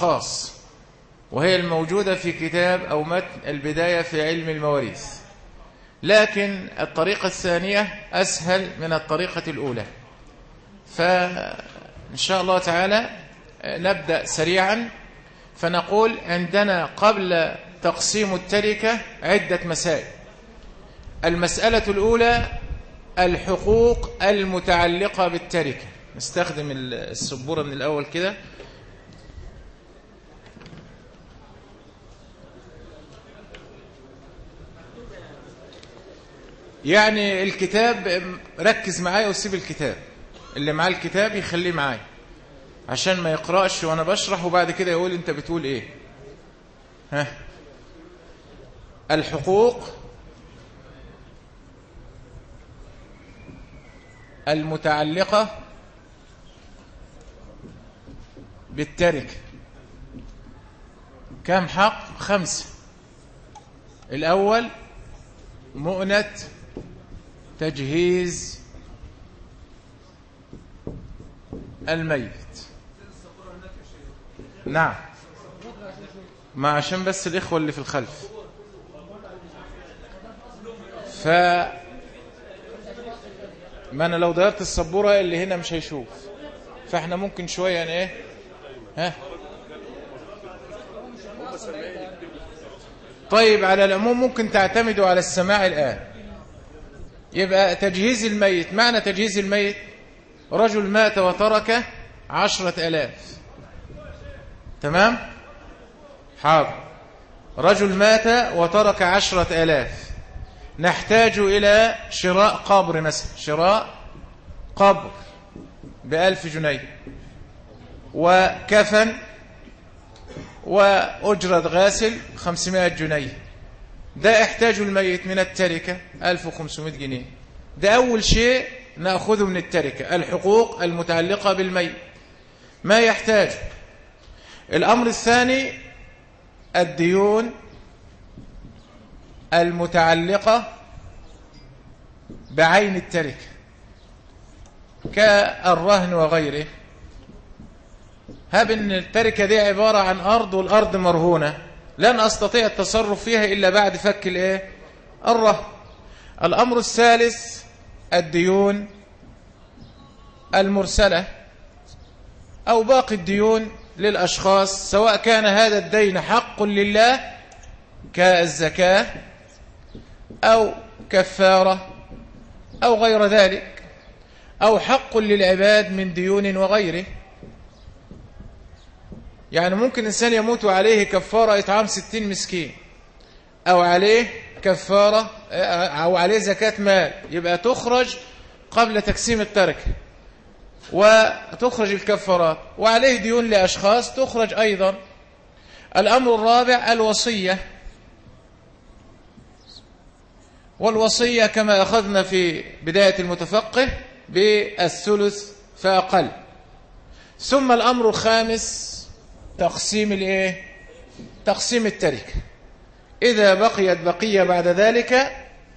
الأشخاص وهي الموجودة في كتاب أو متن البداية في علم المواريث لكن الطريقة الثانية أسهل من الطريقة الأولى فإن شاء الله تعالى نبدأ سريعا فنقول عندنا قبل تقسيم التركة عدة مسائل المسألة الأولى الحقوق المتعلقة بالتركة نستخدم السبورة من الأول كده يعني الكتاب ركز معايا وسيب الكتاب اللي معاه الكتاب يخليه معايا عشان ما يقرأش وانا بشرح وبعد كده يقول انت بتقول ايه ها الحقوق المتعلقة بالتركة كم حق خمسة الأول مؤنة تجهيز الميت نعم ما عشان بس الإخوة اللي في الخلف ف ما أنا لو ضيرت السبورة اللي هنا مش هيشوف فاحنا ممكن شوية يعني ايه ها طيب على العموم ممكن تعتمدوا على السماع الآن يبقى تجهيز الميت معنى تجهيز الميت رجل مات وترك عشرة ألاف تمام حاضر رجل مات وترك عشرة ألاف نحتاج إلى شراء قبر مثلا شراء قبر بألف جنيه وكفن وأجرة غاسل خمسمائة جنيه ده احتاج الميت من التركة 1500 جنيه ده أول شيء نأخذه من التركة الحقوق المتعلقة بالميت ما يحتاج الأمر الثاني الديون المتعلقة بعين التركة كالرهن وغيره هب ان التركة دي عبارة عن أرض والأرض مرهونة لن أستطيع التصرف فيها إلا بعد فك الايه الرهن الأمر الثالث الديون المرسلة أو باقي الديون للأشخاص سواء كان هذا الدين حق لله كالزكاة أو كفارة أو غير ذلك أو حق للعباد من ديون وغيره يعني ممكن إنسان يموت عليه كفارة إطعام ستين مسكين أو عليه كفارة أو عليه زكاة مال يبقى تخرج قبل تقسيم التركة وتخرج الكفارات وعليه ديون لأشخاص تخرج أيضا الأمر الرابع الوصية والوصية كما أخذنا في بداية المتفقه بالثلث فأقل ثم الأمر الخامس تقسيم الايه تقسيم التركه إذا بقيت بقية بعد ذلك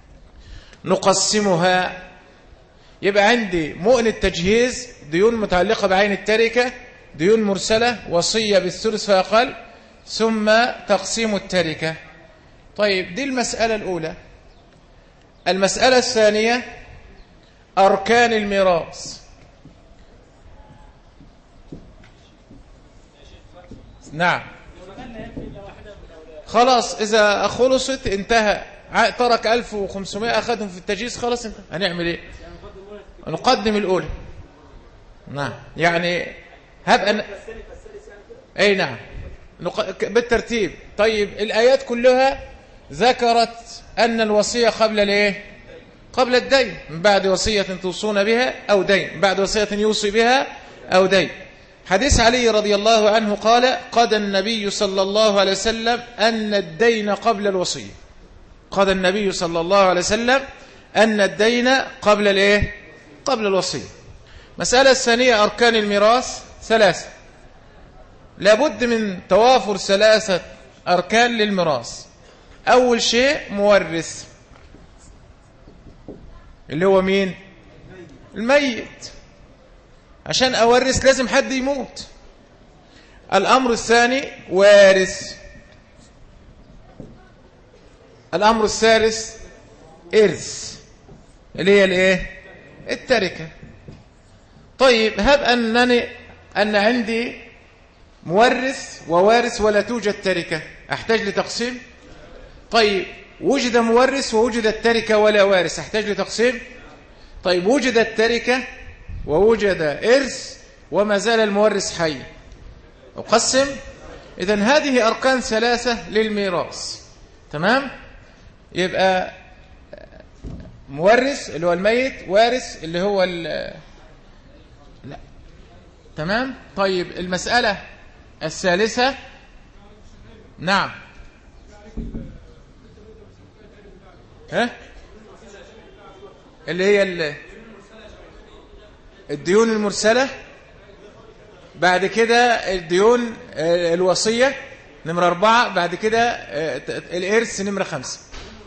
نقسمها يبقى عندي مؤن التجهيز ديون متعلقة بعين التركة ديون مرسلة وصية بالثلث فأقل ثم تقسيم التركة طيب دي المسألة الأولى المسألة الثانية أركان الميراث نعم خلاص إذا خلصت انتهى ترك 1500 أخذهم في التجهيز خلاص انتهى هنعمل إيه نقدم الأولى نعم يعني هب أن أي نعم بالترتيب طيب الآيات كلها ذكرت أن الوصية قبل الايه قبل الدين من بعد وصية توصون بها أو دين بعد وصية يوصي بها أو دين حديث علي رضي الله عنه قال قد النبي صلى الله عليه وسلم أن الدين قبل الوصية قد النبي صلى الله عليه وسلم أن الدين قبل الايه قبل الوصية مسألة الثانية أركان الميراث ثلاثة لابد من توافر ثلاثة أركان للميراث أول شيء مورث اللي هو مين الميت عشان أورث لازم حد يموت الأمر الثاني وارث الأمر الثالث إرث اللي هي الايه التركة طيب هب أنني أن عندي مورث ووارث ولا توجد تركة أحتاج لتقسيم طيب وجد مورث ووجد التركة ولا وارث أحتاج لتقسيم طيب وجد التركة ووجد إرث وما زال المورث حي أقسم إذن هذه أركان ثلاثة للميراث تمام يبقى مورث اللي هو الميت وارث اللي هو لا تمام طيب المسألة الثالثة نعم ها اللي هي اللي الديون المرسلة بعد كده الديون آه، الوصية نمرة أربعة بعد كده آه، الإرث نمرة خمسة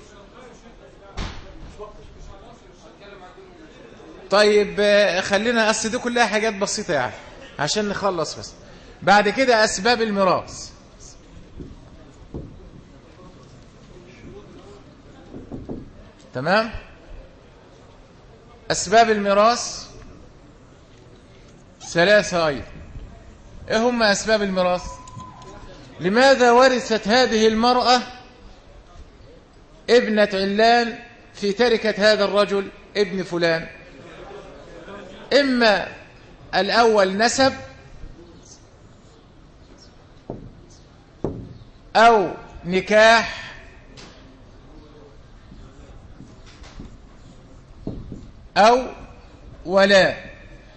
طيب آه، خلينا أصل دي كلها حاجات بسيطة يعني عشان نخلص بس بعد كده أسباب الميراث تمام أسباب الميراث ثلاثة أيضا إيه هم أسباب الميراث لماذا ورثت هذه المرأة ابنة علان في تركة هذا الرجل ابن فلان إما الأول نسب أو نكاح أو ولاء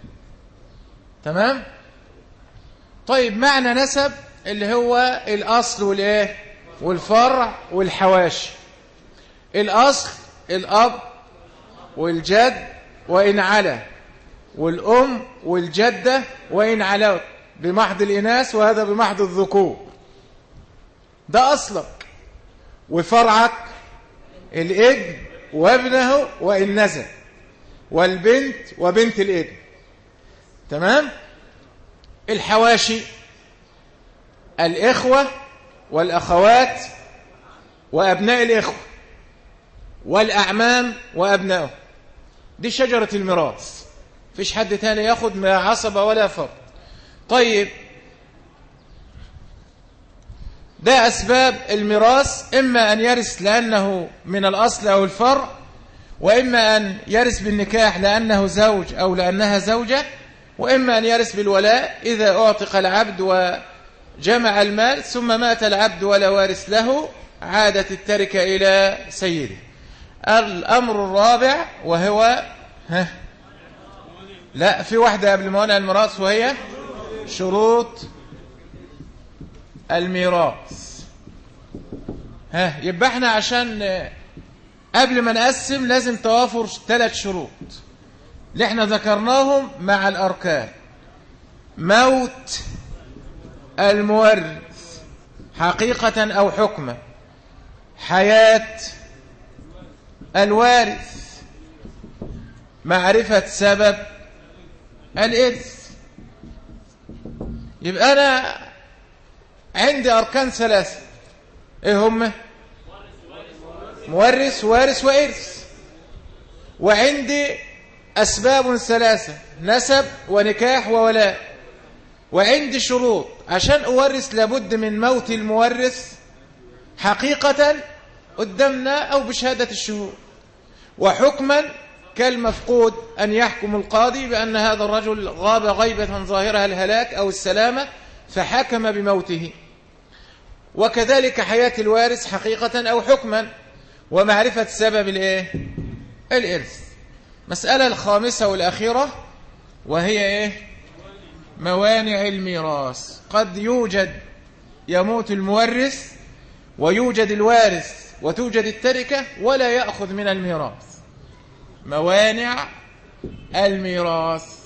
تمام طيب معنى نسب اللي هو الأصل والإيه والفرع والحواشي الأصل الأب والجد وإن علا والأم والجدة وإن علوت بمحض الإناث وهذا بمحض الذكور ده أصلك وفرعك الابن وابنه وإن نزل والبنت وبنت الابن تمام الحواشي الإخوة والأخوات وأبناء الإخوة والأعمام وأبنائه دي شجرة الميراث فيش حد تاني ياخد ما عصبة ولا فرد طيب ده أسباب الميراث إما أن يرث لأنه من الأصل أو الفرع وإما أن يرث بالنكاح لأنه زوج أو لأنها زوجة وإما أن يرث بالولاء إذا أعتق العبد وجمع المال ثم مات العبد ولا وارث له عادت التركة إلى سيده الأمر الرابع وهو ها لا في واحدة قبل موانع الميراث وهي شروط الميراث ها يبقى احنا عشان قبل ما نقسم لازم توافر ثلاث شروط اللي احنا ذكرناهم مع الأركان موت المورث حقيقة أو حكما حياة الوارث معرفة سبب الإرث يبقى أنا عندي أركان ثلاثة إيه هم مورث وارث وإرث وعندي أسباب ثلاثة نسب ونكاح وولاء وعندي شروط عشان أورث لابد من موت المورث حقيقة قدامنا أو بشهادة الشهود وحكما كالمفقود أن يحكم القاضي بأن هذا الرجل غاب غيبة ظاهرها الهلاك أو السلامة فحكم بموته وكذلك حياة الوارث حقيقة أو حكما ومعرفة سبب الإيه؟ الإرث مسألة الخامسة والأخيرة وهي إيه؟ موانع الميراث قد يوجد يموت المورث ويوجد الوارث وتوجد التركة ولا يأخذ من الميراث موانع الميراث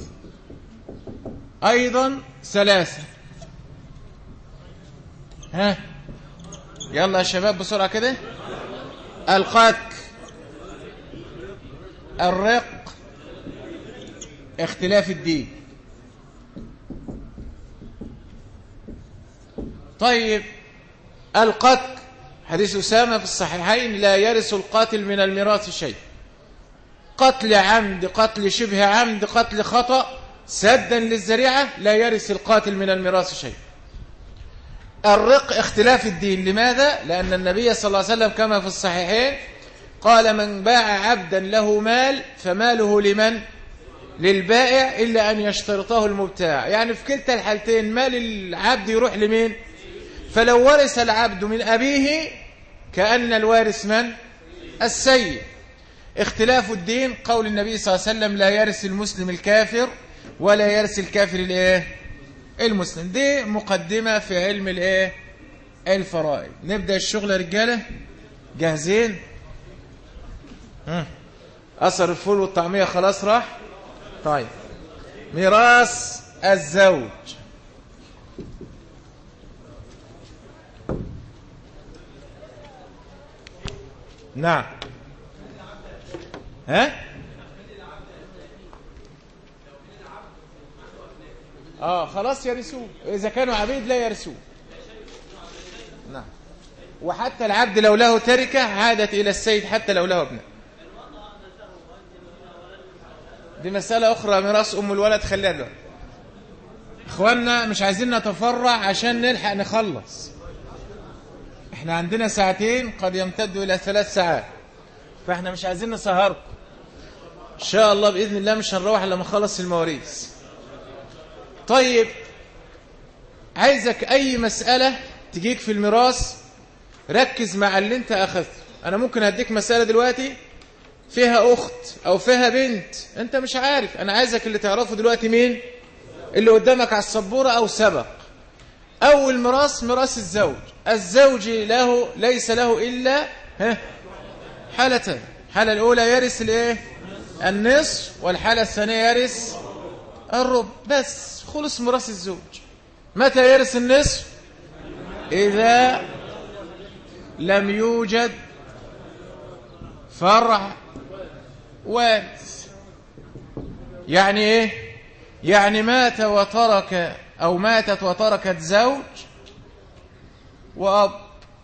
أيضا ثلاثة ها يلا يا شباب بسرعة كده القتل الرق اختلاف الدين طيب القتل حديث أسامة في الصحيحين لا يرث القاتل من الميراث شيء قتل عمد قتل شبه عمد قتل خطأ سدا للذريعة لا يرث القاتل من الميراث شيء الرق اختلاف الدين لماذا؟ لأن النبي صلى الله عليه وسلم كما في الصحيحين قال من باع عبدا له مال فماله لمن؟ للبائع إلا أن يشترطه المبتاع يعني في كلتا الحالتين مال العبد يروح لمين؟ فلو ورث العبد من أبيه كأن الوارث من؟ السيد اختلاف الدين قول النبي صلى الله عليه وسلم لا يرث المسلم الكافر ولا يرث الكافر الايه المسلم دي مقدمة في علم الايه الفرائض نبدأ الشغل يا رجالة جاهزين أثر الفول والطعمية خلاص راح طيب ميراث الزوج نعم ها اه خلاص يرثوه اذا كانوا عبيد لا يرثوه نعم وحتى العبد لو له تركه عادت الى السيد حتى لو له ابنه دي مسألة أخرى ميراث أم الولد خليها له إخواننا مش عايزين نتفرع عشان نلحق نخلص إحنا عندنا ساعتين قد يمتدوا إلى ثلاث ساعات فإحنا مش عايزين نسهركم إن شاء الله بإذن الله مش هنروح لما نخلص المواريث طيب عايزك أي مسألة تجيك في الميراث ركز مع اللي انت أخذته أنا ممكن أديك مسألة دلوقتي فيها أخت أو فيها بنت أنت مش عارف أنا عايزك اللي تعرفه دلوقتي مين اللي قدامك على السبورة أو سبق أول ميراث ميراث الزوج الزوج له ليس له إلا ها حالتين الحالة الأولى يرث الإيه النصف والحالة الثانية يرث الربع بس خلص ميراث الزوج متى يرث النصف إذا لم يوجد فرع وارث يعني ايه يعني مات وترك او ماتت وتركت زوج واب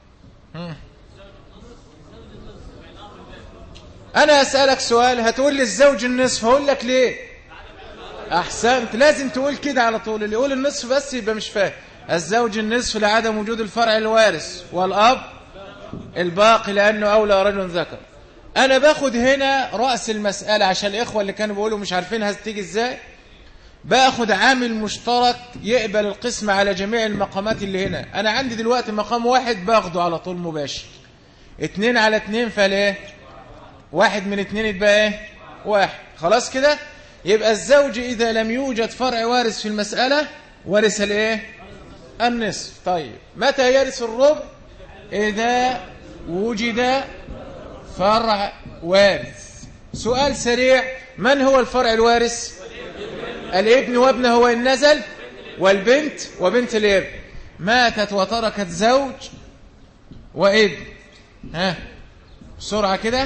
انا اسالك سؤال هتقول لي الزوج النصف هقول لك ليه احسنت لازم تقول كده على طول اللي يقول النصف بس يبقى مش فاهم الزوج النصف لعدم وجود الفرع الوارث والاب الباقي لانه اولى رجل ذكر انا باخد هنا رأس المسألة عشان الاخوة اللي كانوا بيقولوا مش عارفين هتيجي ازاي باخد عامل مشترك يقبل القسم على جميع المقامات اللي هنا انا عندي دلوقتي مقام واحد باخده على طول مباشر اتنين على اتنين فليه واحد من اتنين يبقى ايه واحد خلاص كده يبقى الزوج اذا لم يوجد فرع وارث في المسألة ورث الايه النصف طيب متى يرث الربع اذا وجد فرع وارث سؤال سريع من هو الفرع الوارث الابن وابنه هو إن نزل والبنت وبنت الابن ماتت وتركت زوج وابن ها بسرعة كده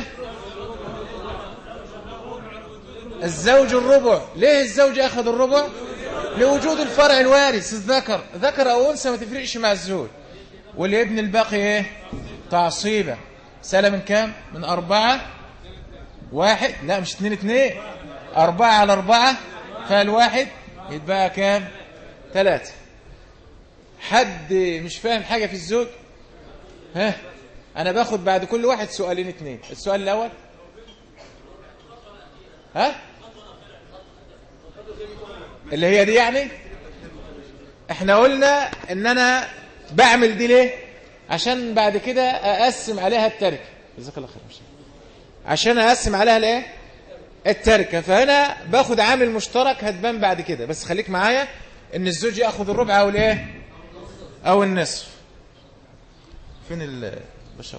الزوج الربع ليه الزوج أخذ الربع لوجود الفرع الوارث الذكر ذكر أو أنثى ما تفرقش مع الزوج والابن الباقي ايه تعصيبا سالة من كام من أربعة واحد لا مش اتنين اتنين أربعة على أربعة فالواحد يتبقى كام ثلاثة حد مش فاهم حاجة في الزوج ها أنا باخد بعد كل واحد سؤالين اتنين السؤال الأول ها اللي هي دي يعني احنا قلنا ان انا بعمل دي ليه عشان بعد كده اقسم عليها التركه جزاك الله خير عشان اقسم عليها الايه التركه فهنا باخد عامل مشترك هتبان بعد كده بس خليك معايا ان الزوج ياخذ الربع او الايه او النصف فين البشر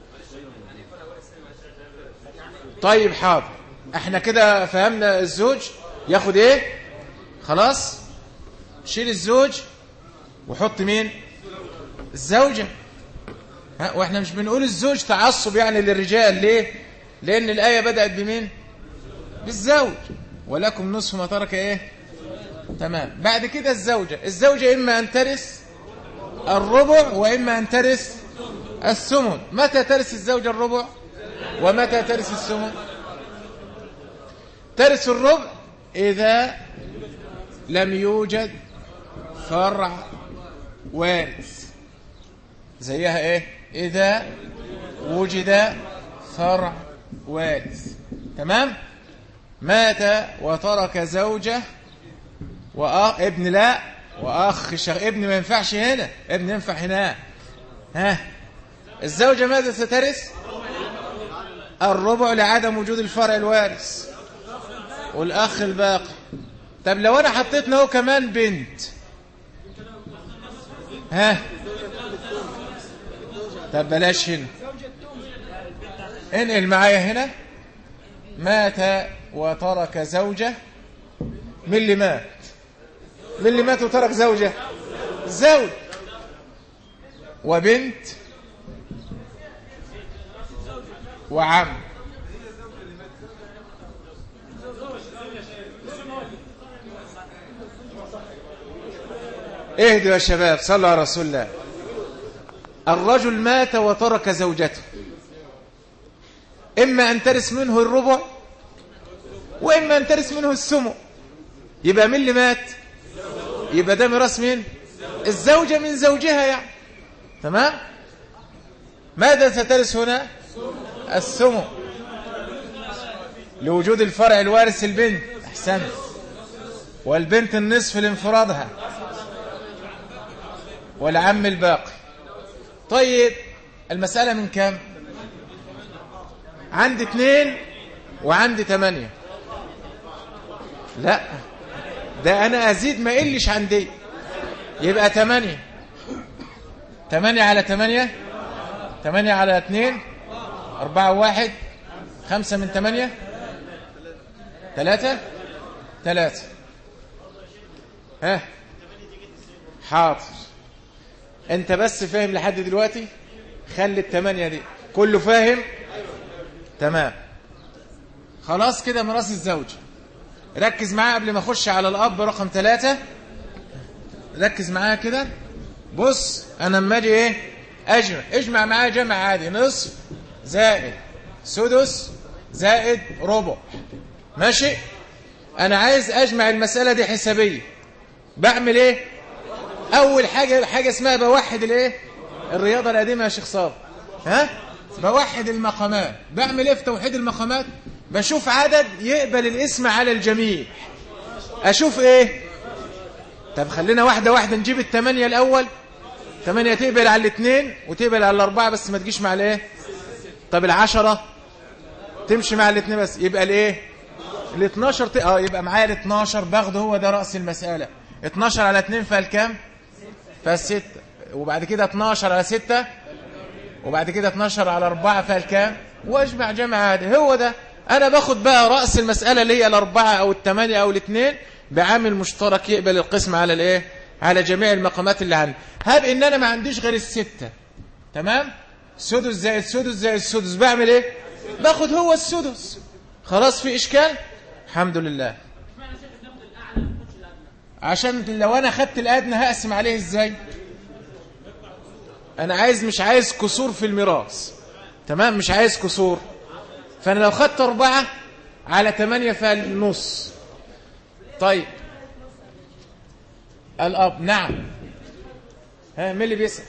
طيب حاضر احنا كده فهمنا الزوج ياخد ايه خلاص شيل الزوج وحط مين الزوجة ها واحنا مش بنقول الزوج تعصب يعني للرجال ليه لان الآية بدأت بمين بالزوج ولكم نصف ما ترك ايه تمام بعد كده الزوجة الزوجة إما أن ترث الربع وإما أن ترث الثمن متى ترث الزوجة الربع ومتى ترث الثمن ترث الربع إذا لم يوجد فرع وارث زيها إيه إذا وجد فرع وارث تمام مات وترك زوجة وأخ ابن لا وأخ شغ... ابن ما ينفعش هنا ابن ينفع هنا ها الزوجة ماذا سترث الربع لعدم وجود الفرع الوارث والأخ الباقي طب لو أنا حطيت له كمان بنت ها طب بلاش هنا انقل معايا هنا مات وترك زوجة من اللي مات من اللي مات وترك زوجة زوج وبنت وعم اهدوا يا شباب صلوا على رسول الله الرجل مات وترك زوجته إما أن ترث منه الربع وإما أن ترث منه السمو يبقى من اللي مات يبقى ده ميراث مين الزوجة من زوجها يعني تمام ماذا سترث هنا السمو لوجود الفرع الوارث البنت أحسنت والبنت النصف لانفرادها والعم الباقي طيب المسألة من كم عندي اثنين وعندي ثمانية لا ده أنا أزيد ما إلش عندي يبقى ثمانية ثمانية على ثمانية ثمانية على اثنين أربعة واحد خمسة من ثمانية ثلاثة ثلاثة ها حاضر انت بس فاهم لحد دلوقتي خلي الثمانية دي كله فاهم تمام خلاص كده ميراث الزوج ركز معايا قبل ما اخش على الاب رقم ثلاثة ركز معايا كده بص انا اما اجي ايه اجمع اجمع معايا جمع عادي نصف زائد سدس زائد ربع ماشي انا عايز اجمع المسألة دي حسابية بعمل ايه اول حاجة حاجة اسمها بوحد الايه الرياضة القديمة يا شيخ صابر ها بوحد المقامات بعمل ايه في توحيد المقامات بشوف عدد يقبل الاسم على الجميع اشوف ايه طب خلينا واحدة واحدة نجيب الثمانية الاول ثمانية تقبل على الاثنين وتقبل على الاربعة بس ما تجيش مع الايه طب العشرة تمشي مع الاثنين بس يبقى الايه ال 12 ت... اه يبقى معايا ال 12 باخده هو ده راس المساله 12 على 2 فالكام فالستة وبعد كده 12 على 6 وبعد كده 12 على 4 فالكام واجمع جمع عادي هو ده انا باخد بقى راس المساله اللي هي الاربعه او الثمانيه او الاثنين بعامل مشترك يقبل القسم على الايه على جميع المقامات اللي عندي هب ان انا ما عنديش غير السته تمام سدس زائد سدس زائد سدس بعمل ايه باخد هو السدس خلاص في اشكال الحمد لله عشان لو انا خدت الادنى هقسم عليه ازاي انا عايز مش عايز كسور في الميراث تمام مش عايز كسور فانا لو خدت اربعة على ثمانية فالنص طيب الاب نعم ها مين اللي بيسأل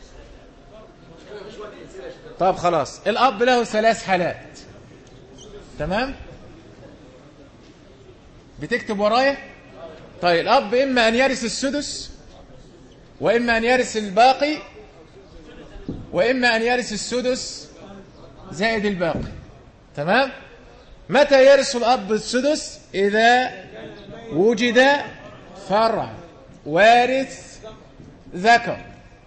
طب خلاص الاب له ثلاث حالات تمام بتكتب ورايا طيب الأب إما أن يرث السدس وإما أن يرث الباقي وإما أن يرث السدس زائد الباقي تمام متى يرث الأب السدس إذا وجد فرع وارث ذكر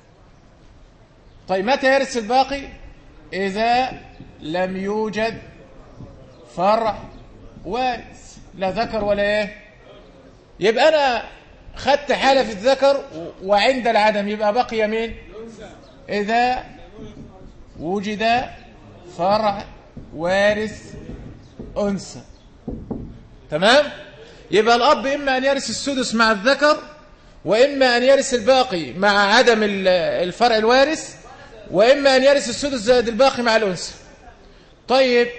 طيب متى يرث الباقي إذا لم يوجد فرع وارث لا ذكر ولا ايه يبقى انا خدت حالة في الذكر وعند العدم يبقى بقي مين اذا وجد فرع وارث انثى تمام يبقى الاب اما ان يرث السدس مع الذكر وإما أن يرث الباقي مع عدم الفرع الوارث وإما أن يرث السدس زائد الباقي مع الأنثى طيب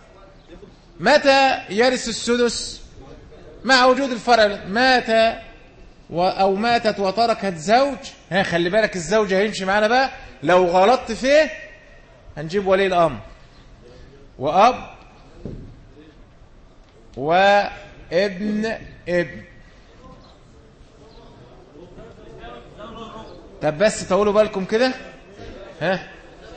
متى يرث السدس مع وجود الفرع مات أو ماتت وتركت زوج ها خلي بالك الزوج هيمشي معانا بقى لو غلطت فيه هنجيب ولي الأمر وأب وابن ابن طب بس طولوا بالكم كده ها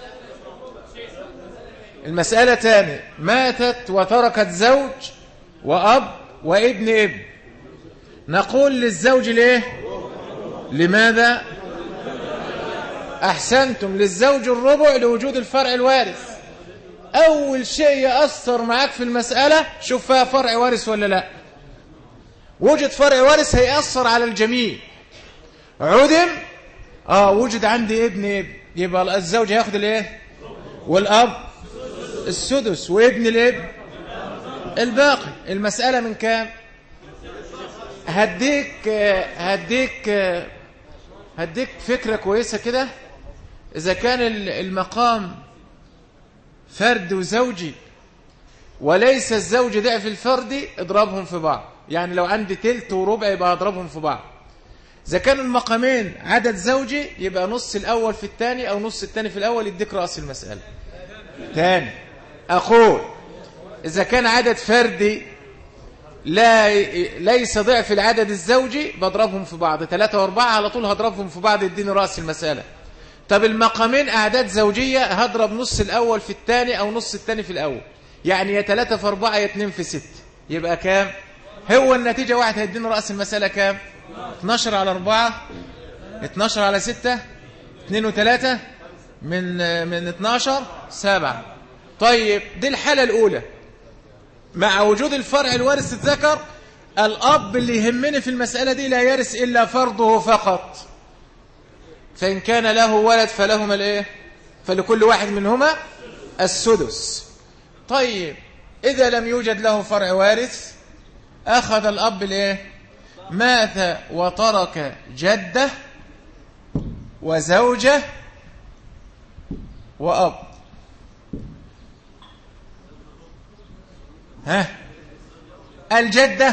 المسألة تاني ماتت وتركت زوج وأب وابن ابن نقول للزوج ليه لماذا أحسنتم للزوج الربع لوجود الفرع الوارث أول شيء يأثر معاك في المسألة شوف فيها فرع وارث ولا لا وجد فرع وارث هيأثر على الجميع عدم اه وجد عندي ابن ابن يبقى الزوج هياخد الايه والاب السدس وابن الابن الباقي المسألة من كام هديك هديك هديك فكرة كويسة كده إذا كان المقام فرد وزوجي وليس الزوج ضعف الفرد اضربهم في بعض يعني لو عندي تلت وربع يبقى اضربهم في بعض إذا كان المقامين عدد زوجي يبقى نص الأول في الثاني أو نص الثاني في الأول يديك رأس المسألة ثاني أقول إذا كان عدد فردي لا ليس ضعف العدد الزوجي بضربهم في بعض ثلاثة واربعة على طول هضربهم في بعض يديني رأس المسألة طب المقامين أعداد زوجية هضرب نص الأول في الثاني أو نص الثاني في الأول يعني يا ثلاثة في أربعة يا اثنين في ست يبقى كام هو النتيجة واحد هيدينا رأس المسألة كام 12 على 4 12 على 6 2 و3 من من 12 7 طيب دي الحالة الأولى مع وجود الفرع الوارث الذكر الأب اللي يهمني في المسألة دي لا يرث إلا فرضه فقط فإن كان له ولد فلهما الإيه فلكل واحد منهما السدس طيب إذا لم يوجد له فرع وارث أخذ الأب الإيه مات وترك جدة وزوجة وأب ها الجدة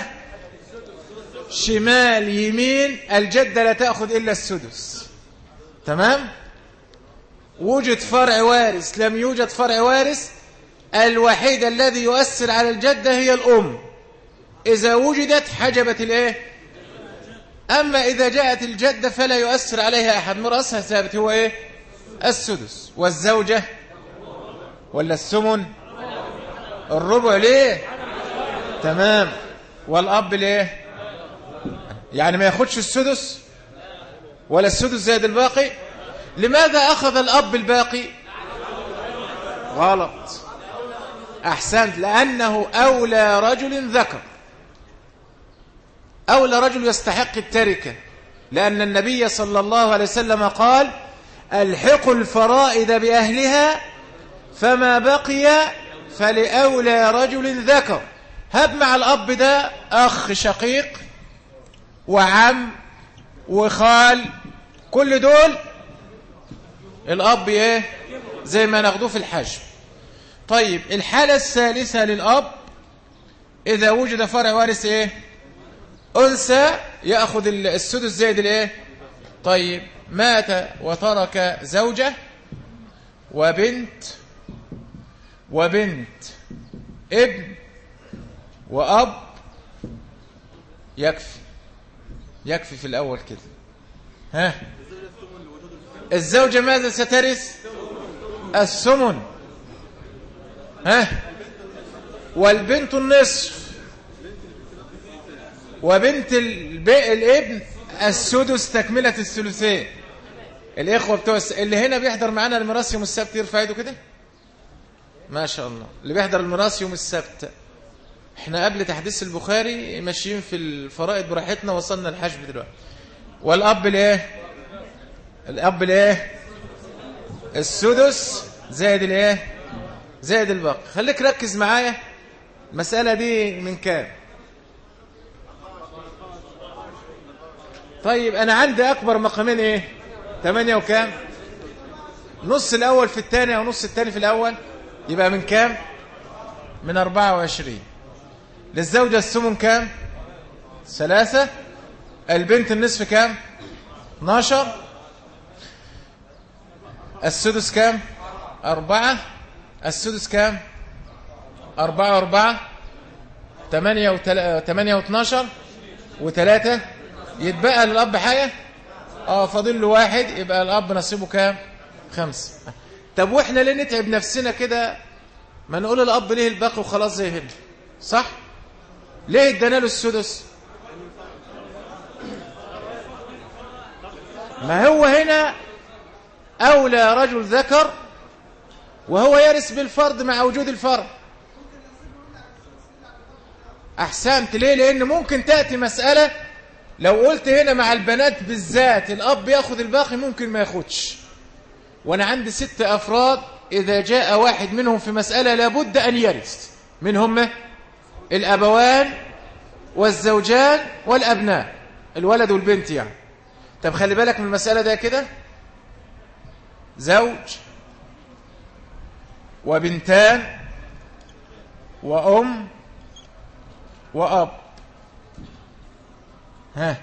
شمال يمين الجدة لا تأخذ إلا السدس تمام وجد فرع وارث لم يوجد فرع وارث الوحيد الذي يؤثر على الجدة هي الأم إذا وجدت حجبت الإيه أما إذا جاءت الجدة فلا يؤثر عليها أحد مرأسها ثابت هو إيه السدس والزوجة ولا السمن الربع ليه تمام والأب ليه يعني ما ياخدش السدس ولا السدس زائد الباقي لماذا أخذ الأب الباقي غلط أحسنت لأنه أولى رجل ذكر أولى رجل يستحق التركة لأن النبي صلى الله عليه وسلم قال الحق الفرائد بأهلها فما بقي فلأولى رجل ذكر هب مع الأب ده أخ شقيق وعم وخال كل دول الأب إيه زي ما ناخدوه في الحجم طيب الحالة الثالثة للأب إذا وجد فرع وارث إيه أنثى يأخذ السدس زائد الإيه طيب مات وترك زوجة وبنت وبنت ابن وأب يكفي يكفي في الأول كده ها الزوجة ماذا سترث الثمن ها والبنت النصف وبنت الابن السدس تكملة الثلثين الإخوة بتوع اللي هنا بيحضر معانا الميراث يوم السبت يرفع ايده كده ما شاء الله اللي بيحضر الميراث يوم السبت احنا قبل تحديث البخاري ماشيين في الفرائض براحتنا وصلنا الحجب دلوقتي والأب الايه الأب الايه السدس زائد الايه زائد الباقي خليك ركز معايا المسألة دي من كام طيب أنا عندي أكبر مقامين إيه تمانية وكام نص الأول في الثاني أو نص الثاني في الأول يبقى من كام من أربعة وعشرين للزوجة السمن كام ثلاثة البنت النصف كام 12 السدس كام أربعة السدس كام أربعة وأربعة تمانية وتل... تمانية واثناشر وثلاثة يتبقى للأب حاجة اه فاضل له واحد يبقى الأب نصيبه كام خمسة طب واحنا ليه نتعب نفسنا كده ما نقول الأب ليه الباقي وخلاص زي هنا صح ليه ادانا له السدس ما هو هنا أولى رجل ذكر وهو يرث بالفرض مع وجود الفرض أحسنت ليه لأن ممكن تأتي مسألة لو قلت هنا مع البنات بالذات الأب ياخد الباقي ممكن ما ياخدش وأنا عندي ست أفراد إذا جاء واحد منهم في مسألة لابد أن يرث من هم الأبوان والزوجان والأبناء الولد والبنت يعني طب خلي بالك من المسألة ده كده زوج وبنتان وأم وأب ها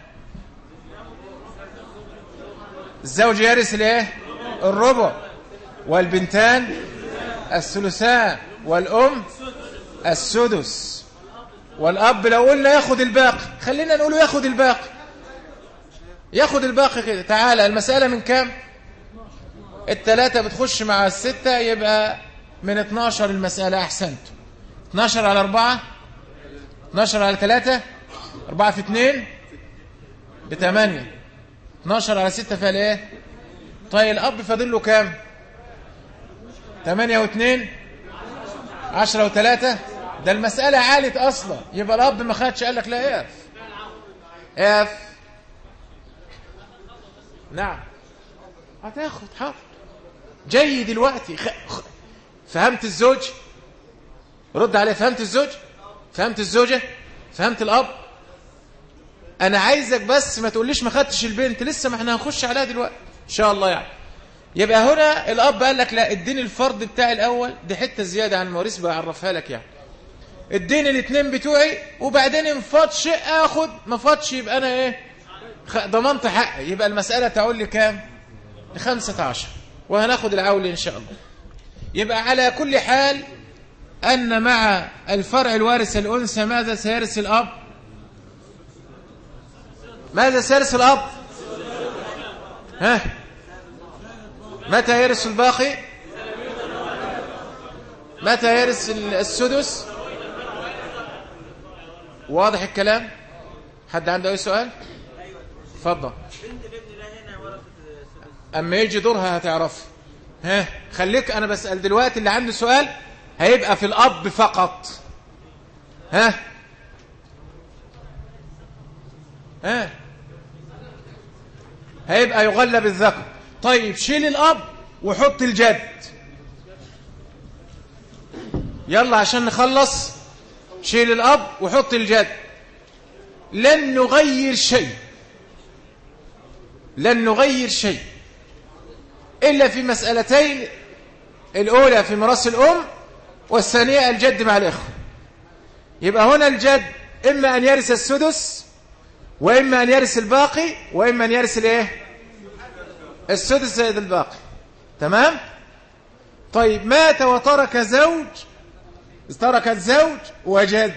الزوج يرث الايه الربع والبنتان الثلثان والأم السدس والأب لو قلنا ياخد الباقي خلينا نقوله ياخد الباقي ياخد الباقي كده تعالى المسألة من كام التلاتة بتخش مع الستة يبقى من 12 المسألة أحسنت 12 على 4 12 على 3 4 في 2 ب 8 12 على 6 فيها ايه طيب الأب فاضل له كام 8 و2 10 و3 ده المسألة عالت أصلا يبقى الأب ما خدش قال لك لا اف اف نعم هتاخد حاضر جاي دلوقتي خ... فهمت الزوج رد عليه فهمت الزوج فهمت الزوجة فهمت الأب أنا عايزك بس ما تقوليش ما خدتش البنت لسه ما احنا هنخش عليها دلوقتي إن شاء الله يعني يبقى هنا الأب قال لك لا اديني الفرض بتاعي الأول دي حتة زيادة عن المواريث بعرفها لك يعني اديني الاثنين بتوعي وبعدين ان فات شيء اخد ما فاتش يبقى انا ايه ضمنت حقي يبقى المسألة تعول لي كام لخمسة عشر وهناخد العول إن شاء الله يبقى على كل حال أن مع الفرع الوارث الأنثى ماذا سيرث الأب ماذا سيرث الأب ها متى يرث الباقي متى يرث السدس واضح الكلام حد عنده أي سؤال اتفضل اما يجي دورها هتعرف ها خليك انا بسأل دلوقتي اللي عنده سؤال هيبقى في الاب فقط ها ها هيبقى يغلب الذكر طيب شيل الاب وحط الجد يلا عشان نخلص شيل الاب وحط الجد لن نغير شيء لن نغير شيء إلا في مسألتين الأولى في ميراث الأم والثانية الجد مع الإخوة يبقى هنا الجد إما أن يرث السدس وإما أن يرث الباقي وإما أن يرث الإيه السدس زائد الباقي تمام طيب مات وترك زوج تركت زوج وجد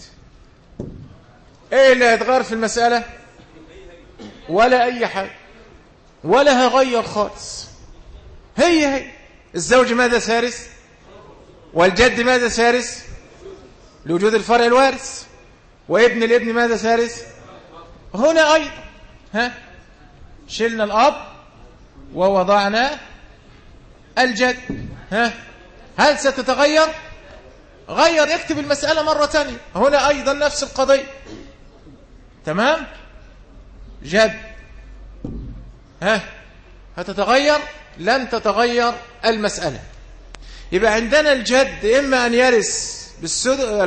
ايه اللي هيتغير في المسألة ولا اي حاجة ولا هغير خالص هي هي الزوج ماذا سارس والجد ماذا سارس لوجود الفرع الوارث وابن الابن ماذا سارس هنا أيضا ها شلنا الأب ووضعنا الجد ها هل ستتغير غير اكتب المسألة مرة تانية هنا أيضا نفس القضية تمام جد ها هتتغير لن تتغير المسألة يبقى عندنا الجد إما أن يرث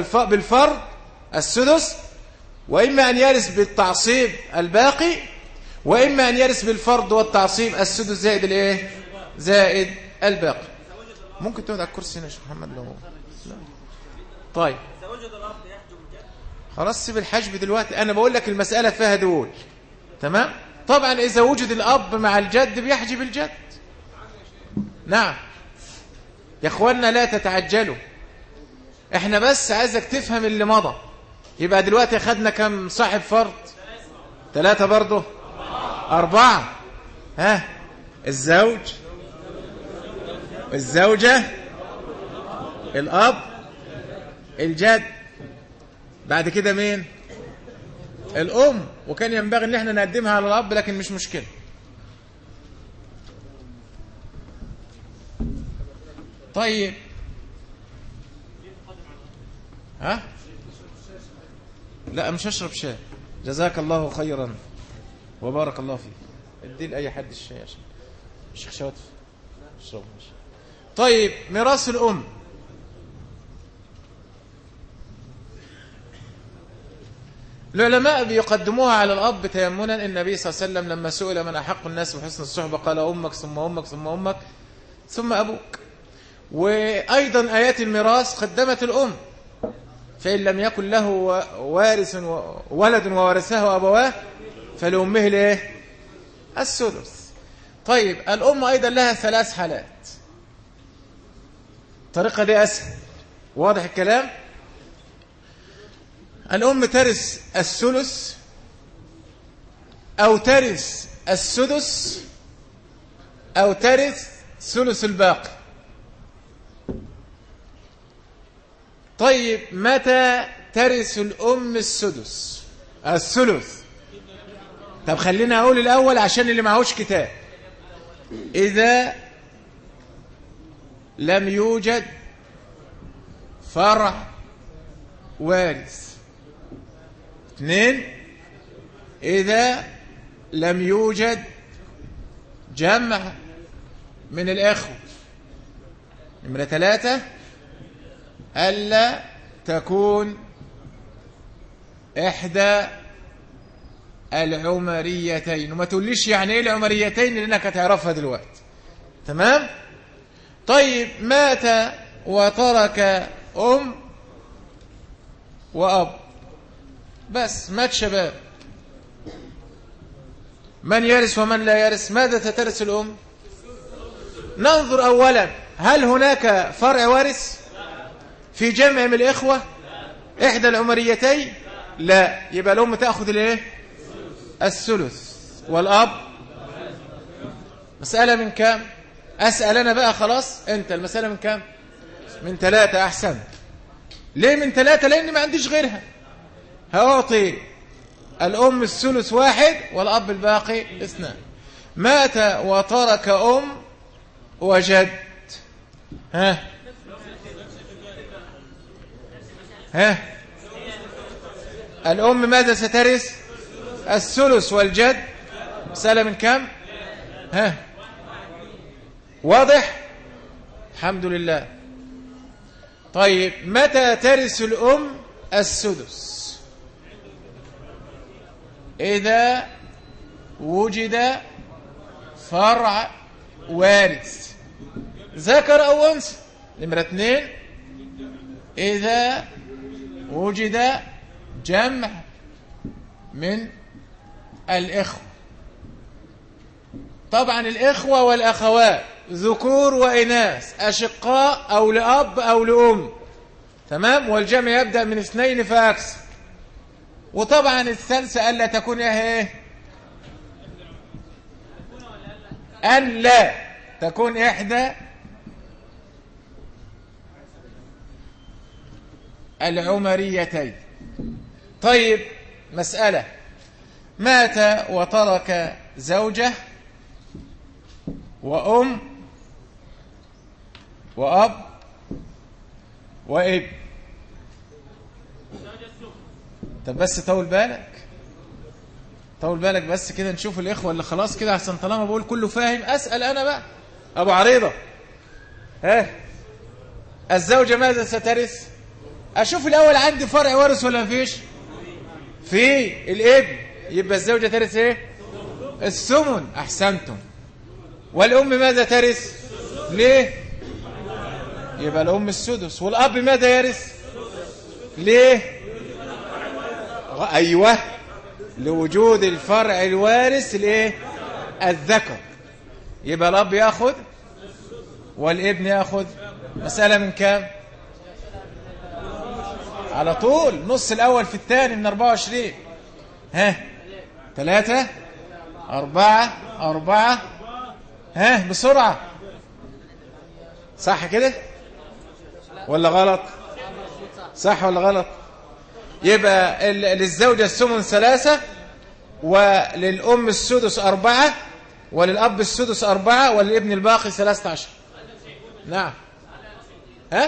بالفرض السدس وإما أن يرث بالتعصيب الباقي وإما أن يرث بالفرض والتعصيب السدس زائد الإيه زائد الباقي ممكن تقعد على الكرسي هنا يا شيخ محمد لو لا. طيب خلاص سيب الحجب دلوقتي أنا بقول لك المسألة فيها دول تمام طبعا إذا وجد الأب مع الجد بيحجب الجد نعم يا اخوانا لا تتعجلوا احنا بس عايزك تفهم اللي مضى يبقى دلوقتي خدنا كم صاحب فرض ثلاثة برضه أربعة ها الزوج الزوجة الأب الجد بعد كده مين الأم وكان ينبغي ان احنا نقدمها على الأب لكن مش مشكلة طيب ها لا مش هشرب شاي جزاك الله خيرا وبارك الله فيك ادي لاي حد الشاي عشان الشيخ شاطف اشرب طيب ميراث الام العلماء بيقدموها على الأب تيمنا النبي صلى الله عليه وسلم لما سئل من أحق الناس بحسن الصحبة قال أمك ثم أمك ثم أمك ثم أبوك وأيضا آيات الميراث قدمت الأم فإن لم يكن له وارث ولد وورثه أبواه فلأمه ليه السدس طيب الأم أيضا لها ثلاث حالات الطريقة دي أسهل واضح الكلام الأم ترث الثلث أو ترث السدس أو ترث ثلث الباقي طيب متى ترث الأم السدس الثلث طب خلينا أقول الأول عشان اللي معهوش كتاب إذا لم يوجد فرع وارث اثنين إذا لم يوجد جمع من الإخوة نمرة ثلاثة ألا تكون إحدى العمريتين وما تقوليش يعني إيه العمريتين لأنك هتعرفها دلوقتي تمام طيب مات وترك أم وأب بس مات شباب من يرث ومن لا يرث ماذا سترث الأم ننظر أولا هل هناك فرع وارث في جمع من الإخوة إحدى العمريتين لا يبقى الأم تأخذ الايه الثلث والأب مسألة من كام أسأل أنا بقى خلاص أنت المسألة من كام من ثلاثة أحسن ليه من ثلاثة لأن ما عنديش غيرها هأعطي الأم الثلث واحد والأب الباقي اثنان مات وترك أم وجد ها ها الأم ماذا سترث الثلث والجد مسألة من كم ها واضح الحمد لله طيب متى ترث الأم السدس إذا وجد فرع وارث ذكر أو أنثى نمرة اثنين إذا وجد جمع من الإخوة طبعا الإخوة والأخوات ذكور وإناث أشقاء أو لأب أو لأم تمام والجمع يبدأ من اثنين فأكثر وطبعا الثالثة ألا تكون إيه أن لا تكون إحدى العمريتين طيب مسألة مات وترك زوجة وأم وأب وابن طب بس طول بالك طول بالك بس كده نشوف الإخوة اللي خلاص كده عشان طالما بقول كله فاهم أسأل أنا بقى أبو عريضة ها الزوجة ماذا سترث أشوف الأول عندي فرع وارث ولا مفيش في الابن يبقى الزوجة ترث ايه الثمن أحسنتم والأم ماذا ترث ليه يبقى الأم السدس والأب ماذا يرث ليه أيوة لوجود الفرع الوارث ليه الذكر يبقى الأب يأخذ والابن يأخذ مسألة من كام على طول نص الأول في الثاني من 24 ها ثلاثة أربعة أربعة ها بسرعة صح كده ولا غلط صح ولا غلط يبقى للزوجة السمن ثلاثة وللأم السدس أربعة وللأب السدس أربعة وللابن الباقي ثلاثة عشر نعم ها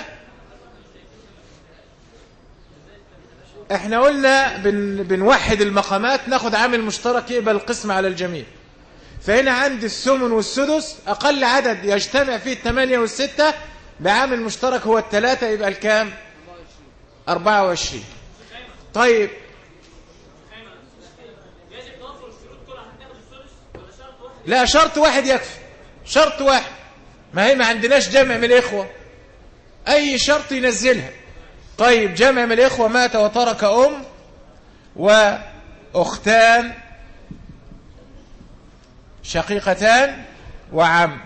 احنا قلنا بن بنوحد المقامات ناخد عامل مشترك يقبل القسم على الجميع فهنا عندي الثمن والسدس أقل عدد يجتمع فيه الثمانية والستة بعامل مشترك هو الثلاثة يبقى الكام 24 طيب لا شرط واحد يكفي شرط واحد ما هي ما عندناش جمع من الإخوة أي شرط ينزلها طيب جمع من الإخوة مات وترك أم وأختان شقيقتان وعم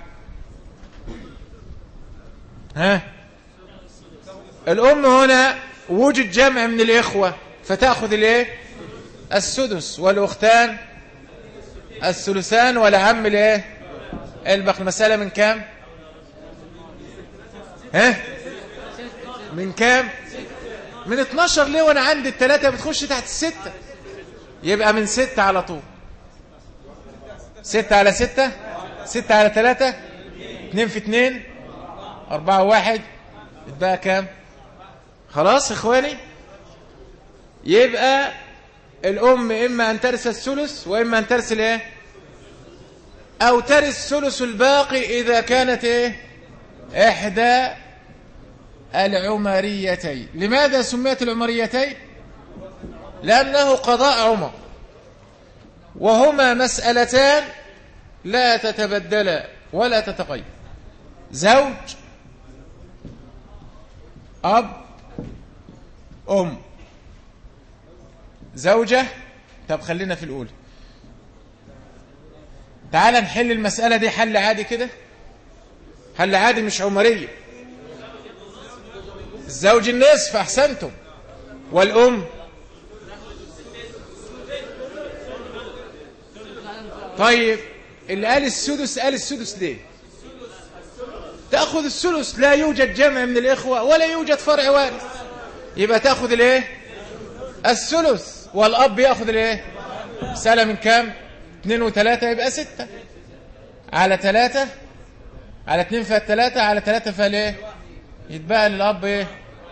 ها الأم هنا وجد جمع من الإخوة فتأخذ الايه السدس والأختان الثلثان والعم الايه البقى المسألة من كام ها من كام من 12 ليه وانا عندي الثلاثة بتخش تحت الستة يبقى من ستة على طول ستة على ستة ستة على ثلاثة اتنين في اتنين أربعة واحد يتبقى كام خلاص إخواني يبقى الأم إما أن ترث الثلث وإما أن ترث الإيه أو ترث ثلث الباقي إذا كانت إيه إحدى العمريتين لماذا سميت العمريتين لأنه قضاء عمر وهما مسألتان لا تتبدلا ولا تتغير زوج أب أم زوجة طب خلينا في الأولى تعال نحل المسألة دي حل عادي كده حل عادي مش عمرية الزوج النصف أحسنتم والأم طيب اللي قال السدس قال السدس ليه تأخذ الثلث لا يوجد جمع من الإخوة ولا يوجد فرع وارث يبقى تأخذ الايه الثلث والأب يأخذ الايه سالة من كام اثنين وثلاثة يبقى ستة على ثلاثة على اثنين فيها الثلاثة على ثلاثة فيها الايه يتبقى للأب ايه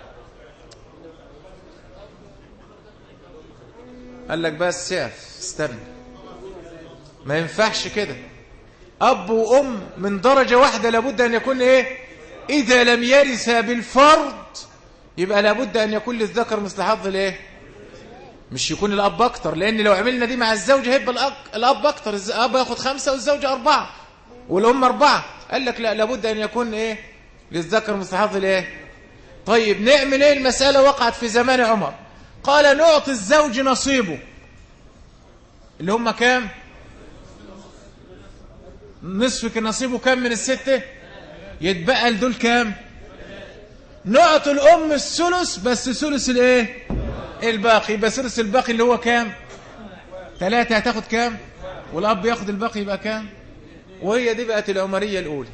قال لك بس سيف استنى ما ينفعش كده أب وأم من درجة واحدة لابد أن يكون إيه إذا لم يرث بالفرض يبقى لابد أن يكون للذكر مثل حظ الإيه مش يكون الأب أكتر لأن لو عملنا دي مع الزوجة هيبقى الأب أكتر الأب ياخد خمسة والزوجة أربعة والأم أربعة قال لك لا لابد أن يكون إيه للذكر مثل حظ الإيه طيب نعمل إيه المسألة وقعت في زمان عمر قال نعطي الزوج نصيبه اللي هم كام نصفك نصيبه كام من الستة يتبقى لدول كام نعطي الأم الثلث بس ثلث الايه الباقي يبقى ثلث الباقي اللي هو كام ثلاثة هتاخد كام والأب ياخد الباقي يبقى كام وهي دي بقت العمرية الأولى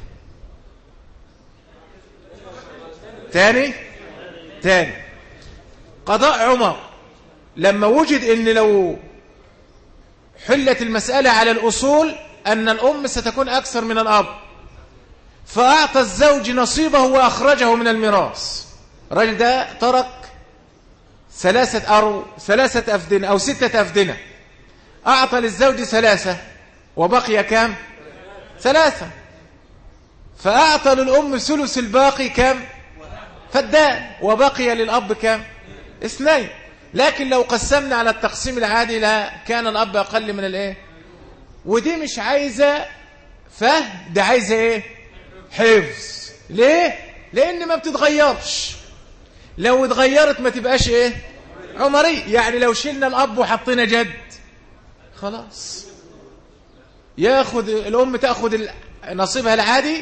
تاني تاني قضاء عمر لما وجد ان لو حلت المسألة على الأصول أن الأم ستكون أكثر من الأب فأعطى الزوج نصيبه وأخرجه من الميراث الرجل ده ترك ثلاثة أو ثلاثة أفدنة أو ستة أفدنة أعطى للزوج ثلاثة وبقي كام ثلاثة فأعطى للأم ثلث الباقي كام فدان وبقي للأب كام اثنين لكن لو قسمنا على التقسيم العادي لا كان الأب أقل من الايه ودي مش عايزة فهم ده عايزة ايه حفظ ليه لان ما بتتغيرش لو اتغيرت ما تبقاش ايه عمري يعني لو شلنا الاب وحطينا جد خلاص ياخد الام تاخد نصيبها العادي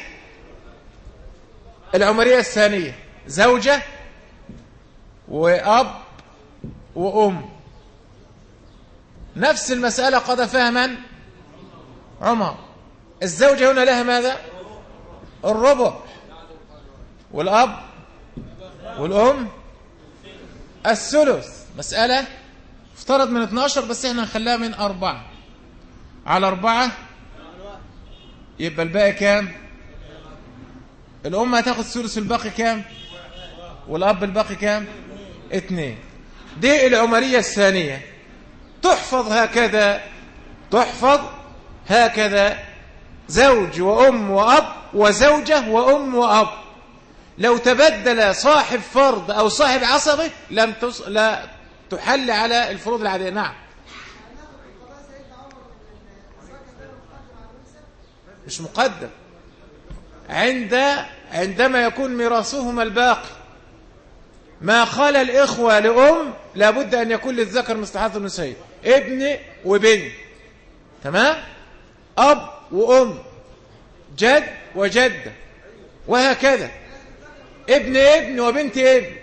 العمريه الثانيه زوجه واب وام نفس المساله قد فهما عمر الزوجه هنا لها ماذا الربع والاب والام الثلث مساله افترض من 12 بس احنا نخليها من أربعة على أربعة يبقى الباقي كام الأم هتاخد ثلث الباقي كام والأب الباقي كام اتنين دي العمرية الثانية تحفظ هكذا تحفظ هكذا زوج وأم وأب وزوجة وأم وأب لو تبدل صاحب فرض أو صاحب عصبة لم تص... لا تحل على الفروض العادية نعم مش مقدم عند عندما يكون ميراثهما الباقي ما خال الإخوة لأم لابد أن يكون للذكر مثل حظ النسيب ابن وبنت تمام أب وأم جد وجدة وهكذا ابن ابن وبنت ابن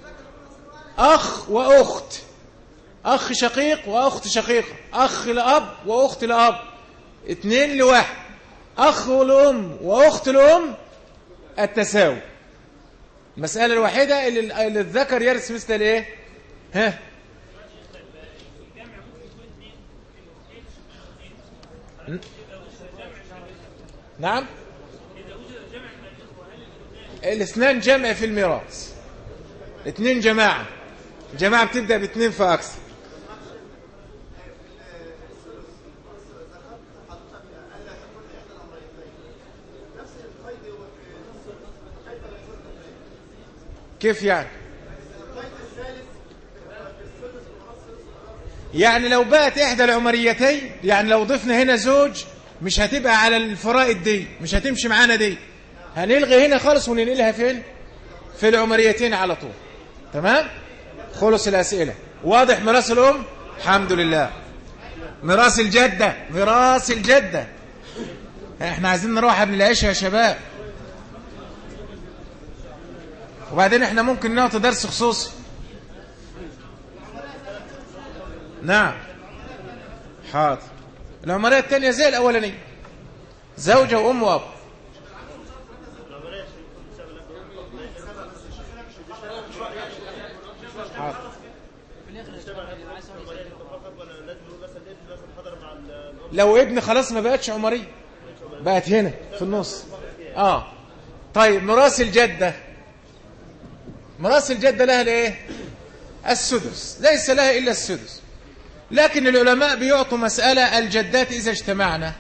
أخ وأخت أخ شقيق وأخت شقيقة أخ لأب وأخت لأب اتنين لواحد أخ لأم وأخت لأم التساوي المسألة الوحيدة اللي اللي الذكر يرث مثل الايه ها نعم الاثنان جمع في الميراث اثنين جماعة جماعة بتبدأ باثنين فأكثر كيف يعني يعني لو بقت إحدى العمريتين يعني لو ضفنا هنا زوج مش هتبقى على الفرائد دي مش هتمشي معانا دي هنلغي هنا خالص وننقلها فين في العمريتين على طول تمام خلص الأسئلة واضح ميراث الأم الحمد لله ميراث الجدة ميراث الجدة احنا عايزين نروح قبل العشاء يا شباب وبعدين احنا ممكن نعطي درس خصوصي نعم حاضر العمرية الثانية زي الأولانية زوجة وأم وأب حاضر لو ابن خلاص ما بقتش عمرية بقت هنا في النص اه طيب ميراث الجدة ميراث الجدة لها الايه السدس ليس لها إلا السدس لكن العلماء بيعطوا مسألة الجدات إذا اجتمعنا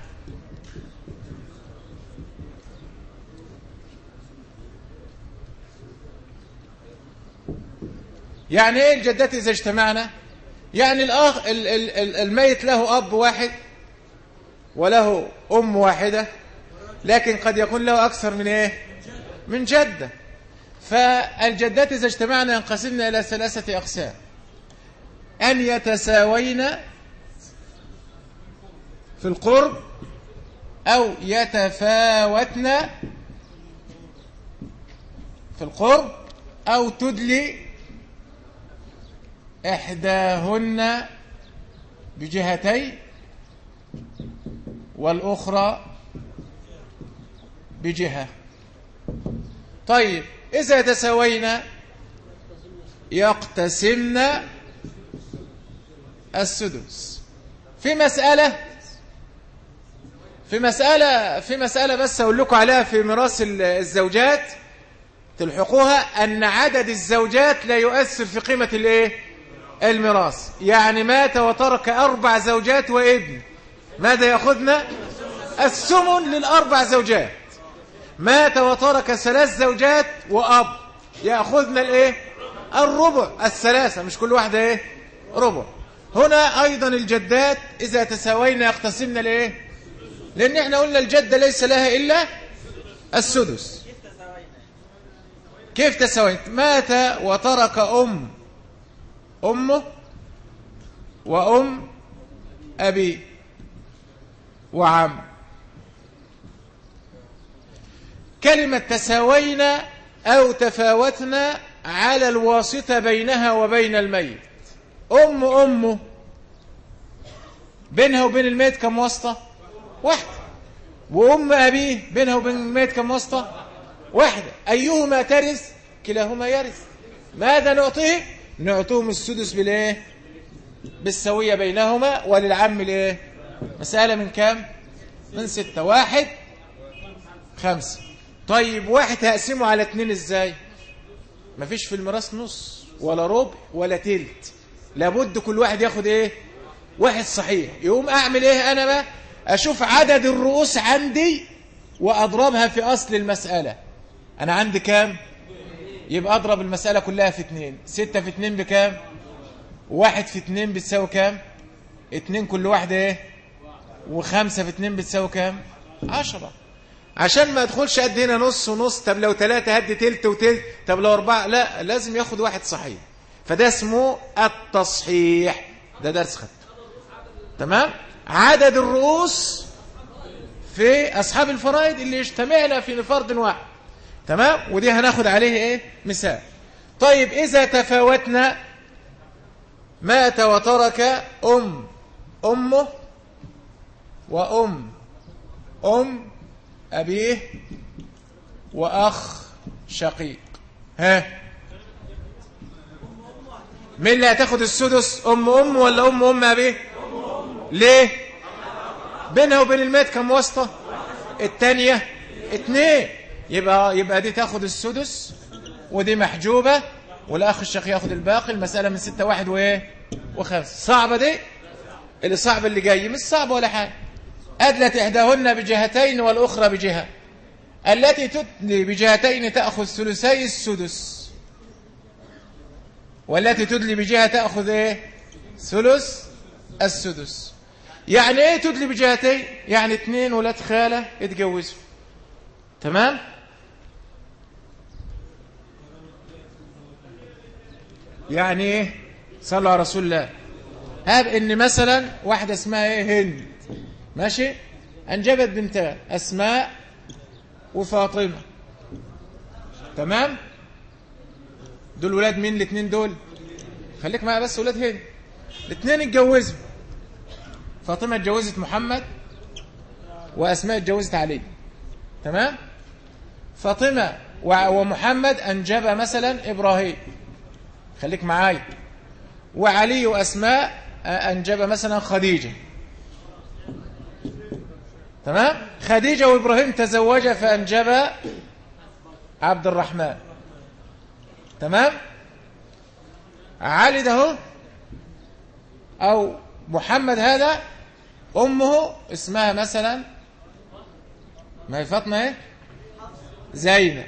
يعني ايه الجدات إذا اجتمعنا يعني الأخ ال- ال- ال- الميت له أب واحد وله أم واحدة لكن قد يكون له أكثر من إيه من جدة فالجدات إذا اجتمعنا ينقسمن إلى ثلاثة أقسام أن يتساوين في القرب أو يتفاوتن في القرب أو تدلي إحداهن بجهتين والأخرى بجهة طيب إذا يتساوينا يقتسمن السدس في مسألة في مسألة في مسألة بس أقول لكم عليها في ميراث الزوجات تلحقوها أن عدد الزوجات لا يؤثر في قيمة الإيه؟ الميراث يعني مات وترك أربع زوجات وابن ماذا يأخذنا السمن للأربع زوجات مات وترك ثلاث زوجات وأب يأخذنا الإيه الربع الثلاثة مش كل واحدة إيه ربع هنا أيضا الجدات إذا تساوينا يقتسمن الإيه لأن احنا قلنا الجدة ليس لها إلا السدس كيف تساويت مات وترك أم أمه وأم أبي وعم كلمة تساوينا أو تفاوتنا على الواسطة بينها وبين الميت أم أمه بينها وبين الميت كم واسطة واحدة وأم أبيه بينها وبين الميت كم واسطة واحدة أيهما ترث كلاهما يرث ماذا نعطيه نعطيهم السدس بالايه بالسوية بينهما وللعم الايه مسألة من كام من ستة واحد خمسة طيب واحد هقسمه على اتنين ازاي مفيش في الميراث نص ولا ربع ولا تلت لابد كل واحد ياخد ايه واحد صحيح يقوم اعمل ايه انا بقى اشوف عدد الرؤوس عندي واضربها في اصل المسألة انا عندي كام يبقى اضرب المسألة كلها في اتنين ستة في اتنين بكام واحد في اتنين بتساوي كام اتنين كل واحدة ايه وخمسة في اتنين بتساوي كام عشرة عشان ما ادخلش قد هنا نص ونص طب لو ثلاثة هدي تلت وتلت طب لو أربعة لا لازم ياخد واحد صحيح فده اسمه التصحيح ده درس خدته تمام عدد الرؤوس في أصحاب الفرائض اللي يجتمعنا في فرض واحد تمام ودي هناخد عليه ايه مثال طيب إذا تفاوتنا مات وترك أم أمه وأم أم أبيه وأخ شقيق ها مين اللي هتاخد السدس أم أم ولا أم أم أبيه ليه بينها وبين الميت كم واسطة التانية اتنين يبقى يبقى دي تاخد السدس ودي محجوبة والأخ الشقيق ياخد الباقي المسألة من ستة واحد وإيه وخمسة صعبة دي اللي صعب اللي جاي مش صعب ولا حاجة أدلت إحداهن بجهتين والأخرى بجهة التي تدلي بجهتين تأخذ ثلثي السدس والتي تدلي بجهة تأخذ إيه ثلث السدس يعني إيه تدلي بجهتين يعني اتنين ولاد خالة اتجوزوا تمام يعني ايه صلوا على رسول الله هاب ان مثلا واحدة اسمها ايه هند ماشي انجبت بنتان اسماء وفاطمة تمام دول ولاد مين الاثنين دول خليك معايا بس ولاد هند الاثنين اتجوزوا فاطمة اتجوزت محمد واسماء اتجوزت علي تمام فاطمة ومحمد أنجب مثلا إبراهيم خليك معايا وعلي وأسماء أنجب مثلا خديجة تمام خديجة وإبراهيم تزوج فأنجب عبد الرحمن تمام علي ده أو محمد هذا أمه اسمها مثلا ما هي فاطمة ايه زينب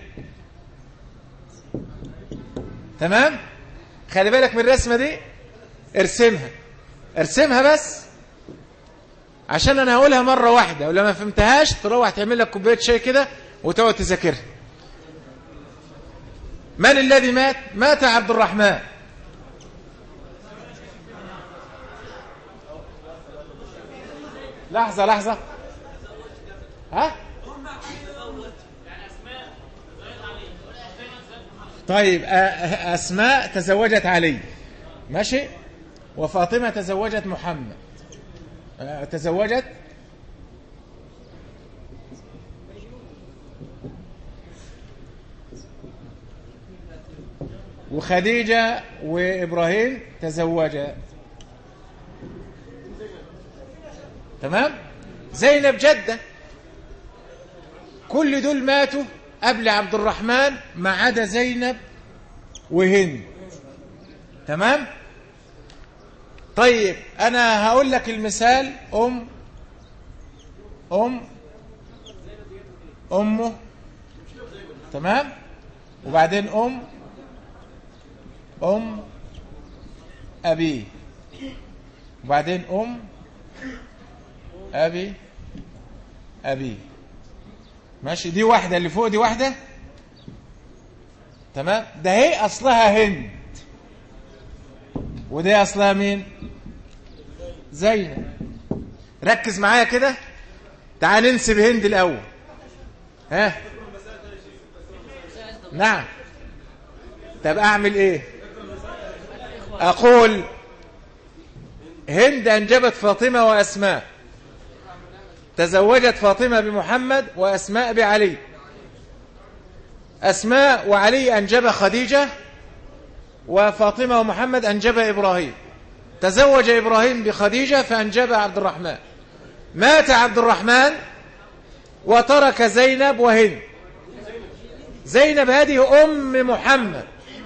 تمام خلي بالك من الرسمة دي ارسمها ارسمها بس عشان انا هقولها مرة واحدة ولما ما فهمتهاش تروح تعمل لك كوبايه شاي كده وتقعد تذاكرها من الذي مات مات عبد الرحمن لحظة لحظة ها طيب أسماء تزوجت علي ماشي وفاطمة تزوجت محمد تزوجت وخديجة وإبراهيم تزوجا تمام زينب جدة كل دول ماتوا قبل عبد الرحمن ما عدا زينب وهند تمام طيب أنا هقول لك المثال أم أم أمه تمام وبعدين أم أم أبي وبعدين أم أبي أبيه ماشي دي واحدة اللي فوق دي واحدة تمام ده هي أصلها هند ودي أصلها مين زينب ركز معايا كده تعال ننسب هند الأول ها نعم طب أعمل إيه أقول هند أنجبت فاطمة وأسماء تزوجت فاطمة بمحمد وأسماء بعلي أسماء وعلي أنجب خديجة وفاطمة ومحمد أنجب إبراهيم تزوج إبراهيم بخديجة فأنجب عبد الرحمن مات عبد الرحمن وترك زينب وهند زينب هذه أم محمد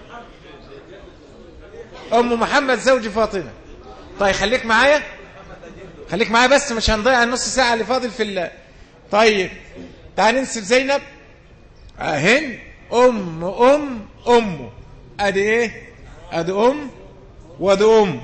أم محمد زوج فاطمة طيب خليك معايا خليك معايا بس مش هنضيع النص ساعة اللي فاضل في الله طيب تعال ننسب زينب هند أم أم أمه أدي إيه أدي أم وأدي أم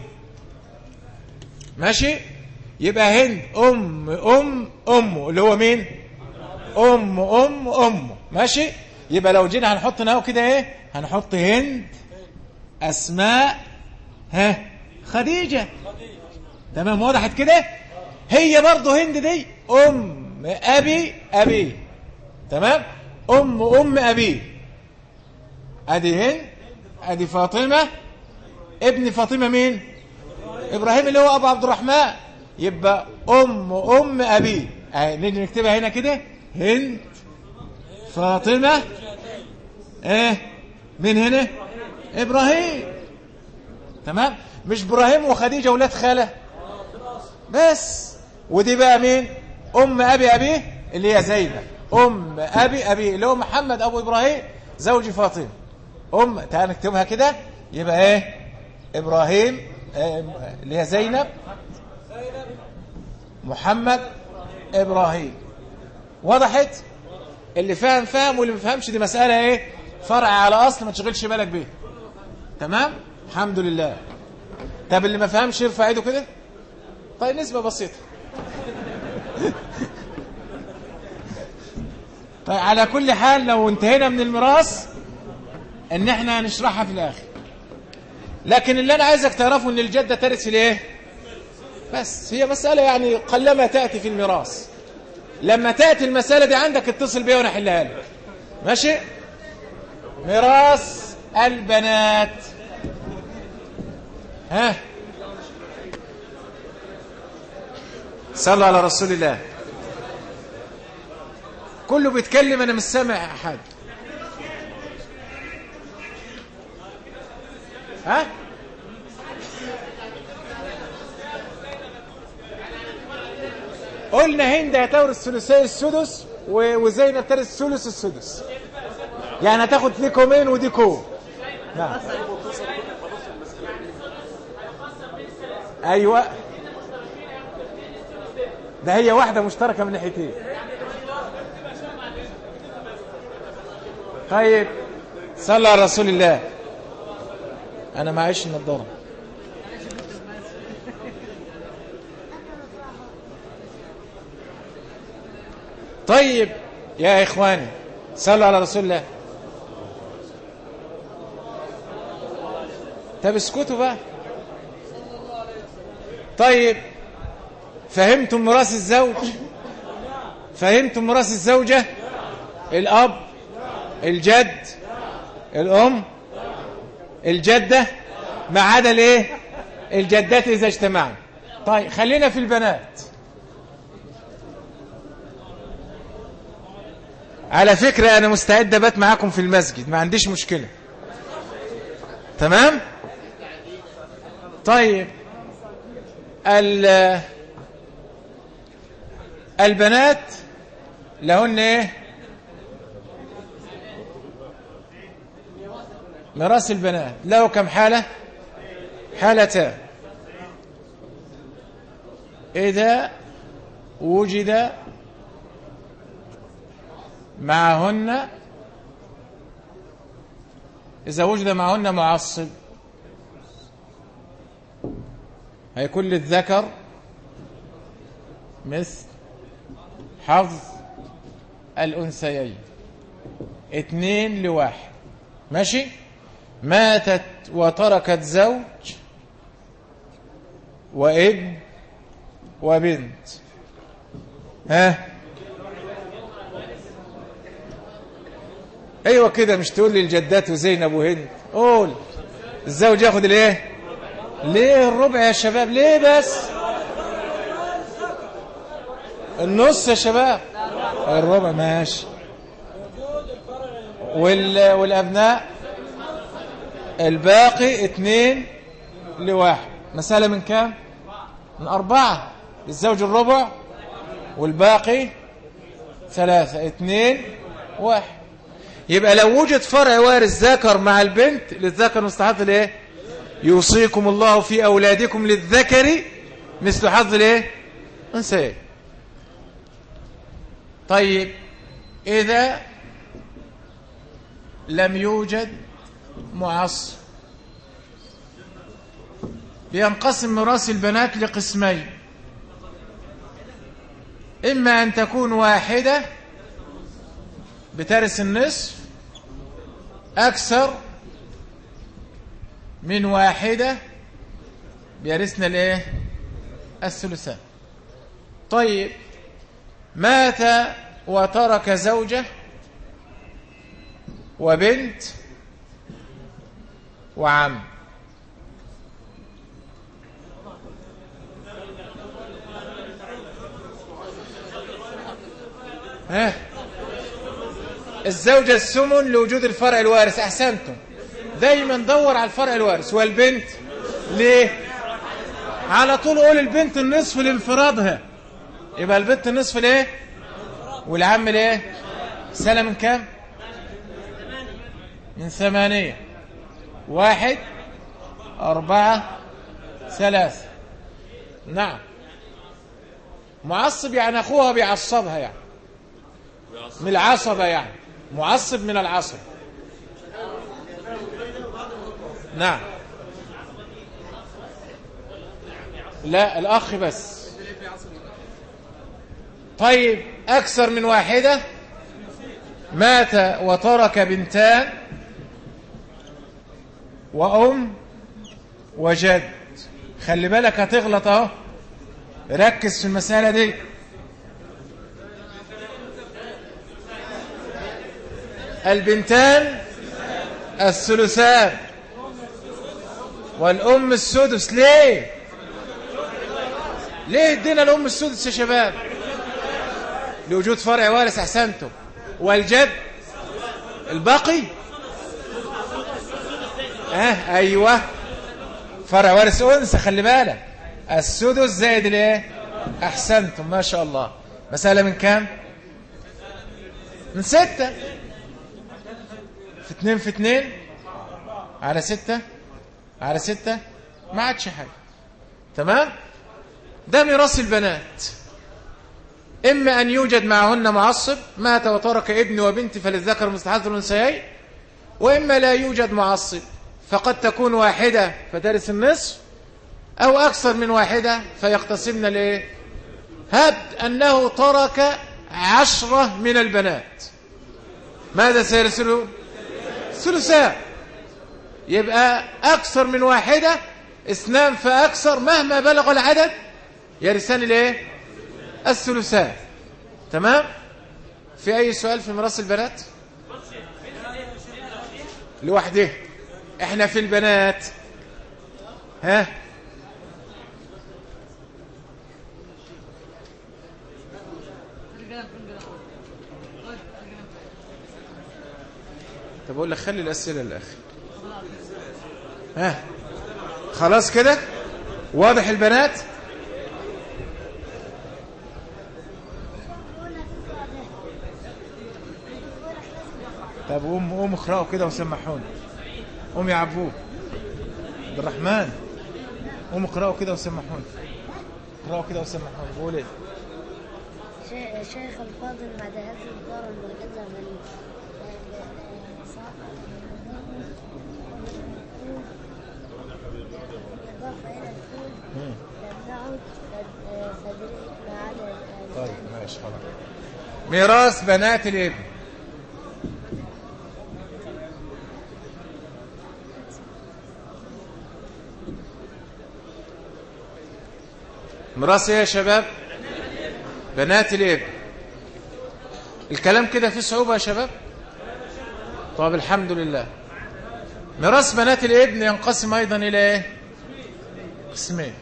ماشي يبقى هند أم أم أمه اللي هو مين أم أم أمه ماشي يبقى لو جينا هنحط ناو كده إيه هنحط هند أسماء ها خديجة تمام وضحت كده هي برضه هند دي أم أبي أبي تمام أم أم أبي أدي هند أدي فاطمة ابن فاطمة مين إبراهيم اللي هو أبو عبد الرحمن يبقى أم أم أبي نيجي نكتبها هنا كده هند فاطمة ايه من هنا إبراهيم تمام مش إبراهيم وخديجة ولاد خالة بس ودي بقى مين أم أبي أبيه اللي هي زينب أم أبي أبي اللي هو محمد أبو إبراهيم زوج فاطمة أم تعال نكتبها كده يبقى إيه إبراهيم إيه اللي هي زينب محمد إبراهيم وضحت اللي فاهم فاهم واللي ما فهمش دي مسألة إيه فرع على أصل ما تشغلش بالك بيه تمام الحمد لله طب اللي ما فهمش يرفع ايده كده طيب نسبة بسيطة طيب على كل حال لو انتهينا من الميراث ان احنا هنشرحها في الاخر لكن اللي انا عايزك تعرفه ان الجدة ترث الايه بس هي مسألة يعني قلما تأتي في الميراث لما تأتي المسألة دي عندك اتصل بيها وانا احلها لك ماشي ميراث البنات ها صلوا على رسول الله كله بيتكلم انا مش سامع احد ها قلنا هند هتورث ثلثي السدس وزينب ترث ثلث السدس يعني هتاخد دي كومين ودي كوم نعم ايوه ده هي واحده مشتركه من ناحيتين طيب صلى على رسول الله انا معيش النضاره طيب يا اخواني صلوا على رسول الله طب اسكتوا بقى طيب فهمتم ميراث الزوج فهمتم ميراث الزوجة الأب الجد الأم الجدة ما عدا الايه الجدات إذا اجتمعن طيب خلينا في البنات على فكرة أنا مستعد أبات معاكم في المسجد ما عنديش مشكلة تمام طيب البنات لهن ايه ميراث البنات له كم حالة حالتان إذا وجد معهن إذا وجد معهن معصب هيكون للذكر مثل حظ الأنثيين اتنين لواحد ماشي ماتت وتركت زوج وابن وبنت ها ايوه كده مش تقول لي الجدات وزينب وهند قول الزوج ياخد الايه ليه الربع يا شباب ليه بس النص يا شباب الربع ماشي وال... والابناء الباقي اتنين لواحد مسألة من كام من أربعة للزوج الربع والباقي ثلاثة اتنين واحد يبقى لو وجد فرع وارث ذكر مع البنت للذكر مستحض الايه يوصيكم الله في أولادكم للذكر مثل حظ الايه انثيين طيب إذا لم يوجد معصب بينقسم ميراث البنات لقسمين إما أن تكون واحدة بترث النصف أكثر من واحدة بيرثنا الايه الثلثان طيب مات وترك زوجة وبنت وعم ها الزوجة السمن لوجود الفرع الوارث أحسنتم دايما دور على الفرع الوارث والبنت ليه على طول قول البنت النصف لانفرادها يبقى البنت النصف ليه والعم ليه سنة من كام من ثمانية واحد أربعة ثلاثة نعم معصب يعني أخوها بيعصبها يعني من العصبة يعني معصب من العصب نعم لا الأخ بس طيب أكثر من واحدة مات وترك بنتان وأم وجد خلي بالك هتغلط اهو ركز في المسألة دي البنتان الثلثان والأم السدس ليه ليه ادينا الأم السدس يا شباب لوجود فرع وارث أحسنتم والجد الباقي اه ايوه فرع وارث انثى خلي بالك السدس زائد الايه احسنتم ما شاء الله مساله من كام من ستة في اتنين في اتنين على ستة على ستة ما عادش حاجة تمام ده ميراث البنات إما أن يوجد معهن معصب مات وترك ابن وبنت فللذكر مستحضر الأنثيين وإما لا يوجد معصب فقد تكون واحدة فترث النصف أو أكثر من واحدة فيقتسمن لإيه هب أنه ترك عشرة من البنات ماذا سيرسلون ثلثاء يبقى أكثر من واحدة اثنان فأكثر مهما بلغ العدد يرثان الايه الثلثاء تمام في أي سؤال في ميراث البنات لوحده احنا في البنات ها طب اقول لك خلي الاسئله للاخر ها خلاص كده واضح البنات طب قوم قوم اقرأوا كده وسمحوني قوم يا عبود عبد الرحمن قوم اقرأوا كده وسمحوني اقرأوا كده وسمحوني بقول ايه شي- شيخ الفاضل بعد هذه الدار الموعظة من إضافة إلى الفول مم. لم نعد فدري ما عدا طيب ماشي خلاص ميراث بنات الابن ميراث ايه يا شباب بنات الابن الكلام كده فيه صعوبة يا شباب طب الحمد لله ميراث بنات الابن ينقسم أيضا إلى إيه قسمين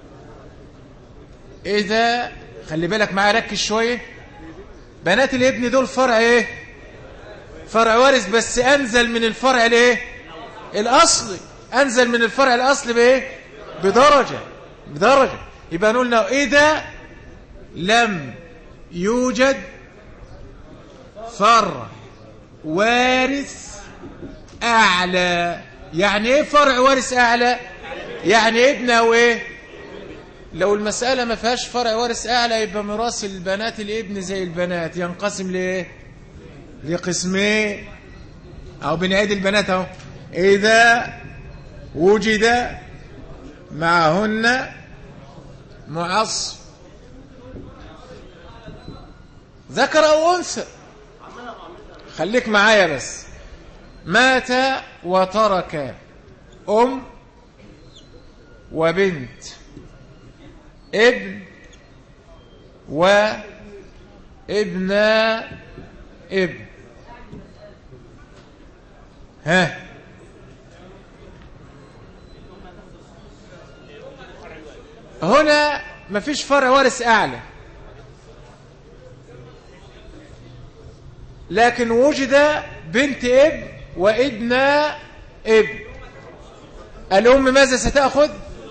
إذا خلي بالك معايا ركز شوية بنات الابن دول فرع إيه فرع وارث بس أنزل من الفرع الإيه الأصلي أنزل من الفرع الأصلي بإيه بدرجة بدرجة يبقى نقول إذا لم يوجد فرع وارث أعلى يعني إيه فرع وارث أعلى يعني ابن أو إيه لو المسألة ما فيهاش فرع وارث أعلى يبقى ميراث البنات الابن زي البنات ينقسم لإيه لقسمين أو بنعيد البنات أهو إذا وجد معهن معصب ذكر أو أنثى خليك معايا بس مات وترك أم وبنت ابن وابن ابن ها هنا مفيش فرع وارث أعلى لكن وجد بنت ابن وابن ابن الأم ماذا ستأخذ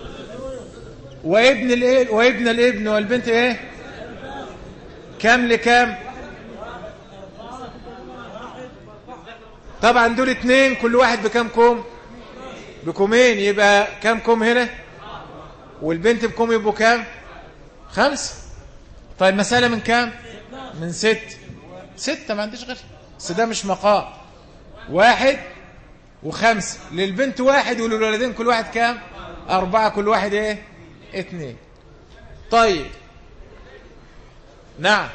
وابن الابن وابن الابن والبنت ايه كم لكم طبعا دول اتنين كل واحد بكم كوم بكومين يبقى كم كوم هنا والبنت بكم يبقوا كم خمسة طيب مسألة من كم من ست ستة ما عنديش غير بس ده مش مقام واحد وخمسة للبنت واحد وللولدين كل واحد كام أربعة كل واحد إيه اثنين طيب نعم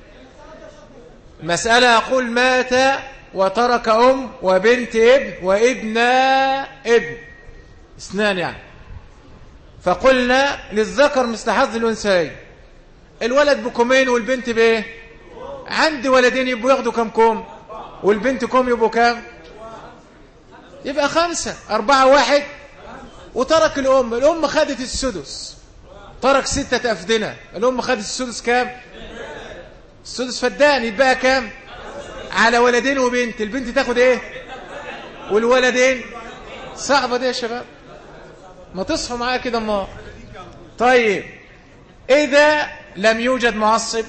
مسألة أقول مات وترك أم وبنت ابن وابن ابن اثنان يعني فقلنا للذكر مثل حظ الأنثيين الولد بكمين والبنت بايه عندي ولدين يبقوا ياخدوا كم كوم والبنت كوم يبقوا كم يبقى خمسة أربعة واحد وترك الأم الأم خدت السدس ترك ستة أفدنة الأم خدت السدس كام السدس فدان يبقى كام على ولدين وبنت البنت تاخد ايه والولدين صعبة دي يا شباب ما تصحوا معايا كده ما طيب إذا لم يوجد معصب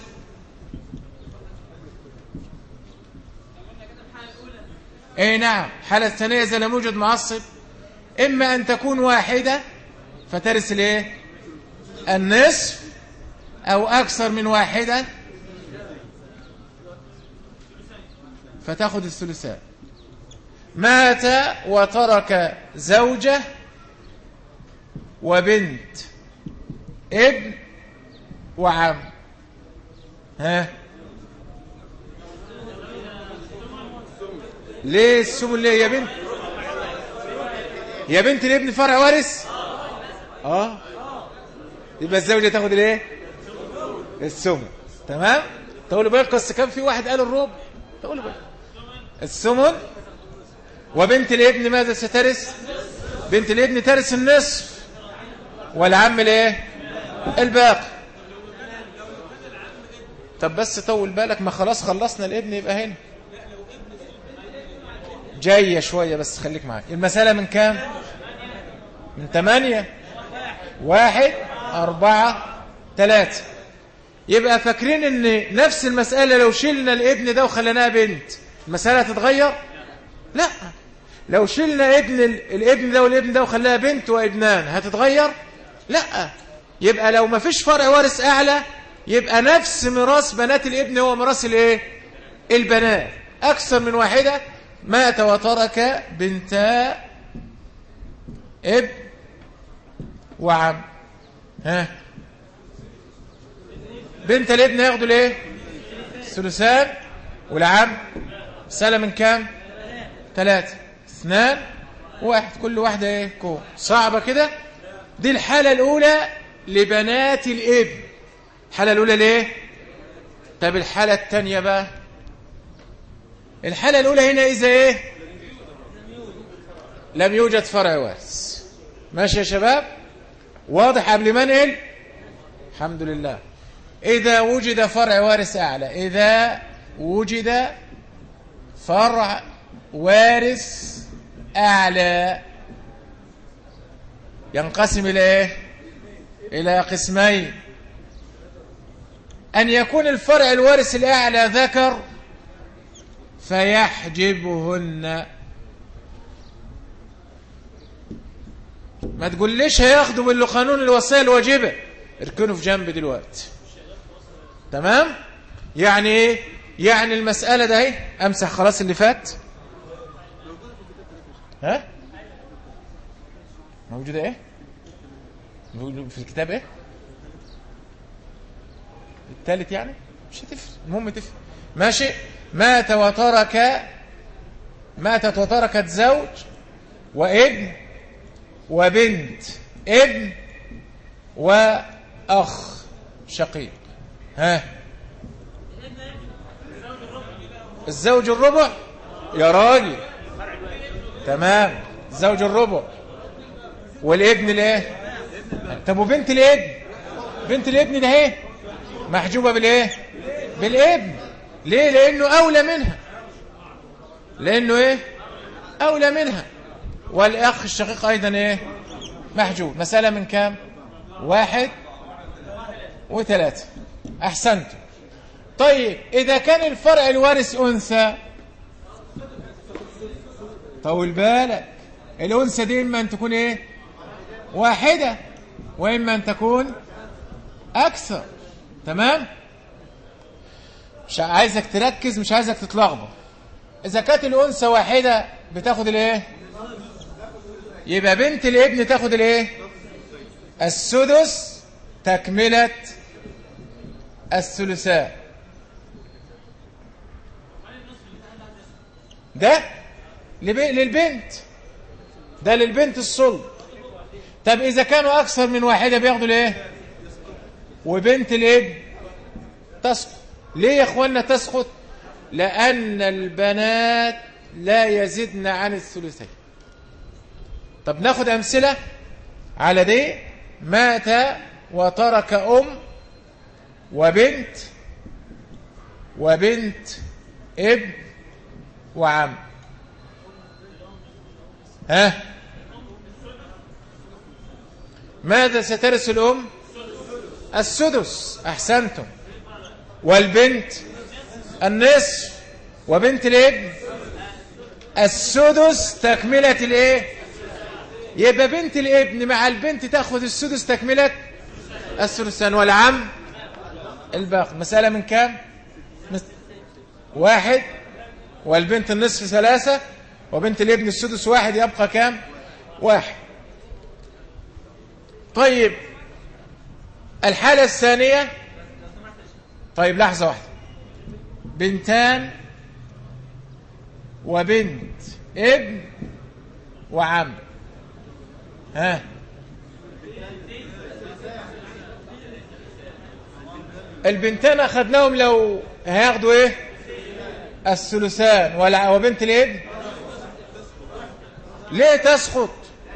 اي نعم حالة الثانية إذا لم يوجد معصب إما أن تكون واحدة فترث الايه النصف أو أكثر من واحدة فتأخذ الثلثاء مات وترك زوجة وبنت ابن وعم ها ليه السمن ليه يا بنت يا بنت الابن فرع وارث اه يبقى الزوجة تاخد الايه السمن تمام تقولوا بالك بس كان في واحد قال الربع تقولوا بالك السمن وبنت الابن ماذا سترث بنت الابن ترث النصف والعم الايه الباقي طب بس طول بالك ما خلاص خلصنا الابن يبقى هنا جاية شوية بس خليك معايا المسألة من كام من ثمانية واحد أربعة ثلاثة يبقى فاكرين ان نفس المسألة لو شلنا الابن ده وخلناها بنت المسألة تتغير لا لو شلنا ابن الابن ده والابن ده وخلاها بنت وابنان هتتغير لا يبقى لو ما فيش فرع وارث اعلى يبقى نفس ميراث بنات الابن هو ميراث الايه البنات اكثر من واحده مات وترك بنتا اب وعم ها بنت الابن ياخدوا الايه ثلثان والعم مسألة من كام ثلاثة اثنان واحد كل واحدة ايه كو صعبة كده دي الحالة الأولى لبنات الابن الحالة الأولى ليه طب الحالة الثانية بقى الحالة الأولى هنا إذا إيه لم يوجد فرع وارث ماشي يا شباب واضح قبل ما ننقل الحمد لله إذا وجد فرع وارث أعلى إذا وجد فرع وارث أعلى ينقسم إلى إيه؟ إلى قسمين أن يكون الفرع الوارث الأعلى ذكر فيحجبهن ما تقوليش هياخدوا من قانون الوصية الواجبة اركنوا في جنب دلوقتي تمام يعني ايه يعني المسألة ده اهي امسح خلاص اللي فات ها موجودة ايه موجودة في الكتاب ايه الثالث يعني مش هتفرق المهم تفرق ماشي مات وترك ماتت وتركت زوج وابن وبنت ابن وأخ شقيق ها الزوج الربع يا راجل تمام الزوج الربع والابن الايه طب وبنت الابن بنت الابن ده ايه محجوبه بالايه بالابن ليه لانه اولى منها لانه ايه اولى منها والاخ الشقيق ايضا ايه محجوب مساله من كام واحد وثلاثة احسنتم طيب اذا كان الفرع الوارث انثى طول بالك الانثى دي اما ان تكون ايه واحده واما ان تكون اكثر تمام مش عايزك تركز مش عايزك تتلخبط اذا كانت الانثى واحده بتاخد الايه يبقى بنت الابن تاخد الايه السدس تكمله الثلثان ده لب- للبنت ده للبنت الصلب طب اذا كانوا اكثر من واحده بياخدوا الايه وبنت الابن تسقط ليه يا اخوانا تسقط لان البنات لا يزدن عن الثلثين طب ناخد امثله على دي مات وترك ام وبنت وبنت ابن وعم ها ماذا سترث الأم السدس أحسنتم والبنت النصف وبنت الابن السدس تكملة الايه يبقى بنت الابن مع البنت تاخذ السدس تكملة الثلثان والعم الباقي مسألة من كام مس- واحد والبنت النصف ثلاثة وبنت الابن السدس واحد يبقى كام واحد طيب الحالة الثانية طيب لحظة واحدة بنتان وبنت ابن وعم ها البنتان اخذناهم لو هياخدوا ايه الثلثان ولا وبنت الابن ليه تسقط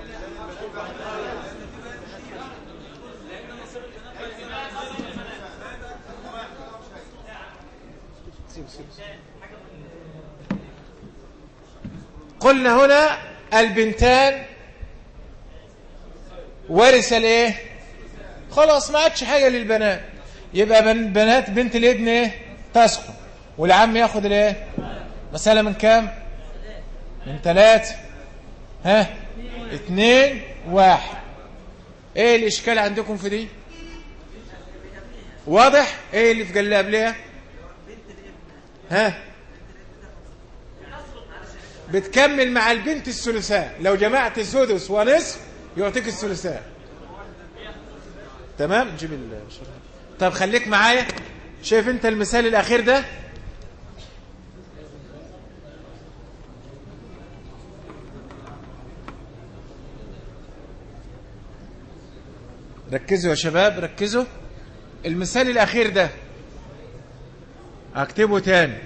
قلنا هنا البنتان ورث الايه خلاص ما عادش حاجه للبنات يبقى بن- بنات بنت الابن ايه تسقط والعم ياخد الايه مساله من كام من ثلاثة ها اتنين واحد ايه الاشكال عندكم في دي واضح ايه اللي في قلب قبلها ها بتكمل مع البنت الثلثان لو جمعت سدس ونصف يعطيك الثلثان تمام جيب الشرح طب خليك معايا شايف انت المثال الاخير ده ركزوا يا شباب ركزوا المثال الأخير ده أكتبه تاني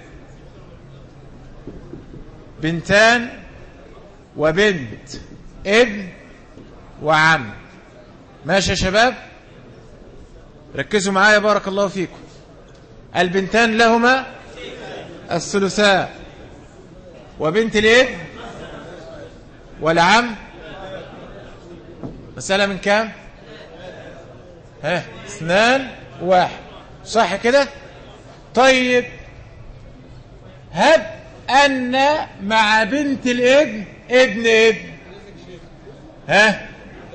بنتان وبنت ابن وعم ماشي يا شباب ركزوا معايا بارك الله فيكم البنتان لهما الثلثان وبنت الابن والعم مسألة من كام ها اثنان واحد صح كده طيب هب أن مع بنت الابن ابن ابن ها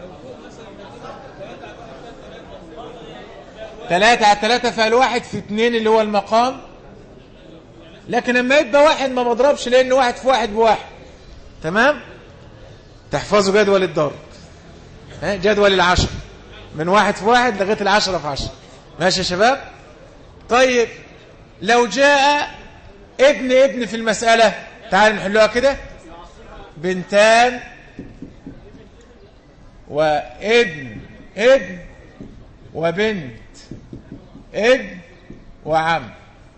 ثلاثة على ثلاثة فالواحد في اتنين اللي هو المقام لكن لما يبقى واحد ما بضربش لأن واحد في واحد بواحد تمام تحفظوا جدول الضرب ها جدول العشر من واحد في واحد لغاية العشرة في عشرة ماشي يا شباب طيب لو جاء ابن ابن في المسألة تعال نحلوها كده بنتان وابن ابن وبنت ابن وعم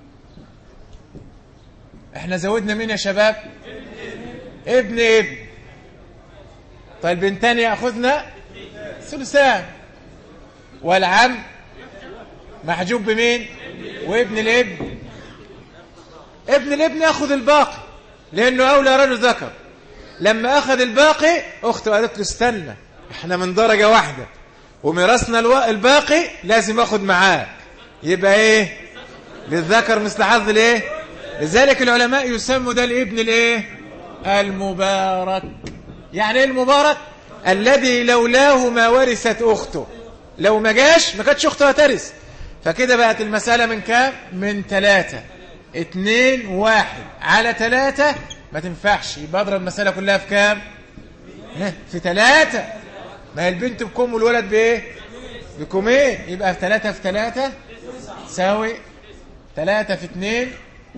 احنا زودنا مين يا شباب ابن ابن طيب بنتان ياخذنا ثلثان والعم محجوب بمين وابن الابن ابن الابن ياخذ الباقي لانه اولى رجل ذكر لما اخذ الباقي اخته قالت له استنى احنا من درجه واحده وميراثنا الو... الباقي لازم اخذ معاك يبقى ايه للذكر مثل حظ الايه لذلك العلماء يسموا ده الابن الايه المبارك يعني ايه المبارك الذي لولاه ما ورثت اخته لو ما جاش ما كانتش اخته هترث فكده بقت المسألة من كام من ثلاثة اتنين واحد على ثلاثة ما تنفعش يبقى اضرب المسألة كلها في كام في ثلاثة ما هي البنت بكم والولد بايه بكمين يبقى في ثلاثة في ثلاثة تساوي ثلاثة في اثنين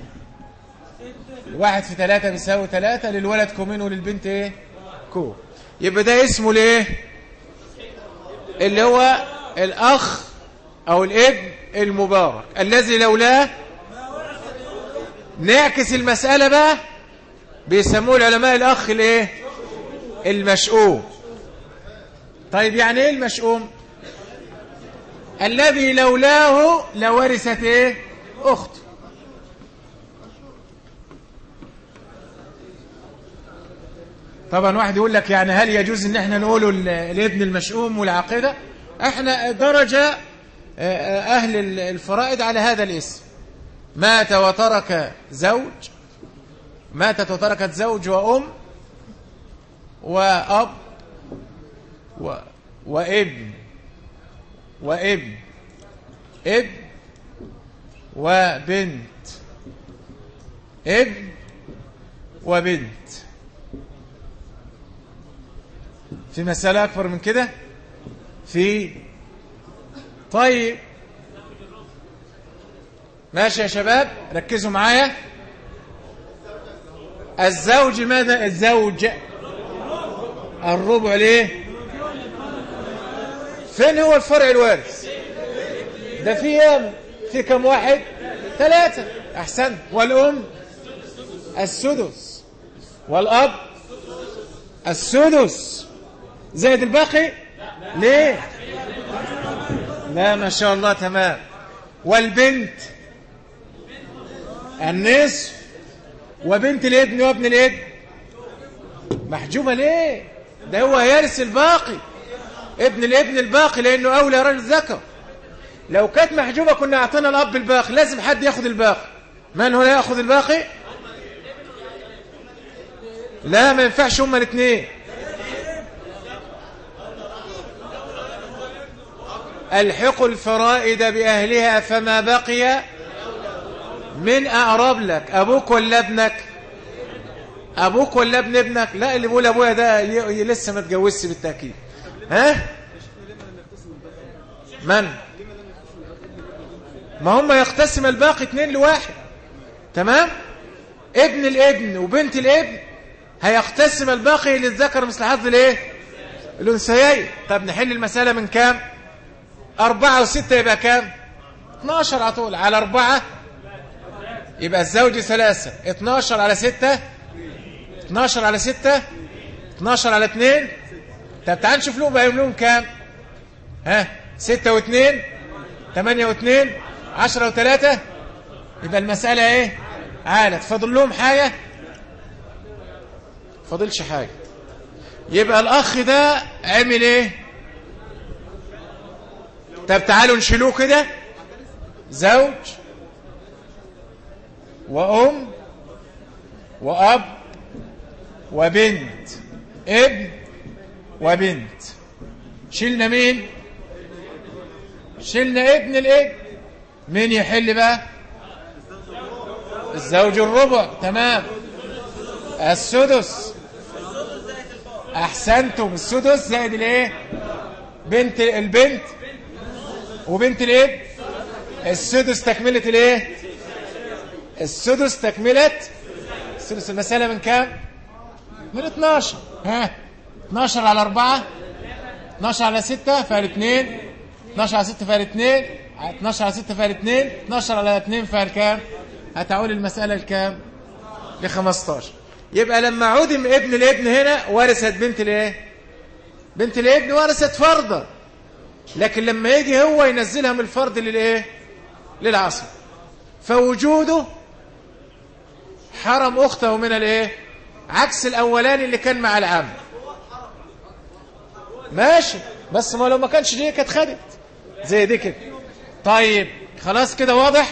واحد في ثلاثة بيساوي ثلاثة للولد كومين وللبنت ايه كو يبقى ده اسمه ليه اللي هو الأخ أو الابن المبارك الذي لولاه نعكس المسألة بقى بيسموه العلماء الأخ الايه المشؤوم طيب يعني ايه المشؤوم الذي لولاه لورثت ايه اخته طبعا واحد يقول لك يعني هل يجوز ان احنا نقوله الابن المشؤوم والعقيده احنا درجه اهل الفرائض على هذا الاسم مات وترك زوج ماتت وتركت زوج وام واب و وابن وابن ابن وبنت ابن وبنت في مسألة أكبر من كده في طيب ماشي يا شباب ركزوا معايا الزوج ماذا الزوج الربع ليه فين هو الفرع الوارث ده في يام في كم واحد ثلاثة أحسن والأم السدس والأب السدس زائد الباقي ليه لا ما شاء الله تمام والبنت النصف وبنت الابن وابن الابن محجوبة ليه ده هو يرث الباقي ابن الابن الباقي لانه اولى رجل ذكر لو كانت محجوبة كنا اعطينا الاب الباقي لازم حد ياخذ الباقي من هنا ياخذ الباقي لا ما ينفعش هما الاثنين الحق الفرائد بأهلها فما بقي من أقرب لك أبوك ولا ابنك أبوك ولا ابن ابنك لا اللي بيقول أبويا ده ي- ي- لسه ما اتجوزش بالتأكيد ها من ما هم يقتسم الباقي اتنين لواحد تمام ابن الابن وبنت الابن هيقتسم الباقي للذكر مثل حظ الايه الانثيين طب نحل المسألة من كام أربعة وستة يبقى كام 12 على طول على أربعة يبقى الزوج ثلاثة 12 على ستة 12 على ستة 12 على اتنين طب تعال نشوف لهم بقى لهم كام ها ستة واثنين ثمانية واثنين عشرة وثلاثة يبقى المسألة ايه عالت فاضل لهم حاجة فاضلش حاجة يبقى الأخ ده عمل ايه طب تعالوا نشيلوه كده زوج وأم وأب وبنت ابن وبنت شلنا مين شلنا ابن الابن مين يحل بقى الزوج الربع تمام السدس احسنتم السدس زائد الايه بنت البنت وبنت الابن السدس تكملة الايه السدس تكملة السدس المسألة من كام من 12 ها 12 على 4 12 على 6 فعل 2 12 على 6 فعل 2 12 على 6 فعل 2 12 على 2 فعل كام هتعول المسألة لكام ل 15 يبقى لما عدم ابن الابن هنا ورثت بنت الايه بنت الابن ورثت فرضا لكن لما يجي هو ينزلها من الفرض للايه للعصر فوجوده حرم اخته من الايه عكس الاولاني اللي كان مع العم ماشي بس ما لو ما كانش دي كانت خدت زي دي كده طيب خلاص كده واضح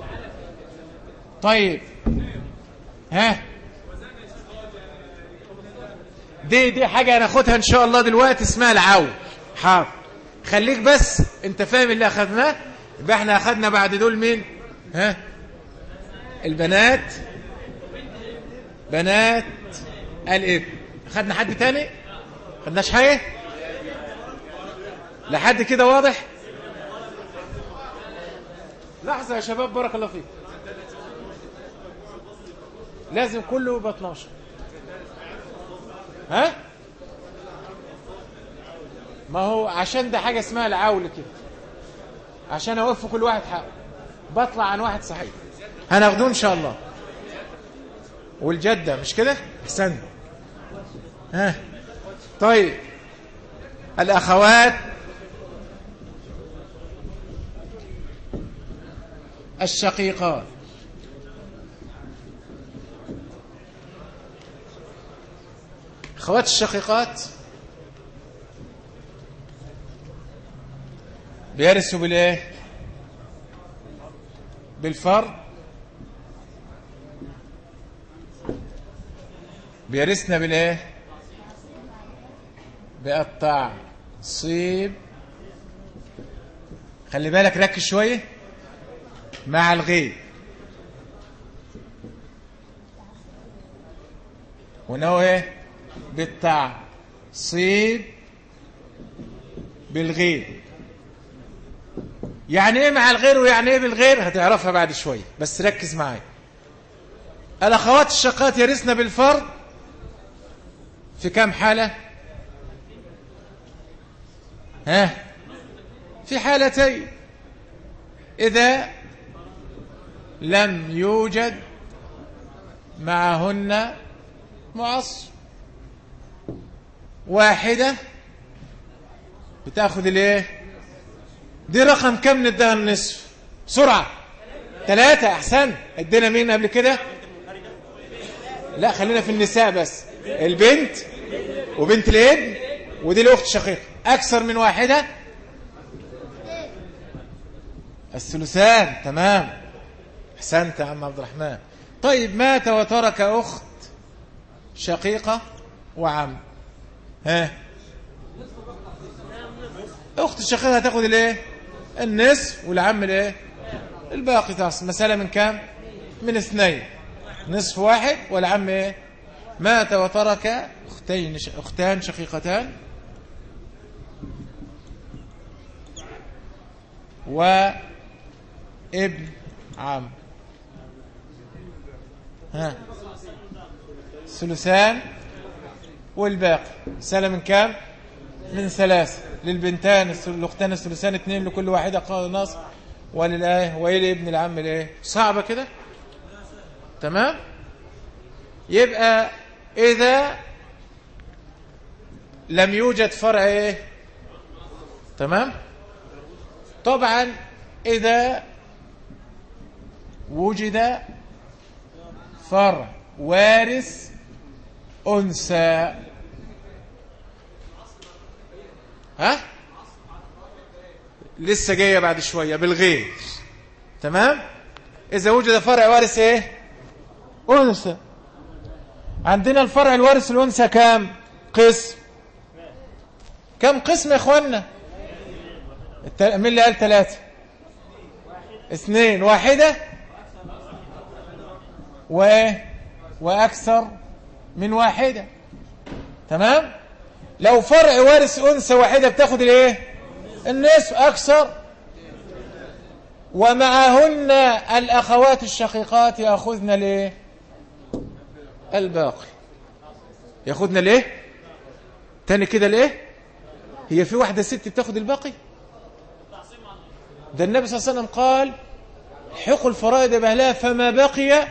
طيب ها دي دي حاجة هناخدها ان شاء الله دلوقتي اسمها العول حاضر خليك بس انت فاهم اللي اخذناه يبقى احنا اخذنا بعد دول مين ها البنات بنات الابن اخذنا حد تاني خدناش حاجة لحد كده واضح لحظة يا شباب بارك الله فيك لازم كله يبقى 12 ها ما هو عشان ده حاجة اسمها العول كده عشان اوفي كل واحد حقه بطلع عن واحد صحيح هناخدوه ان شاء الله والجدة مش كده احسن ها طيب الاخوات الشقيقات اخوات الشقيقات بيرثوا بالايه بالفرض بيرثنا بالايه بالتعصيب خلي بالك ركز شويه مع الغيب هنا ايه بالتعصيب بالغير يعني ايه مع الغير ويعني ايه بالغير هتعرفها بعد شوية بس ركز معايا الاخوات الشقات يرثن بالفرض في كام حالة ها في حالتين إذا لم يوجد معهن معصر واحدة بتاخد الايه دي رقم كم نديها النصف بسرعة ثلاثة احسن ادينا مين قبل كده لا خلينا في النساء بس البنت وبنت الابن ودي الاخت شقيقة اكثر من واحدة الثلثان تمام احسنت يا عم عبد الرحمن طيب مات وترك اخت شقيقة وعم ها اخت الشقيقة هتاخد الايه النصف والعم الايه الباقي تحصل مسألة من كام من اثنين نصف واحد والعم ايه مات وترك اختين اختان شقيقتان وابن عم ها ثلثان والباقي سنة من كام من ثلاثة للبنتان الاختان الثلثان اثنين لكل واحدة قال نص وللآية وإلى ابن العم الايه صعبة كده تمام يبقى إذا لم يوجد فرع ايه تمام طبعا إذا وجد فرع وارث أنثى ها لسه جاية بعد شوية بالغير تمام إذا وجد فرع وارث إيه أنثى عندنا الفرع الوارث الأنثى كام قسم كم قسم يا إخوانا مين اللي قال ثلاثة اثنين واحدة و وأكثر من واحدة تمام لو فرع وارث أنثى واحدة بتاخد الايه النصف أكثر ومعهن الأخوات الشقيقات يأخذن الايه الباقي يأخذن الايه تاني كده الايه هي في واحدة ست بتاخد الباقي ده النبي صلى الله عليه وسلم قال حق الفرائض بأهلها فما بقي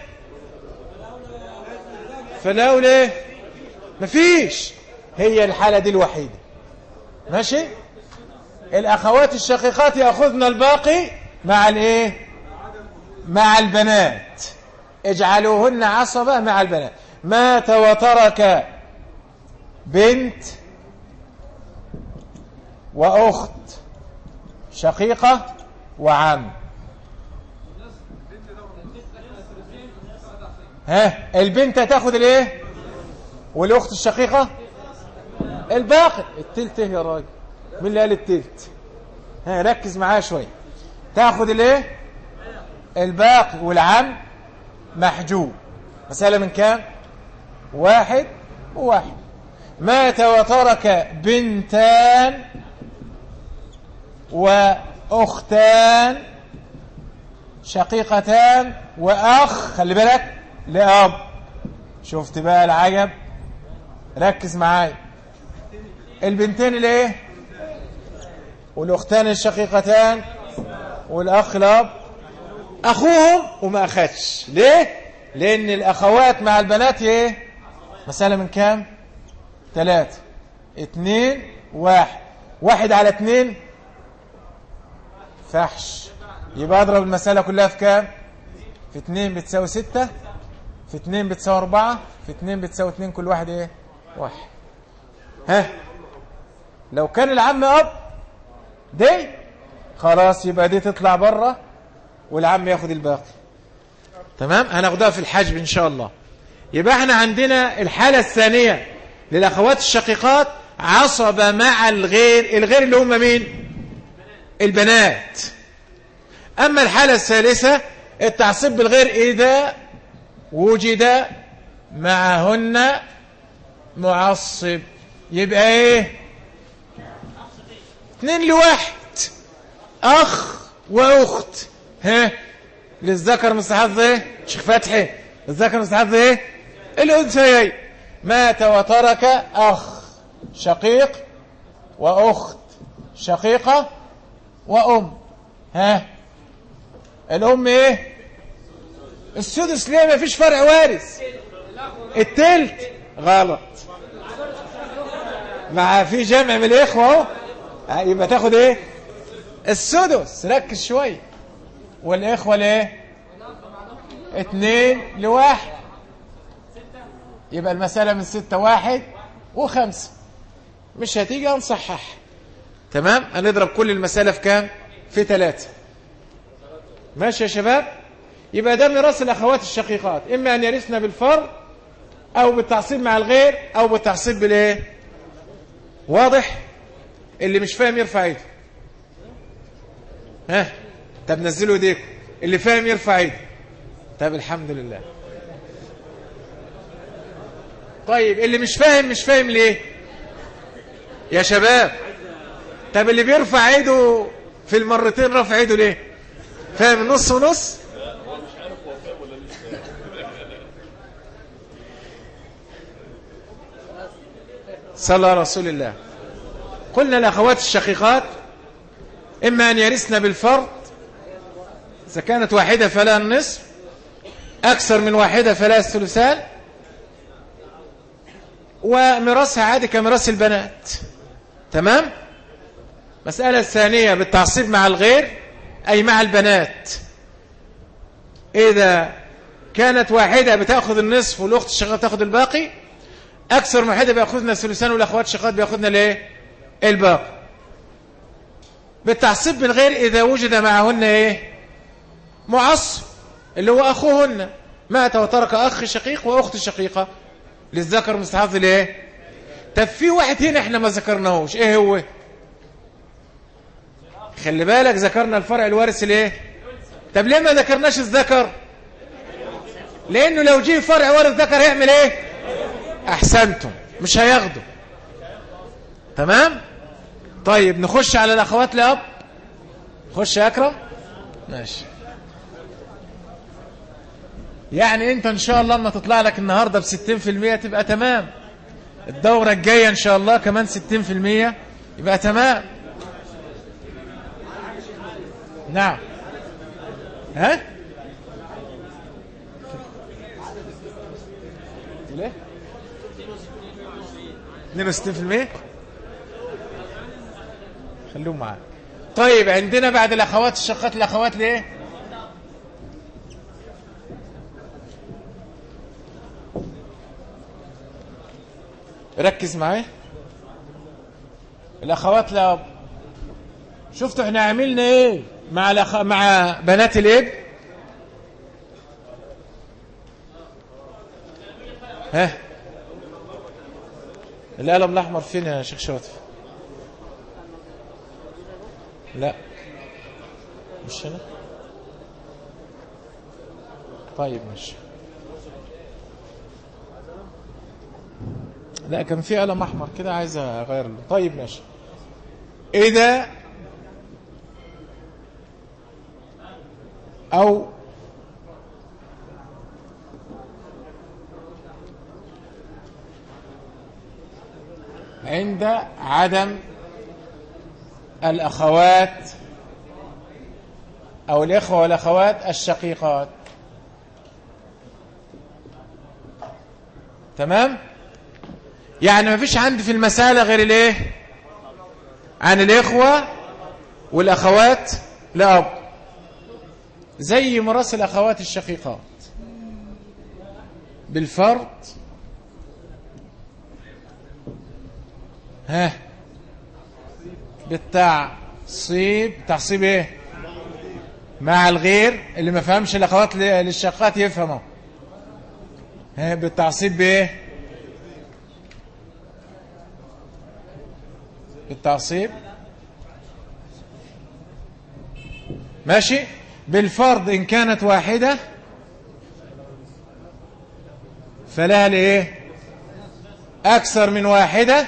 فلولا ايه مفيش هي الحالة دي الوحيدة ماشي الأخوات الشقيقات يأخذن الباقي مع الايه مع البنات اجعلوهن عصبة مع البنات مات وترك بنت وأخت شقيقة وعم ها البنت هتاخد الايه والاخت الشقيقة الباقي التلت ايه يا راجل مين اللي قال التلت ها ركز معايا شويه تاخد الايه الباقي والعم محجوب مسألة من كام واحد وواحد مات وترك بنتان وأختان شقيقتان وأخ خلي بالك لأب شفت بقى العجب ركز معايا البنتين الايه والاختان الشقيقتان والاخ الاب اخوهم وما اخدش ليه لان الاخوات مع البنات ايه مسألة من كام ثلاثة اتنين واحد واحد على اتنين فحش يبقى اضرب المسألة كلها في كام في اتنين بتساوي ستة في اتنين بتساوي اربعة في اتنين بتساوي اتنين كل واحد ايه واحد ها لو كان العم اب دي خلاص يبقى دي تطلع بره والعم ياخد الباقي تمام هناخدها في الحجب ان شاء الله يبقى احنا عندنا الحالة الثانية للاخوات الشقيقات عصب مع الغير الغير اللي هم مين البنات اما الحالة الثالثة التعصيب بالغير اذا وجد معهن معصب يبقى ايه اتنين لواحد اخ واخت ها للذكر مستحض ايه شيخ فتحي الذكر مستحض ايه الانثيين مات وترك اخ شقيق واخت شقيقة وام ها الام ايه السدس ليه ما فيش فرع وارث التلت غلط مع في جمع من الاخوه اهو يبقى تاخد ايه السدس ركز شويه والاخوه ليه اتنين لواحد يبقى المسألة من ستة واحد وخمسة مش هتيجي هنصحح تمام هنضرب كل المسألة في كام في ثلاثة ماشي يا شباب يبقى ده ميراث الأخوات الشقيقات إما أن يرثنا بالفرض أو بالتعصيب مع الغير أو بالتعصيب بالإيه واضح اللي مش فاهم يرفع ايده ها طب نزلوا ايديكم اللي فاهم يرفع ايده طب الحمد لله طيب اللي مش فاهم مش فاهم ليه يا شباب طب اللي بيرفع ايده في المرتين رفع ايده ليه فاهم نص ونص صلى على رسول الله قلنا الأخوات الشقيقات إما أن يرثن بالفرض إذا كانت واحدة فلا النصف أكثر من واحدة فلا الثلثان وميراثها عادي كميراث البنات تمام مسألة الثانية بالتعصيب مع الغير أي مع البنات إذا كانت واحدة بتأخذ النصف والأخت الشقيقة تأخذ الباقي أكثر من واحدة بيأخذنا الثلثان والأخوات الشقيقات بيأخذنا الإيه الباقي بالتعصيب بالغير إذا وجد معهن إيه معصب اللي هو أخوهن مات وترك أخ شقيق وأخت شقيقة للذكر مستحض ليه طب في واحد هنا احنا ما ذكرناهوش ايه هو خلي بالك ذكرنا الفرع الوارث ليه طب ليه ما ذكرناش الذكر لانه لو جه فرع وارث ذكر هيعمل ايه احسنتم مش هياخده تمام طيب نخش على الاخوات لاب خش يا اكرم ماشي يعني انت ان شاء الله لما تطلع لك النهاردة بستين في المية تبقى تمام الدورة الجاية ان شاء الله كمان ستين في المية يبقى تمام نعم ها ليه 62% خلوهم معاك طيب عندنا بعد الاخوات الشقات الاخوات ليه ركز معايا الاخوات لا شفتوا احنا عملنا ايه مع الأخ... مع بنات الاب ها القلم الاحمر فين يا شيخ شاطر لا مش هنا طيب ماشي لا كان في قلم احمر كده عايز اغير له طيب ماشي اذا او عند عدم الأخوات أو الإخوة والأخوات الشقيقات تمام يعني ما فيش عندي في المسألة غير الايه عن الإخوة والأخوات لأب زي مراس الأخوات الشقيقات بالفرض ها بالتعصيب تعصيب ايه مع الغير اللي ما فهمش الاخوات للشقات يفهموا ها بالتعصيب بايه بالتعصيب ماشي بالفرض ان كانت واحدة فلها لايه اكثر من واحده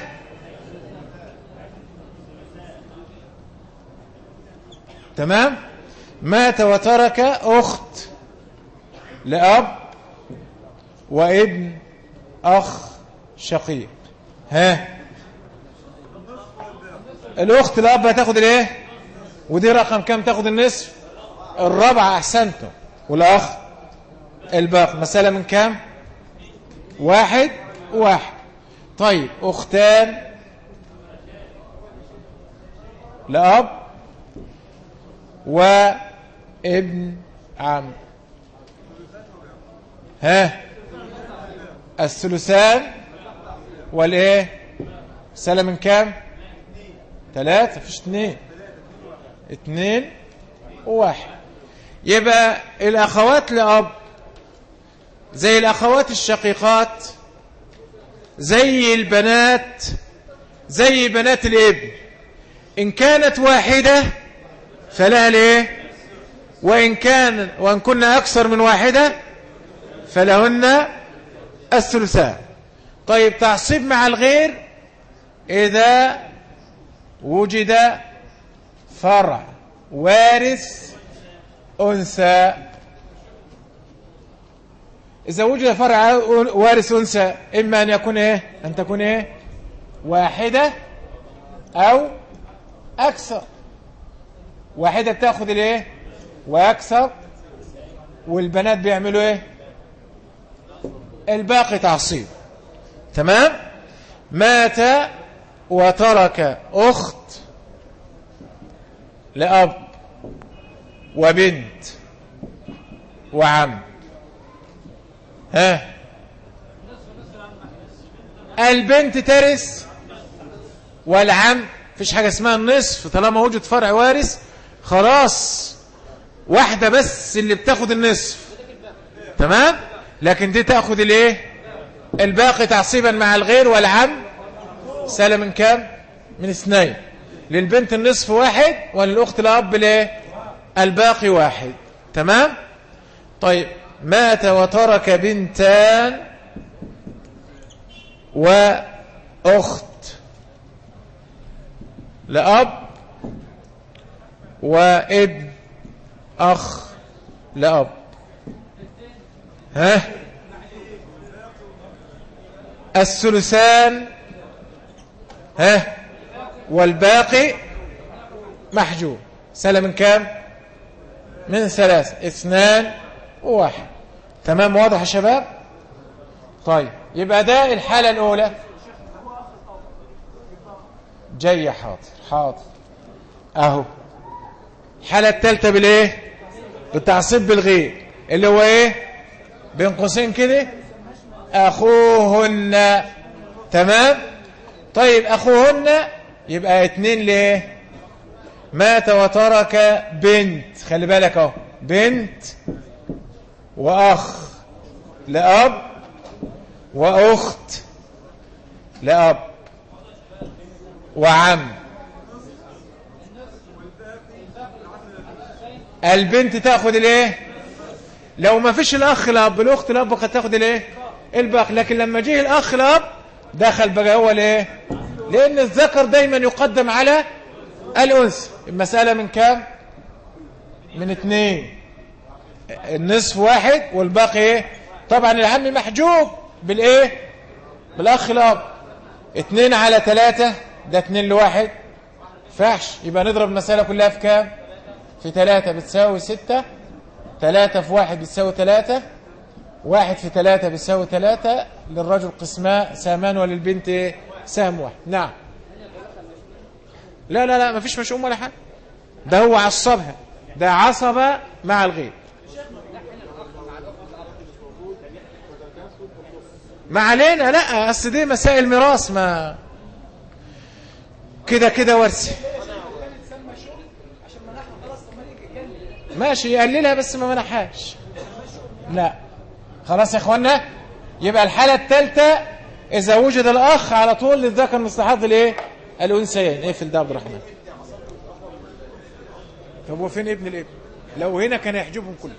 تمام مات وترك أخت لأب وابن أخ شقيق ها الأخت الأب هتاخد الايه ودي رقم كام تاخد النصف الرابعة أحسنته والأخ الباقي مسألة من كام واحد واحد طيب أختان لأب وابن عم ها الثلثان والايه سلم من كام ثلاثة فيش اثنين اثنين وواحد يبقى الاخوات لاب زي الاخوات الشقيقات زي البنات زي بنات الابن ان كانت واحده فلها ليه وإن كان وإن كنا أكثر من واحدة فلهن الثلثان طيب تعصيب مع الغير إذا وجد فرع وارث أنثى إذا وجد فرع وارث أنثى إما أن يكون إيه أن تكون إيه واحدة أو أكثر واحدة بتاخد الايه وأكثر والبنات بيعملوا ايه الباقي تعصيب تمام مات وترك أخت لأب وبنت وعم ها البنت ترث والعم فيش حاجة اسمها النصف طالما وجد فرع وارث خلاص واحدة بس اللي بتاخد النصف تمام لكن دي تاخد الايه الباقي تعصيبا مع الغير والعم سالة من كام من اثنين للبنت النصف واحد وللأخت الأب الايه الباقي واحد تمام طيب مات وترك بنتان وأخت لأب وابن أخ لأب ها الثلثان ها والباقي محجوب سنة من كام من ثلاثة اثنان وواحد تمام واضح يا شباب طيب يبقى ده الحالة الأولى جاي حاضر حاضر أهو الحالة الثالثة بالإيه بالتعصيب بالغير اللي هو إيه بين قوسين كده أخوهن تمام طيب أخوهن يبقى اتنين ليه مات وترك بنت خلي بالك اهو بنت وأخ لأب وأخت لأب وعم البنت تأخذ الايه لو ما فيش الأخ لأب الأخت لأب قد تأخذ الايه الباقي لكن لما جه الأخ لأب دخل بقى هو الايه لأن الذكر دايما يقدم على الأنثى المسألة من كام من اثنين النصف واحد والباقي ايه طبعا العم محجوب بالايه بالاخ الاب اتنين على تلاتة ده اتنين لواحد فحش يبقى نضرب المسألة كلها في كام في تلاتة بتساوي ستة تلاتة في واحد بتساوي تلاتة واحد في تلاتة بتساوي تلاتة للرجل قسماء سامان وللبنت ايه سهم واحد نعم لا لا لا مفيش مشؤوم ولا حاجة ده هو عصبها ده عصب مع الغير ما علينا لا اصل دي مسائل ميراث ما كده كده ورثه ماشي يقللها بس ما منحهاش لا خلاص يا اخوانا يبقى الحالة الثالثة اذا وجد الاخ على طول للذكر مستحض الايه الانثيين اقفل ده عبد الرحمن طب وفين ابن الابن لو هنا كان يحجبهم كلهم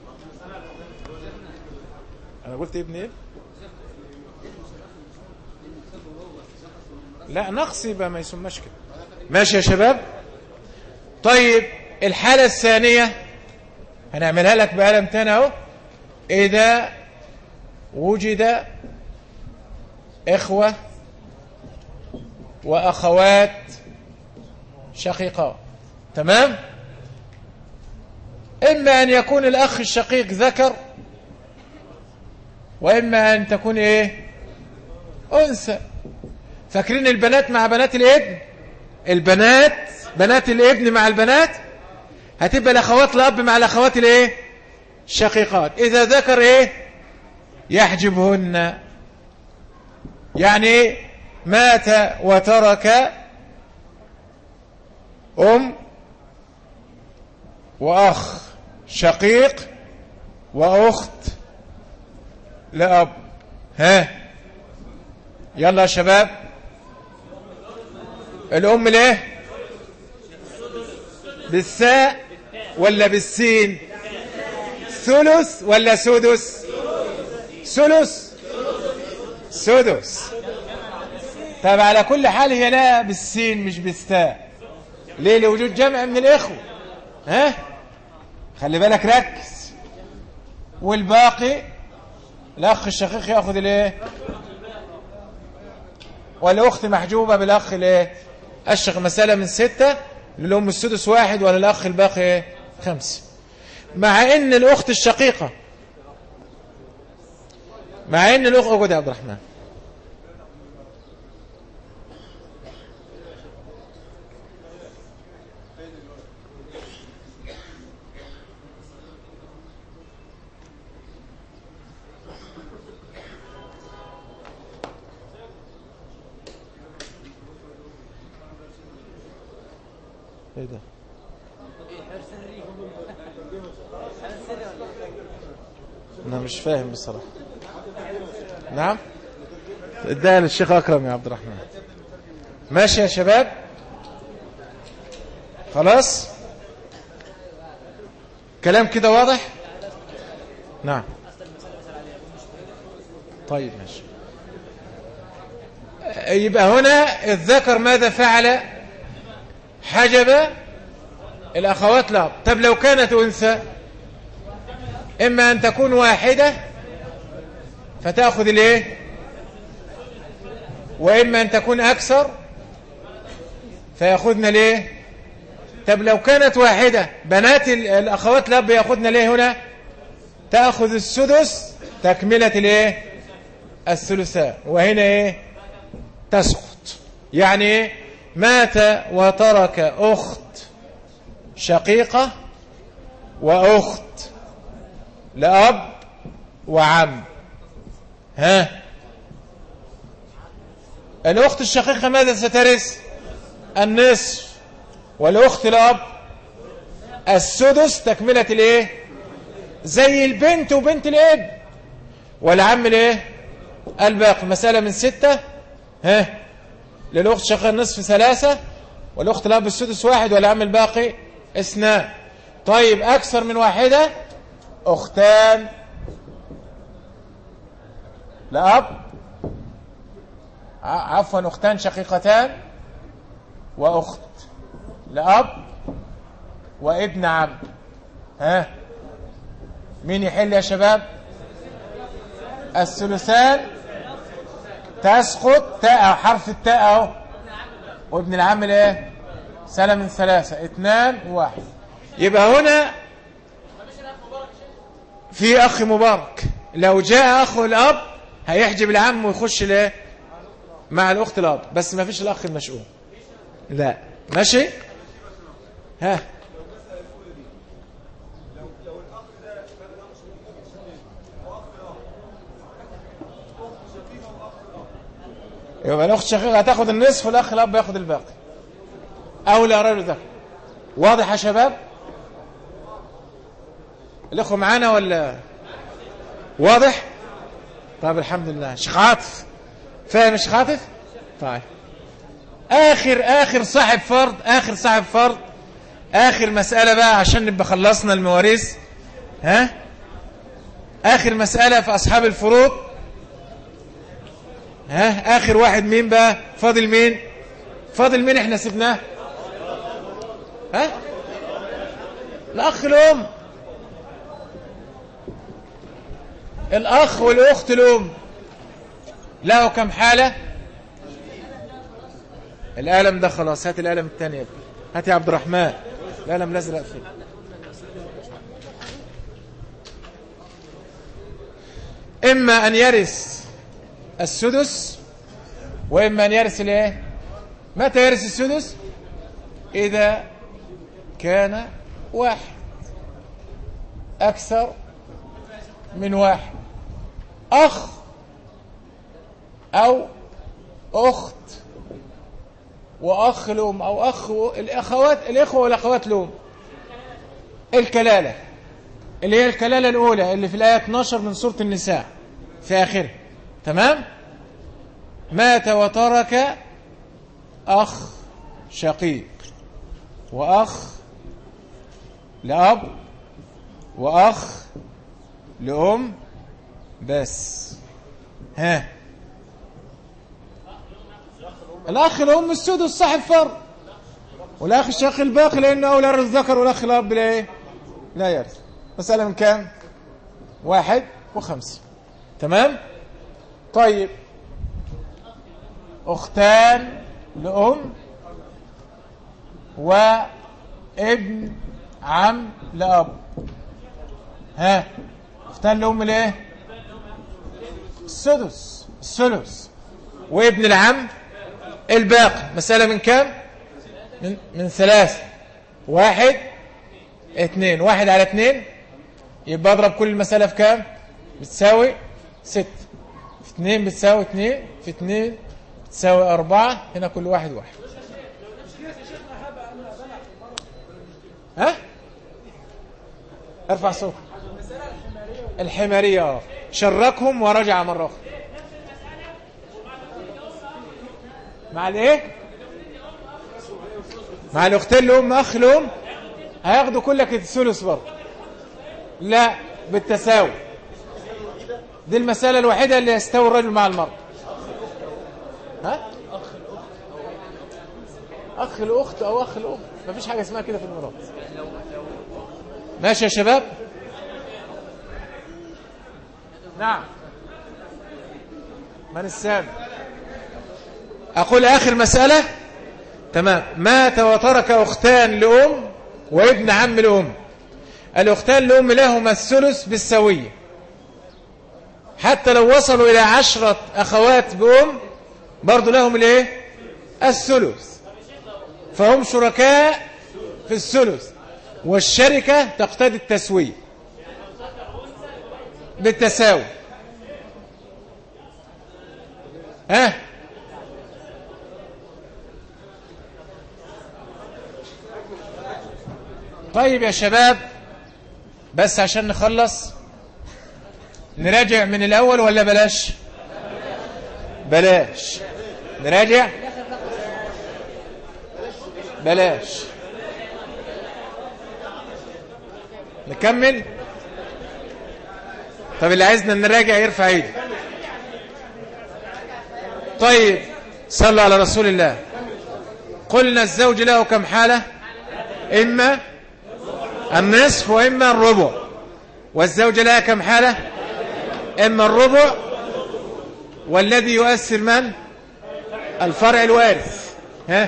انا قلت ابن ايه لا نقص يبقى ما يسماش كده ماشي يا شباب طيب الحالة الثانية هنعملها لك بقلم تاني اهو إذا وجد إخوة وأخوات شقيقات تمام إما أن يكون الأخ الشقيق ذكر وإما أن تكون إيه أنثى فاكرين البنات مع بنات الابن البنات بنات الابن مع البنات هتبقى الاخوات الاب مع الاخوات الايه الشقيقات اذا ذكر ايه يحجبهن يعني ايه مات وترك ام واخ شقيق واخت لاب ها يلا يا شباب الأم ليه بالساء ولا بالسين ثلث ولا سدس ثلث سدس طب على كل حال هي لا بالسين مش بالساء ليه لوجود جمع من الإخوة ها خلي بالك ركز والباقي الأخ الشقيق يأخذ الايه والأخت محجوبة بالأخ الايه الشق مسألة من ستة للأم السدس واحد ولا الأخ الباقي إيه؟ خمسة مع إن الأخت الشقيقة مع إن الأخت أقعد يا عبد الرحمن ايه ده انا مش فاهم بصراحة نعم اديها للشيخ اكرم يا عبد الرحمن ماشي يا شباب خلاص كلام كده واضح نعم طيب ماشي يبقى هنا الذكر ماذا فعل حجب الأخوات لا طب لو كانت أنثى إما أن تكون واحدة فتأخذ الايه وإما أن تكون أكثر فيأخذنا ليه طب لو كانت واحدة بنات الأخوات الأب يأخذنا ليه هنا تأخذ السدس تكملة الايه الثلثاء وهنا ايه تسقط يعني ايه مات وترك أخت شقيقة وأخت لأب وعم ها الأخت الشقيقة ماذا سترث النصف والأخت الأب السدس تكملة الايه زي البنت وبنت الاب والعم الايه الباقي مسألة من ستة ها للأخت شقيقة النصف ثلاثة والأخت الأب السدس واحد والعم الباقي اثنان طيب أكثر من واحدة أختان لأب عفوا أختان شقيقتان وأخت لأب وابن عم ها مين يحل يا شباب الثلثان تسقط تاء حرف التاء اهو وابن العم الايه سنة من ثلاثة اثنان واحد يبقى هنا في اخ مبارك لو جاء اخو الاب هيحجب العم ويخش ليه مع الاخت الاب بس ما فيش الاخ المشؤوم لا ماشي ها يبقى الاخت الشقيقه هتاخد النصف والاخ الاب ياخد الباقي او لا رجل ذكر واضح يا شباب الاخوه معانا ولا واضح طيب الحمد لله شيخ عاطف فاهم شيخ عاطف طيب اخر اخر صاحب فرض اخر صاحب فرض اخر مساله بقى عشان نبقى خلصنا المواريث ها اخر مساله في اصحاب الفروض ها اخر واحد مين بقى فاضل مين فاضل مين احنا سبناه ها الاخ الام الاخ والاخت الام له كم حاله القلم ده خلاص هات القلم الثاني يا ابني هات يا عبد الرحمن القلم الازرق فين اما ان يرث السدس وإما أن يرث الايه متى يرث السدس إذا كان واحد أكثر من واحد أخ أو أخت وأخ لهم أو أخ الأخوات الإخوة والأخوات لهم الكلالة اللي هي الكلالة الأولى اللي في الآية 12 من سورة النساء في آخرها تمام مات وترك أخ شقيق وأخ لأب وأخ لأم بس ها الأخ الأم السدس صاحب فرض والأخ الشقيق الباقي لأنه أولى الذكر والأخ الأب لا إيه لا يرث مسألة من كام واحد وخمسة تمام طيب أختان لأم وابن عم لأب ها اختان لأم الايه السدس الثلث وابن العم الباقي مسألة من كام من, من ثلاثة واحد اثنين واحد على اثنين يبقى اضرب كل المسألة في كام بتساوي ست في اثنين بتساوي اثنين في اثنين بتساوي أربعة هنا كل واحد واحد ها ارفع صوت الحمارية شركهم ورجع مرة أخرى مع الايه مع الاختين لهم اخ لهم هياخدوا كلك الثلث برضه لا بالتساوي دي المسألة الوحيدة اللي يستوي الرجل مع المرأة ها أخ الأخت أو أخ الأخت مفيش حاجة اسمها كده في الميراث ماشي يا شباب نعم من السامع أقول آخر مسألة تمام مات وترك أختان لأم وابن عم لأم الأختان لأم لهما الثلث بالسوية حتى لو وصلوا إلى عشرة أخوات بأم برضو لهم الايه الثلث فهم شركاء في الثلث والشركة تقتضي التسوية بالتساوي ها طيب يا شباب بس عشان نخلص نراجع من الأول ولا بلاش بلاش نراجع بلاش نكمل طب اللي عايزنا نراجع يرفع ايده طيب صلى على رسول الله قلنا الزوج له كم حالة إما النصف وإما الربع والزوجة لها كم حالة إما الربع والذي يؤثر من الفرع الوارث ها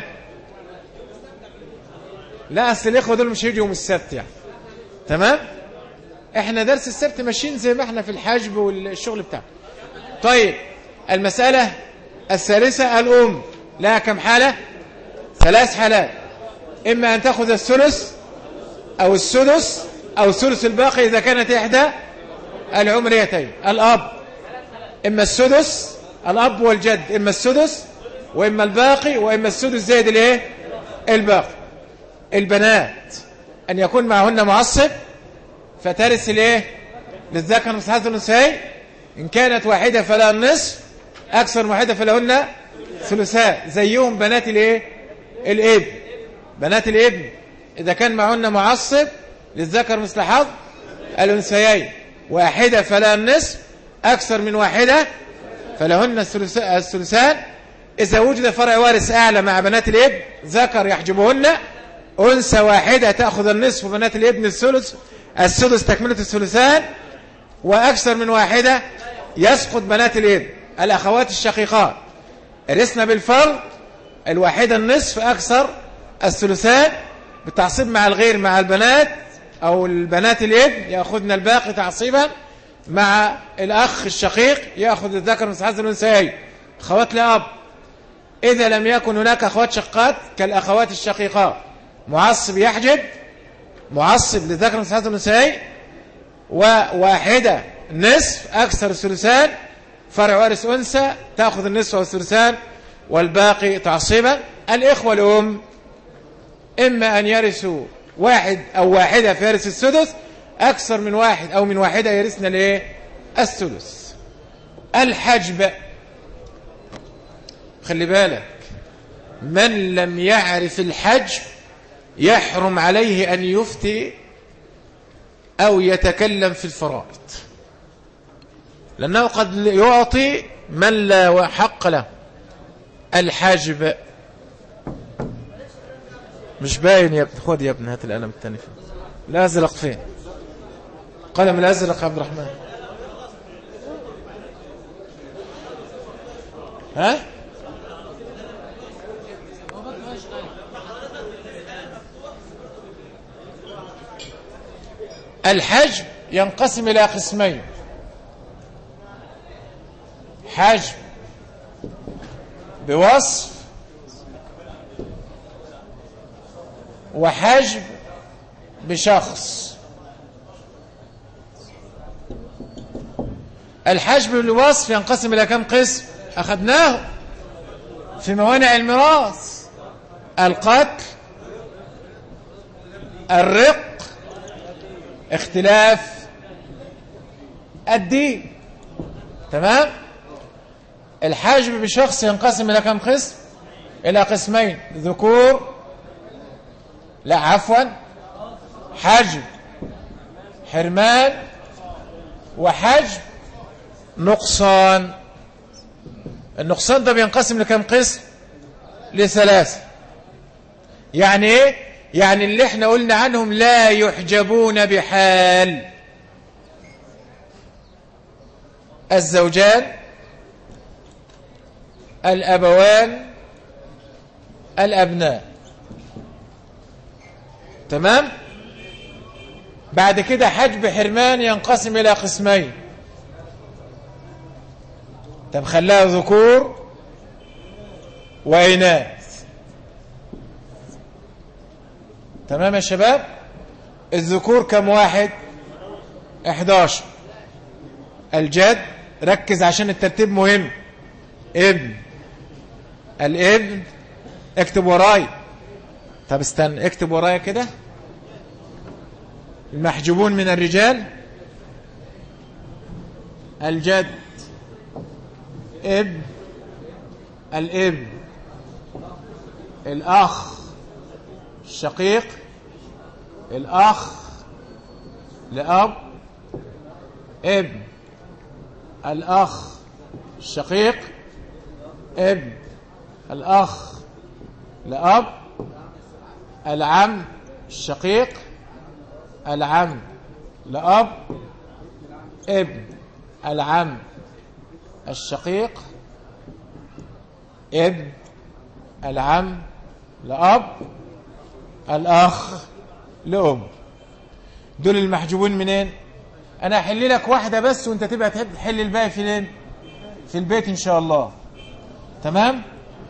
لا أصل الإخوة دول مش هيجوا يوم السبت يعني تمام احنا درس السبت ماشيين زي ما احنا في الحجب والشغل بتاعنا طيب المسألة الثالثة الأم لها كم حالة ثلاث حالات إما أن تأخذ الثلث أو السدس أو الثلث الباقي إذا كانت إحدى العمريتين الأب إما السدس الأب والجد إما السدس وإما الباقي وإما السدس زائد الإيه الباقي البنات أن يكون معهن معصب فترث الإيه للذكر مثل هذا الأنثيين إن كانت واحدة فلا النصف أكثر من واحدة فلهن ثلثاء زيهم بنات الإيه الابن بنات الابن إذا كان معهن معصب للذكر مثل حظ الأنثيين واحدة فلا النصف أكثر من واحدة فلهن الثلثان إذا وجد فرع وارث أعلى مع بنات الابن ذكر يحجبهن أنثى واحدة تأخذ النصف وبنات الابن الثلث السدس تكملة الثلثان وأكثر من واحدة يسقط بنات الابن الأخوات الشقيقات رسنا بالفرض الواحدة النصف أكثر الثلثان بالتعصيب مع الغير مع البنات أو البنات الابن يأخذن الباقي تعصيبا مع الأخ الشقيق يأخذ الذكر من حظ الأنثيين أخوات لأب إذا لم يكن هناك أخوات شقات كالأخوات الشقيقات معصب يحجب معصب للذكر من حظ الأنثيين وواحدة نصف أكثر الثلثان فرع وارث أنثى تأخذ النصف والثلثان والباقي تعصيبا الإخوة الأم إما أن يرثوا واحد أو واحدة في يرث السدس أكثر من واحد أو من واحدة يرثنا ليه الثلث الحجب خلي بالك من لم يعرف الحجب يحرم عليه أن يفتي أو يتكلم في الفرائض لأنه قد يعطي من لا حق له الحاجب مش باين يا ابن خد يا ابن هات القلم الثاني فين الازرق فين قلم الازرق عبد الرحمن ها الحجب ينقسم إلى قسمين حجب بوصف وحجب بشخص الحجب بالوصف ينقسم إلى كم قسم أخذناه في موانع الميراث القتل الرق اختلاف الدين تمام الحجب بشخص ينقسم إلى كم قسم إلى قسمين ذكور لا عفوا حجب حرمان وحجب نقصان النقصان ده بينقسم لكم قسم لثلاثة يعني ايه يعني اللي احنا قلنا عنهم لا يحجبون بحال الزوجان الأبوان الأبناء تمام بعد كده حجب حرمان ينقسم إلى قسمين طب خلاها ذكور وإناث تمام يا شباب الذكور كم واحد 11 الجد ركز عشان الترتيب مهم ابن الابن اكتب وراي طب استنى اكتب ورايا كده المحجوبون من الرجال الجد ابن الابن الأخ الشقيق الأخ لأب ابن الأخ الشقيق ابن الأخ لأب العم الشقيق العم لأب ابن العم الشقيق ابن العم لأب الأخ لأم دول المحجوبون منين أنا أحل لك واحدة بس وأنت تبقى تحب تحل الباقي فين في البيت إن شاء الله تمام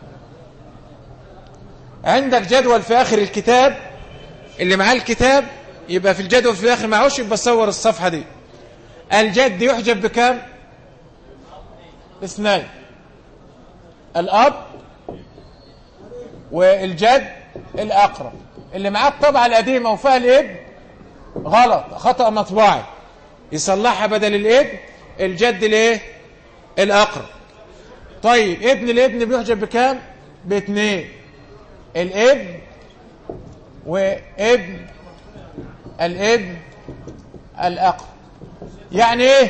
عندك جدول في آخر الكتاب اللي معاه الكتاب يبقى في الجدول في الآخر معهوش يبقى صور الصفحة دي الجد يحجب بكام اثنين الأب والجد الأقرب اللي معاه الطبعة القديمة وفيها الابن غلط خطأ مطبعي يصلحها بدل الابن الجد الايه الأقرب طيب ابن الابن بيحجب بكام باثنين الابن وابن الابن الأقرب يعني ايه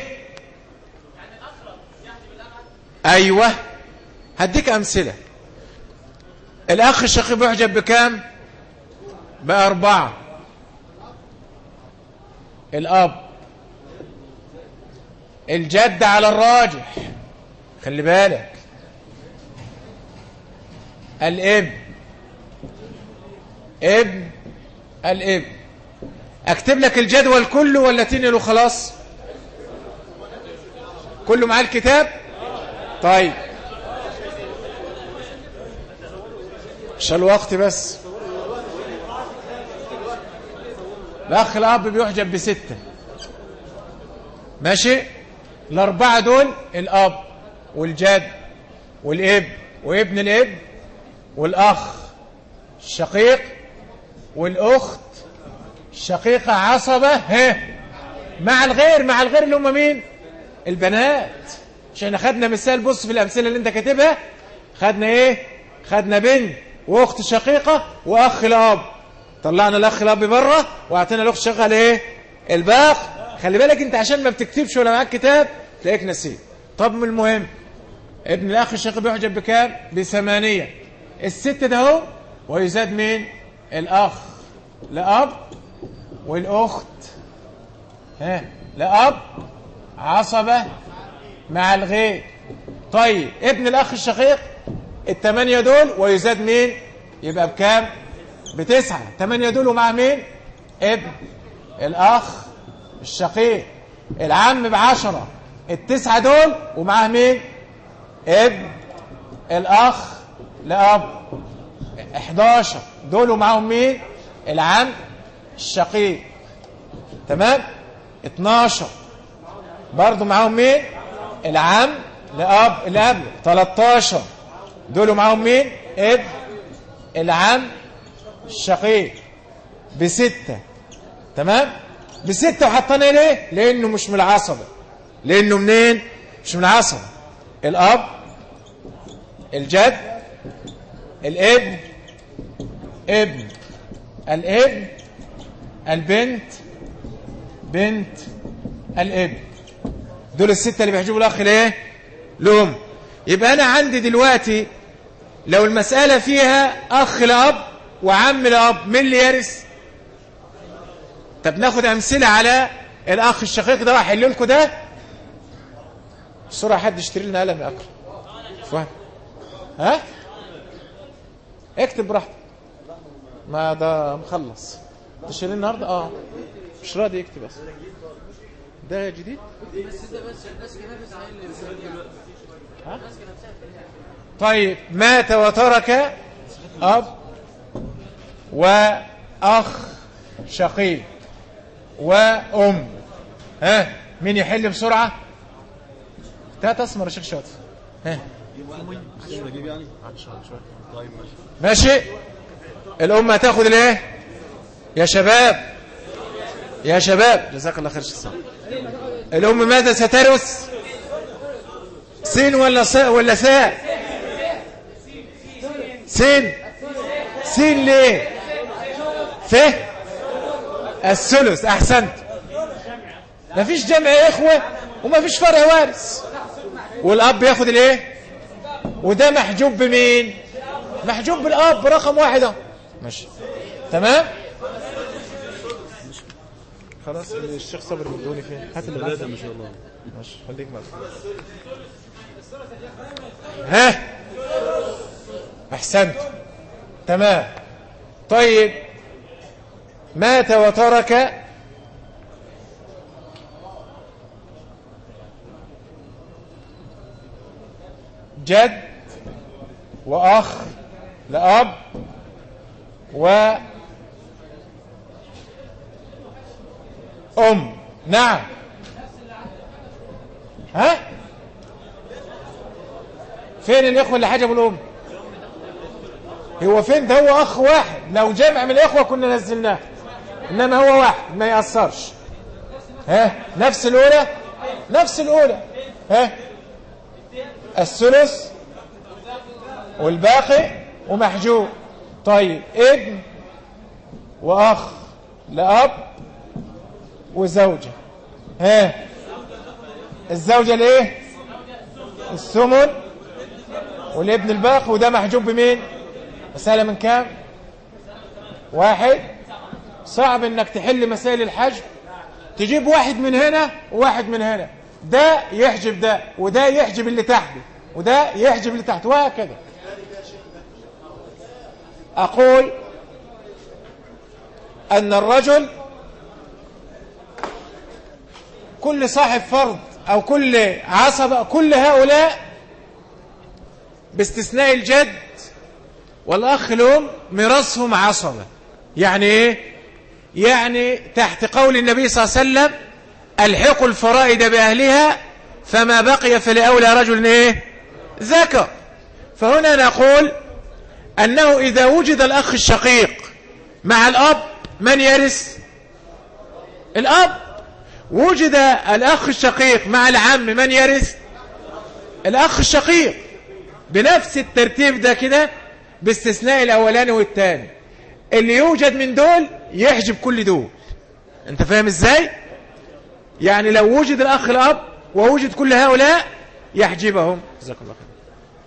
ايوه هديك امثله الاخ الشقيق بيحجب بكام باربعه الاب الجد على الراجح خلي بالك الابن ابن الابن اكتب لك الجدول كله ولا تنقله خلاص كله معاه الكتاب طيب مش الوقت بس الأخ الأب بيحجب بستة ماشي الأربعة دول الأب والجد والابن وابن الابن والأخ الشقيق والأخت الشقيقة عصبة ها مع الغير مع الغير اللي هم مين البنات عشان خدنا مثال بص في الأمثلة اللي انت كاتبها خدنا ايه خدنا بنت واخت شقيقة واخ الاب طلعنا الاخ الاب بره واعطينا الاخت الشقيقة ايه الباقي خلي بالك انت عشان ما بتكتبش ولا معاك كتاب تلاقيك نسيت طب من المهم ابن الاخ الشقيق بيحجب بكام بثمانية الست ده اهو ويزاد مين الاخ لاب والاخت ها لاب عصبة مع الغير طيب ابن الأخ الشقيق الثمانية دول ويزاد مين يبقى بكام بتسعة الثمانية دول ومع مين ابن الأخ الشقيق العم بعشرة التسعة دول ومعاه مين ابن الأخ لأب 11 دول ومعاهم مين العم الشقيق تمام 12 برضو معاهم مين العم لأب الأب 13 دول معاهم مين ابن العم الشقيق بستة تمام بستة وحطنا ليه لأنه مش من العصبة لأنه منين مش من العصبة الأب الجد الابن ابن الابن البنت بنت الابن دول الستة اللي بيحجبوا الأخ ليه لهم يبقى أنا عندي دلوقتي لو المسألة فيها أخ لأب وعم لأب مين اللي يرث طب ناخد أمثلة على الأخ الشقيق ده وأحل لكم ده بسرعة حد يشتري لنا قلم يا أكرم فهم ها اكتب براحتك ما ده مخلص تشتري النهارده اه مش راضي يكتب بس ده جديد ها؟ طيب مات وترك أب وأخ شقيق وأم ها مين يحل بسرعة تلات أسمر يا شيخ شاطر ها ماشي الأم هتاخد الايه يا شباب يا شباب جزاك الله خير شيخ صالح الأم ماذا سترث سين ولا صاء ولا ساء سين سين ليه فه الثلث احسنت مفيش جمع اخوه ومفيش فرع وارث والاب ياخد الايه وده محجوب بمين محجوب بالاب رقم واحد اهو ماشي تمام خلاص الشيخ صبري مدوني فين هات اللي ثلاثة ما شاء الله ماشي خليك معاك ها احسنت تمام طيب مات وترك جد واخ لاب و ام نعم ها فين الاخوه اللي حجبوا الام هو فين ده هو اخ واحد لو جمع من الاخوه كنا نزلناه انما هو واحد ما ياثرش ها نفس الاولى نفس الاولى ها الثلث والباقي ومحجوب طيب ابن واخ لاب وزوجه ها الزوجه الايه الثمن والابن الباقي وده محجوب بمين مسألة من كام واحد صعب انك تحل مسائل الحجب تجيب واحد من هنا وواحد من هنا ده يحجب ده وده يحجب اللي تحته وده يحجب اللي تحته وهكذا أقول أن الرجل كل صاحب فرض أو كل عصبة كل هؤلاء باستثناء الجد والأخ لهم ميراثهم عصبة يعني إيه؟ يعني تحت قول النبي صلى الله عليه وسلم الحقوا الفرائد بأهلها فما بقي فلأولى رجل إيه؟ ذكر فهنا نقول أنه إذا وجد الأخ الشقيق مع الأب من يرث الأب وجد الأخ الشقيق مع العم من يرث الأخ الشقيق بنفس الترتيب ده كده باستثناء الأولاني والثاني اللي يوجد من دول يحجب كل دول انت فاهم ازاي يعني لو وجد الأخ الأب ووجد كل هؤلاء يحجبهم جزاك الله خير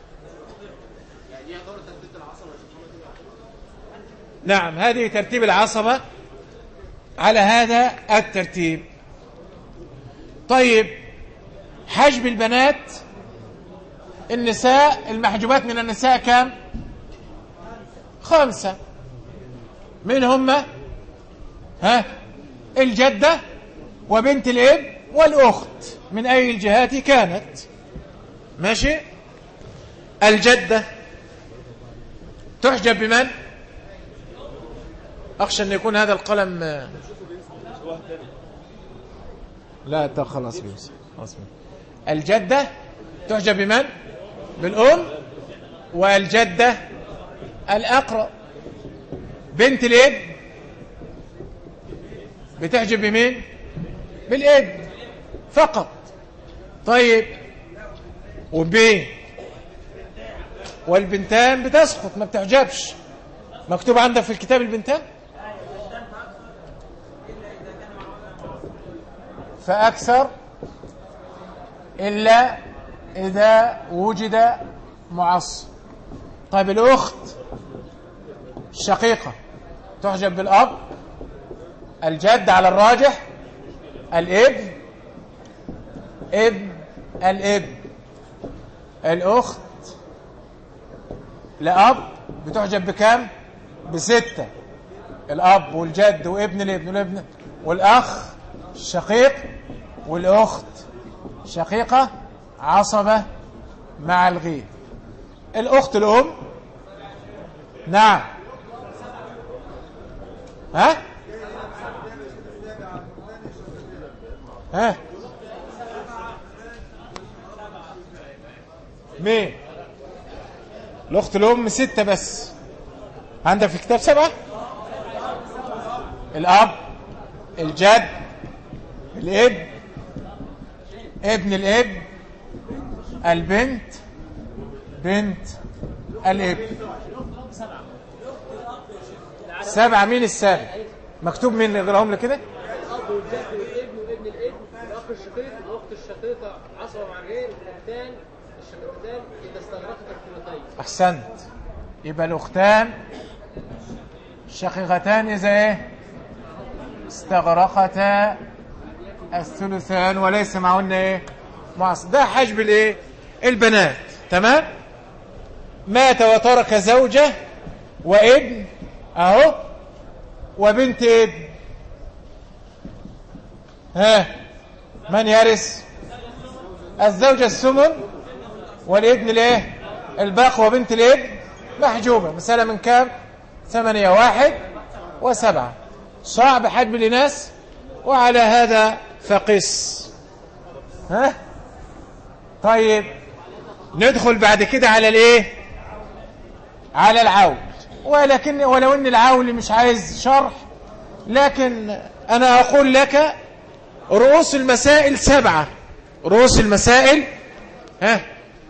نعم هذه ترتيب العصبة على هذا الترتيب طيب حجب البنات النساء المحجوبات من النساء كم خمسة من هم ها الجدة وبنت الاب والأخت من أي الجهات كانت ماشي الجدة تحجب بمن أخشى أن يكون هذا القلم لا ده خلاص بيوسف خلاص الجدة تحجب بمن بالأم والجدة الأقرب بنت الابن بتحجب بمين بالابن فقط طيب وبين والبنتان بتسقط ما بتحجبش مكتوب عندك في الكتاب البنتان فأكثر إلا إذا وجد معصب طيب الأخت الشقيقة تحجب بالأب الجد على الراجح الابن ابن الابن الأخت لأب بتحجب بكام بستة الأب والجد وابن الابن والابن والأخ الشقيق والأخت شقيقة عصبة مع الغيب الأخت الأم نعم ها ها مين الأخت الأم ستة بس عندك في كتاب سبعة الأب الجد الابن ابن الابن البنت بنت الابن سبعة مين السابع مكتوب مين نقراهم لك كده الاب والجد والابن وابن الابن الاخ الشقيق والاخت الشقيقه عصبه مع غير الاختان الشقيقتان اذا استغرقت الثلثين احسنت يبقى الاختان شقيقتان اذا ايه استغرقتا الثلثان وليس معهن ايه معص ده حجب الايه البنات تمام مات وترك زوجة وابن اهو وبنت ابن ها من يرث الزوجة السمن والابن الايه الباق وبنت الابن محجوبة مسألة من كام ثمانية واحد وسبعة صعب حجب الإناث وعلى هذا فقس ها طيب ندخل بعد كده على الايه على العول ولكن ولو ان العول مش عايز شرح لكن انا اقول لك رؤوس المسائل سبعة رؤوس المسائل ها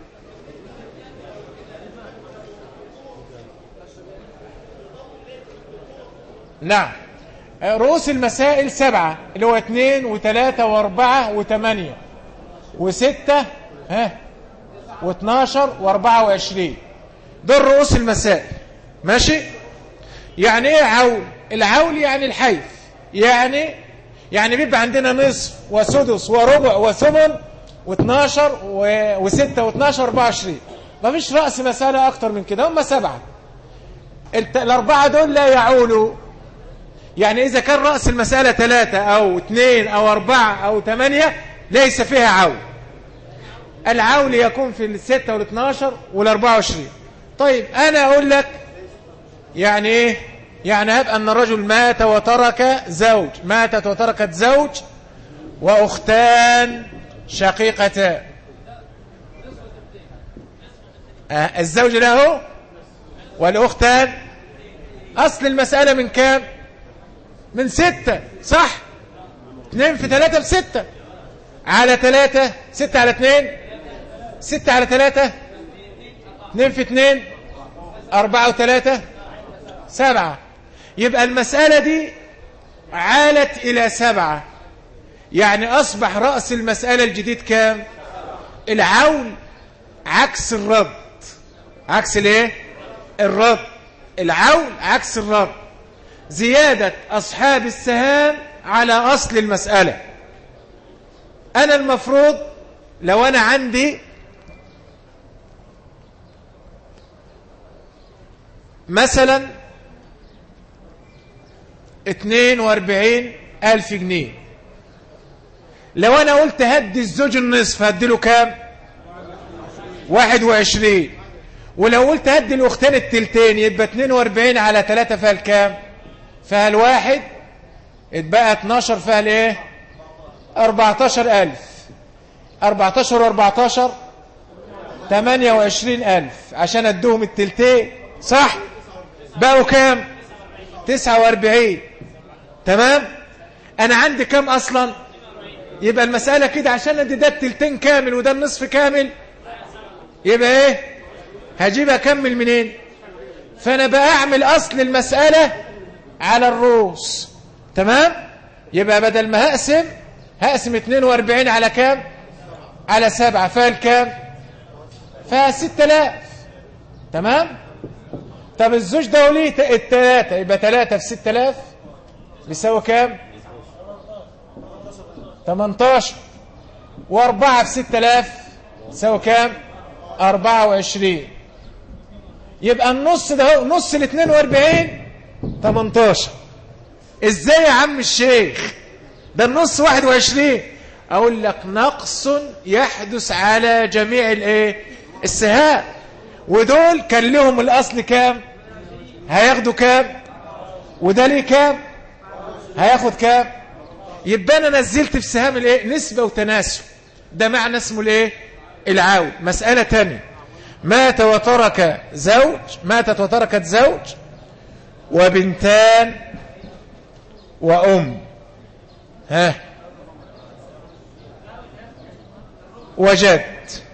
نعم رؤوس المسائل سبعة اللي هو اثنين وثلاثة واربعة وثمانية وستة ها واثناشر واربعة وعشرين دول رؤوس المسائل ماشي يعني ايه عول العول يعني الحيث يعني يعني بيبقى عندنا نصف وسدس وربع وثمن و12 و6 و12 24 ما فيش رأس مسألة أكتر من كده هم سبعة الأربعة دول لا يعولوا يعني إذا كان رأس المسألة ثلاثة أو اثنين أو أربعة أو ثمانية ليس فيها عول العول يكون في الستة والاثناشر والأربعة وعشرين طيب أنا أقول لك يعني إيه يعني هب أن الرجل مات وترك زوج ماتت وتركت زوج وأختان شقيقتان آه الزوج له والأختان أصل المسألة من كام من ستة صح اثنين في ثلاثة بستة على ثلاثة ستة على اثنين ستة على ثلاثة اثنين في اثنين أربعة وثلاثة سبعة يبقى المسألة دي عالت إلى سبعة يعني أصبح رأس المسألة الجديد كام العول عكس الرد عكس الايه الرد العول عكس الرد زيادة أصحاب السهام على أصل المسألة أنا المفروض لو أنا عندي مثلا اتنين واربعين ألف جنيه لو انا قلت هدي الزوج النصف هديله كام واحد وعشرين ولو قلت هدي الاختين التلتين يبقى 42 على 3 فيها الكام فيها الواحد اتبقى 12 فيها الايه 14000 14 و14 28000 عشان ادوهم التلتين صح بقوا كام 49 تمام انا عندي كام اصلا يبقى المسألة كده عشان ادي ده التلتين كامل وده النصف كامل يبقى ايه هجيبها اكمل منين فانا بعمل اصل المسألة على الروس تمام يبقى بدل ما هقسم هقسم 42 على كام على سبعة فيها الكام فيها 6000 تمام طب الزوج ده وليه التلاتة يبقى تلاتة في 6000 بيساوي كام 18 واربعة في 6000 يساوي كام 24 يبقى النص ده هو نص ال 42 18 ازاي يا عم الشيخ ده النص 21 اقول لك نقص يحدث على جميع الايه السهام ودول كان لهم الاصل كام هياخدوا كام وده ليه كام هياخد كام يبقى انا نزلت في سهام الايه نسبه وتناسب ده معنى اسمه الايه العاود مساله ثانيه مات وترك زوج ماتت وتركت زوج وبنتان وأم ها وجد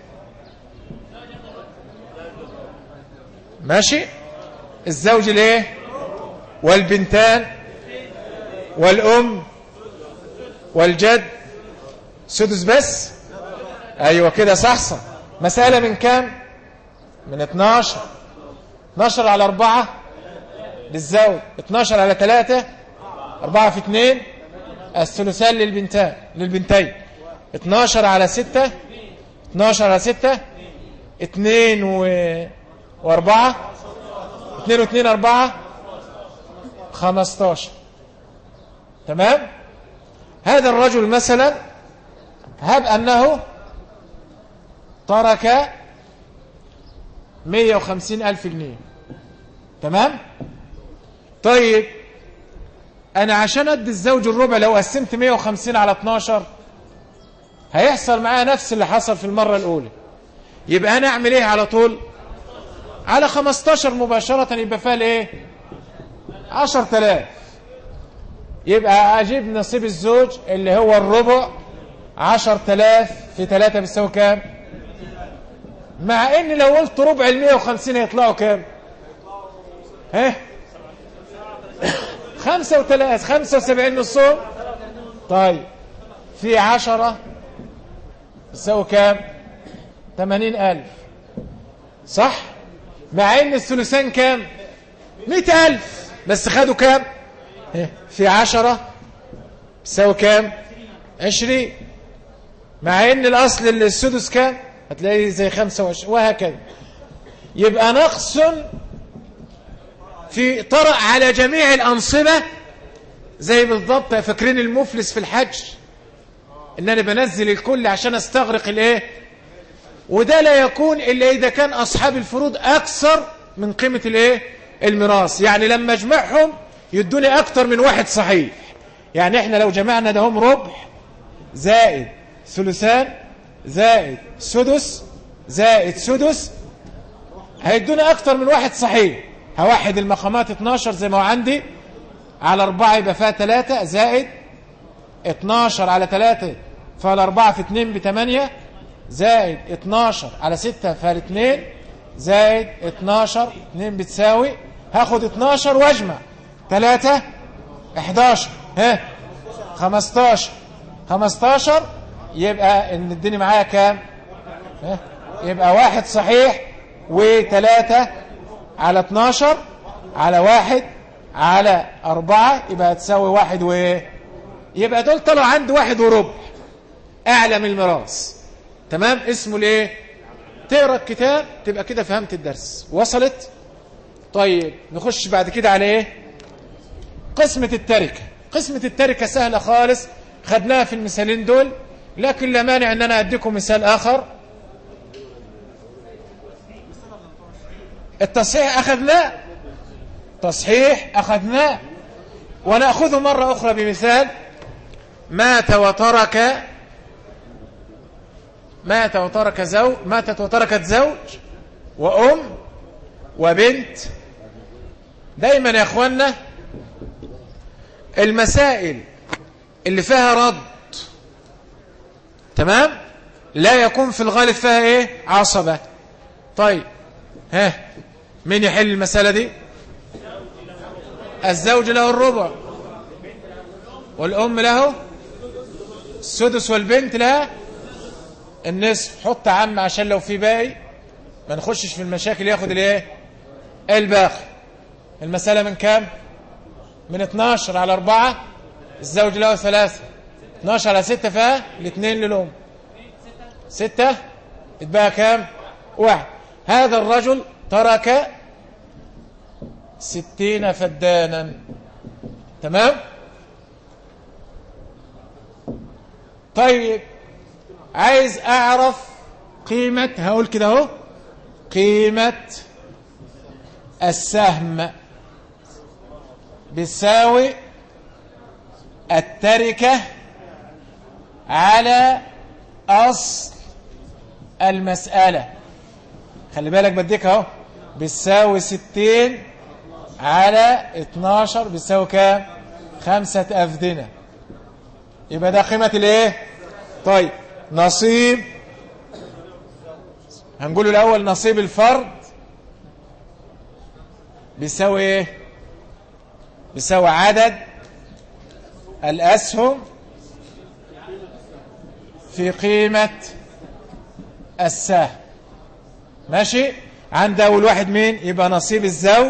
ماشي الزوج ليه والبنتان والأم والجد سدس بس أيوة كده صحصة مسألة من كام من 12 12 على 4 للزوج 12 على 3 4 في 2 الثلثان للبنتان للبنتين 12 على 6 12 على 6 2 و و4 2 و2 4 15 تمام هذا الرجل مثلا هب أنه ترك 150 ألف جنيه تمام طيب أنا عشان أدي الزوج الربع لو قسمت 150 على 12 هيحصل معايا نفس اللي حصل في المرة الأولى يبقى أنا أعمل إيه على طول على 15 مباشرة يبقى فيها الإيه 10000 يبقى أجيب نصيب الزوج اللي هو الربع 10000 في 3 بيساوي كام مع ان لو قلت ربع ال 150 هيطلعوا كام ها خمسة وثلاث خمسة وسبعين نصهم طيب في عشرة يساوي كام ثمانين ألف صح مع ان الثلثان كام مئة ألف بس خدوا كام في عشرة يساوي كام عشرين مع ان الاصل السدس كام هتلاقي زي 25 وهكذا يبقى نقص في طرأ على جميع الأنصبة زي بالضبط فاكرين المفلس في الحج ان انا بنزل الكل عشان استغرق الايه وده لا يكون الا اذا كان اصحاب الفروض اكثر من قيمة الايه الميراث يعني لما اجمعهم يدوني اكتر من واحد صحيح يعني احنا لو جمعنا ده هم ربع زائد ثلثان زائد سدس زائد سدس هيدونا اكتر من واحد صحيح هواحد المقامات 12 زي ما هو عندي على 4 يبقى فيها 3 زائد 12 على 3 فالأربعة في 2 ب 8 زائد 12 على 6 فال2 زائد 12 2 بتساوي هاخد 12 واجمع 3 11 ها 15 15 يبقى ان الدنيا معايا كام ها يبقى واحد صحيح وثلاثة على 12 على واحد على أربعة يبقى تساوي واحد و يبقى دول طلعوا عندي واحد وربع أعلى من الميراث تمام اسمه ليه تقرا الكتاب تبقى كده فهمت الدرس وصلت طيب نخش بعد كده على ايه قسمة التركة قسمة التركة سهلة خالص خدناها في المثالين دول لكن لا مانع ان انا اديكم مثال اخر التصحيح اخذناه تصحيح اخذناه وناخذه مره اخرى بمثال مات وترك مات وترك زوج ماتت وتركت زوج وام وبنت دايما يا اخوانا المسائل اللي فيها رد تمام لا يكون في الغالب فيها ايه عصبة طيب ها مين يحل المسألة دي الزوج له الربع والأم له السدس والبنت لها النصف حط عم عشان لو في باقي ما نخشش في المشاكل ياخد الايه الباقي المسألة من كام من 12 على 4 الزوج له ثلاثة 12 على 6 فيها الاثنين للأم 6 اتبقى كام واحد هذا الرجل ترك ستين فدانا تمام طيب عايز اعرف قيمة هقول كده اهو قيمة السهم بتساوي التركة على أصل المسألة خلي بالك بديك اهو بتساوي ستين على اتناشر بتساوي كام خمسة أفدنة يبقى ده قيمة الايه طيب نصيب هنقوله الأول نصيب الفرد بيساوي ايه بيساوي عدد الأسهم في قيمة السهم ماشي عند أول واحد مين يبقى نصيب الزوج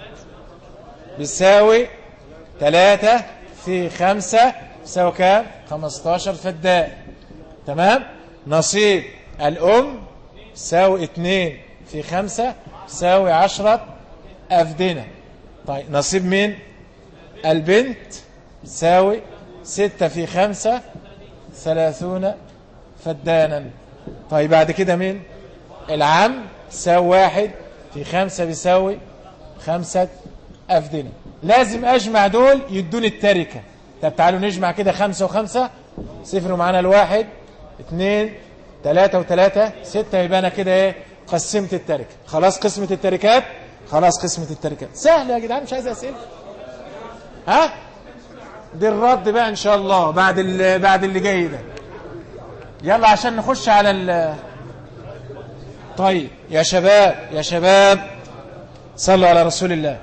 بيساوي ثلاثة في خمسة بيساوي كام خمستاشر فدان تمام نصيب الأم بيساوي اتنين في خمسة بيساوي عشرة أفدنة طيب نصيب مين البنت بيساوي ستة في خمسة ثلاثون فدانا طيب بعد كده مين العم يساوي واحد في خمسة بيساوي خمسة أفدنة لازم أجمع دول يدوني التركة طب تعالوا نجمع كده خمسة وخمسة صفر معانا الواحد اثنين ثلاثة وثلاثة ستة يبقى أنا كده ايه قسمت التركة خلاص قسمة التركات خلاص قسمة التركات سهل يا جدعان مش عايز أسئلة ها دي الرد بقى إن شاء الله بعد اللي بعد اللي جاي ده يلا عشان نخش على ال طيب يا شباب يا شباب صلوا على رسول الله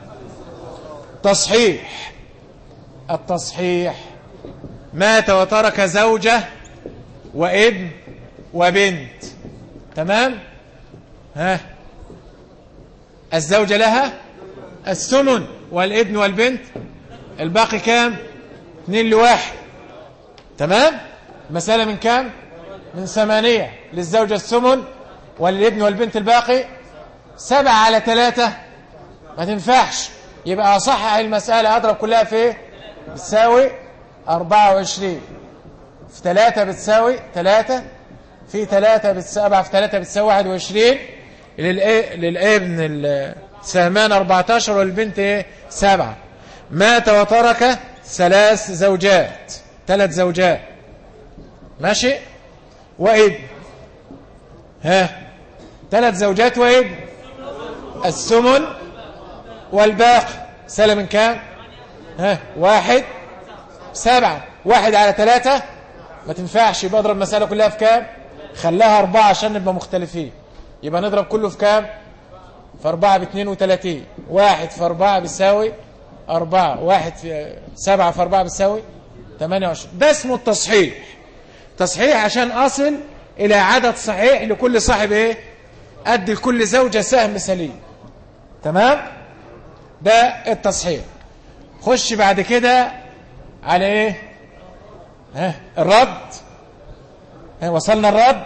تصحيح التصحيح مات وترك زوجة وابن وبنت تمام ها الزوجة لها الثمن والابن والبنت الباقي كام اثنين لواحد تمام مسألة من كام من ثمانية للزوجة الثمن والابن والبنت الباقي سبعة على ثلاثة ما تنفعش يبقى أصحح المسألة أضرب كلها في ايه بتساوي أربعة وعشرين في ثلاثة بتساوي ثلاثة في ثلاثة بتساوي في ثلاثة بتساوي واحد وعشرين للابن السهمان أربعتاشر والبنت ايه سبعة مات وترك ثلاث زوجات ثلاث زوجات ماشي وابن ها ثلاث زوجات وابن الثمن والباقي سلم من كام ها واحد سبعة واحد على ثلاثة ما تنفعش يبقى اضرب المسألة كلها في كام خلاها أربعة عشان نبقى مختلفين يبقى نضرب كله في كام في أربعة باثنين وثلاثين واحد في أربعة بيساوي أربعة واحد في سبعة في أربعة بيساوي ثمانية وعشرين ده اسمه التصحيح تصحيح عشان أصل إلى عدد صحيح لكل صاحب إيه أدي لكل زوجة سهم سليم تمام ده التصحيح خش بعد كده على إيه ها الرد ها وصلنا الرد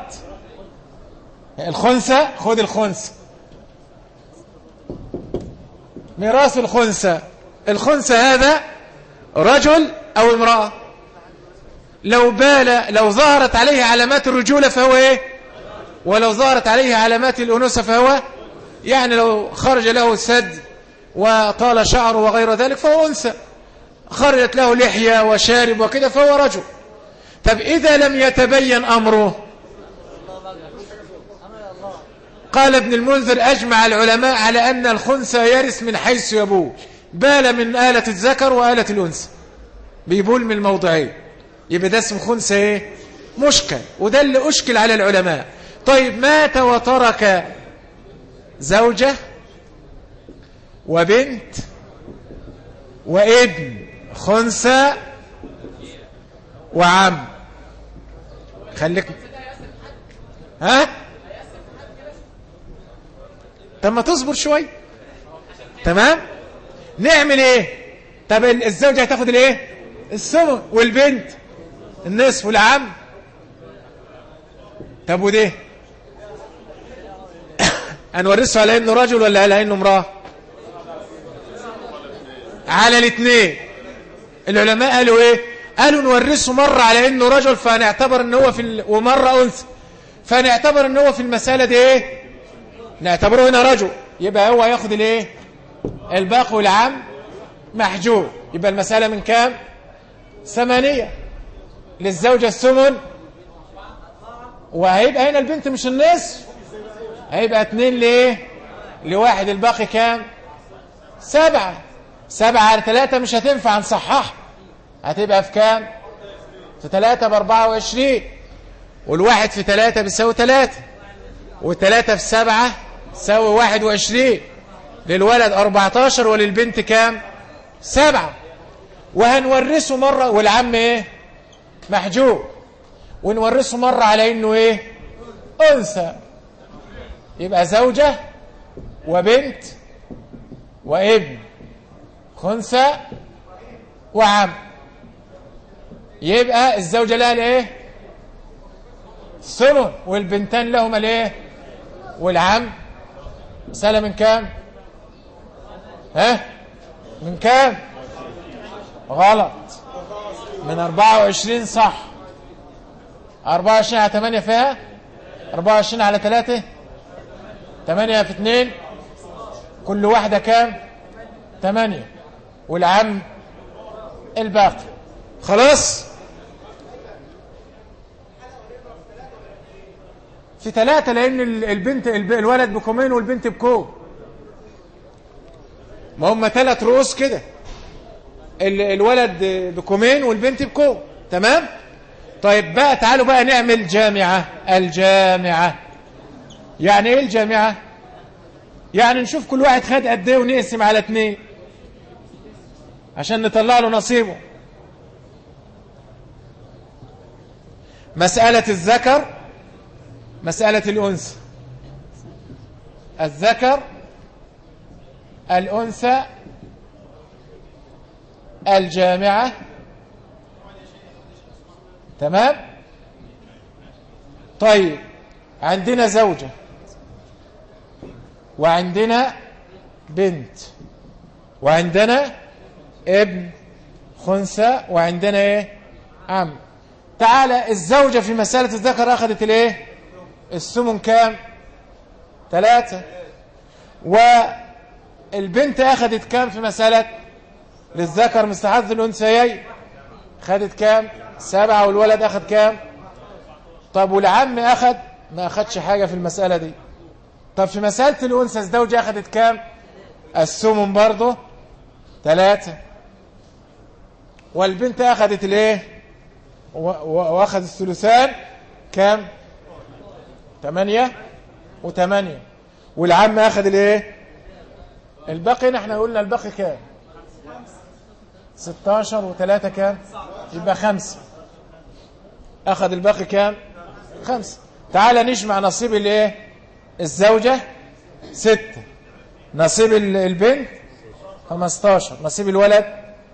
الخنثى خد الخنثى ميراث الخنثى الخنثى هذا رجل أو امرأة لو بال لو ظهرت عليه علامات الرجولة فهو ايه ولو ظهرت عليه علامات الأنوثة فهو يعني لو خرج له السد وطال شعره وغير ذلك فهو أنثى خرجت له لحية وشارب وكده فهو رجل طب إذا لم يتبين أمره قال ابن المنذر أجمع العلماء على أن الخنثى يرث من حيث يبول بال من آلة الذكر وآلة الأنثى بيبول من الموضعين يبقى ده اسم خنثى ايه مشكل وده اللي أشكل على العلماء طيب مات وترك زوجة وبنت وابن خنثى وعم خليك ها طب ما تصبر شوي تمام نعمل ايه طب الزوجة هتاخد الايه الثمن والبنت النصف والعم طب وده هنورثه على انه رجل ولا على انه امراه على الاثنين العلماء قالوا ايه قالوا نورثه مرة على انه رجل فنعتبر ان هو في ال... ومرة انثى فنعتبر ان هو في المسألة دي ايه نعتبره هنا رجل يبقى هو ياخد الايه الباقي والعام محجوب يبقى المسألة من كام ثمانية للزوجة الثمن وهيبقى هنا البنت مش النصف هيبقى اتنين ليه لواحد الباقي كام سبعة سبعة على ثلاثة مش هتنفع نصحح هتبقى في كام في ثلاثة باربعة وعشرين والواحد في ثلاثة بيساوي ثلاثة وثلاثة في سبعة تساوي واحد وعشرين للولد أربعتاشر وللبنت كام سبعة وهنورثه مرة والعم ايه محجوب ونورثه مرة على انه ايه انثى يبقى زوجة وبنت وابن خنثى وعم يبقى الزوجة لها الايه الثمن والبنتان لهما الايه والعم مسألة من كام ها من كام غلط من 24 صح 24 على 8 فيها 24 على 3 8 في 2 كل واحدة كام 8 والعم الباقي خلاص في ثلاثة لأن البنت الولد بكومين والبنت بكوم ما هم ثلاث رؤوس كده الولد بكومين والبنت بكوم تمام طيب بقى تعالوا بقى نعمل جامعة الجامعة يعني ايه الجامعة يعني نشوف كل واحد خد قد ايه ونقسم على اتنين عشان نطلع له نصيبه مسألة الذكر مسألة الأنثى الذكر الأنثى الجامعة تمام طيب عندنا زوجة وعندنا بنت وعندنا ابن خنثى وعندنا ايه عم تعالى الزوجة في مسألة الذكر أخذت الايه الثمن كام ثلاثة والبنت أخذت كام في مسألة للذكر مستحذ الأنثيين خدت كام سبعة والولد أخذ كام طب والعم أخذ ما أخذش حاجة في المسألة دي طب في مسألة الأنثى الزوجة أخذت كام الثمن برضه ثلاثة والبنت أخذت الايه وأخذ الثلثان كام ثمانية وثمانية والعم أخذ الايه الباقي نحن قلنا الباقي كام 16 و3 كام يبقى خمسة أخذ الباقي كام خمسة تعال نجمع نصيب الايه الزوجة ستة نصيب البنت 15 نصيب الولد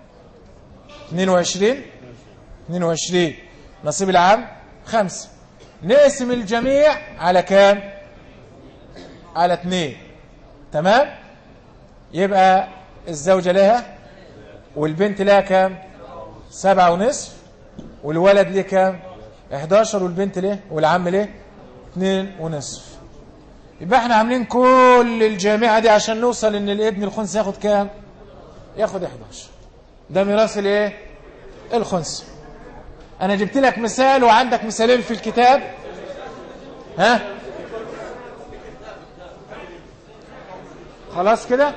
22 22 نصيب العام خمسة نقسم الجميع على كام على اثنين تمام يبقى الزوجة لها والبنت لها كام سبعة ونصف والولد ليه كام 11 والبنت ليه والعم ليه 2 ونصف يبقى احنا عاملين كل الجامعة دي عشان نوصل ان الابن الخنثى ياخد كام ياخد 11 ده ميراث الايه الخنثى انا جبت لك مثال وعندك مثالين في الكتاب ها خلاص كده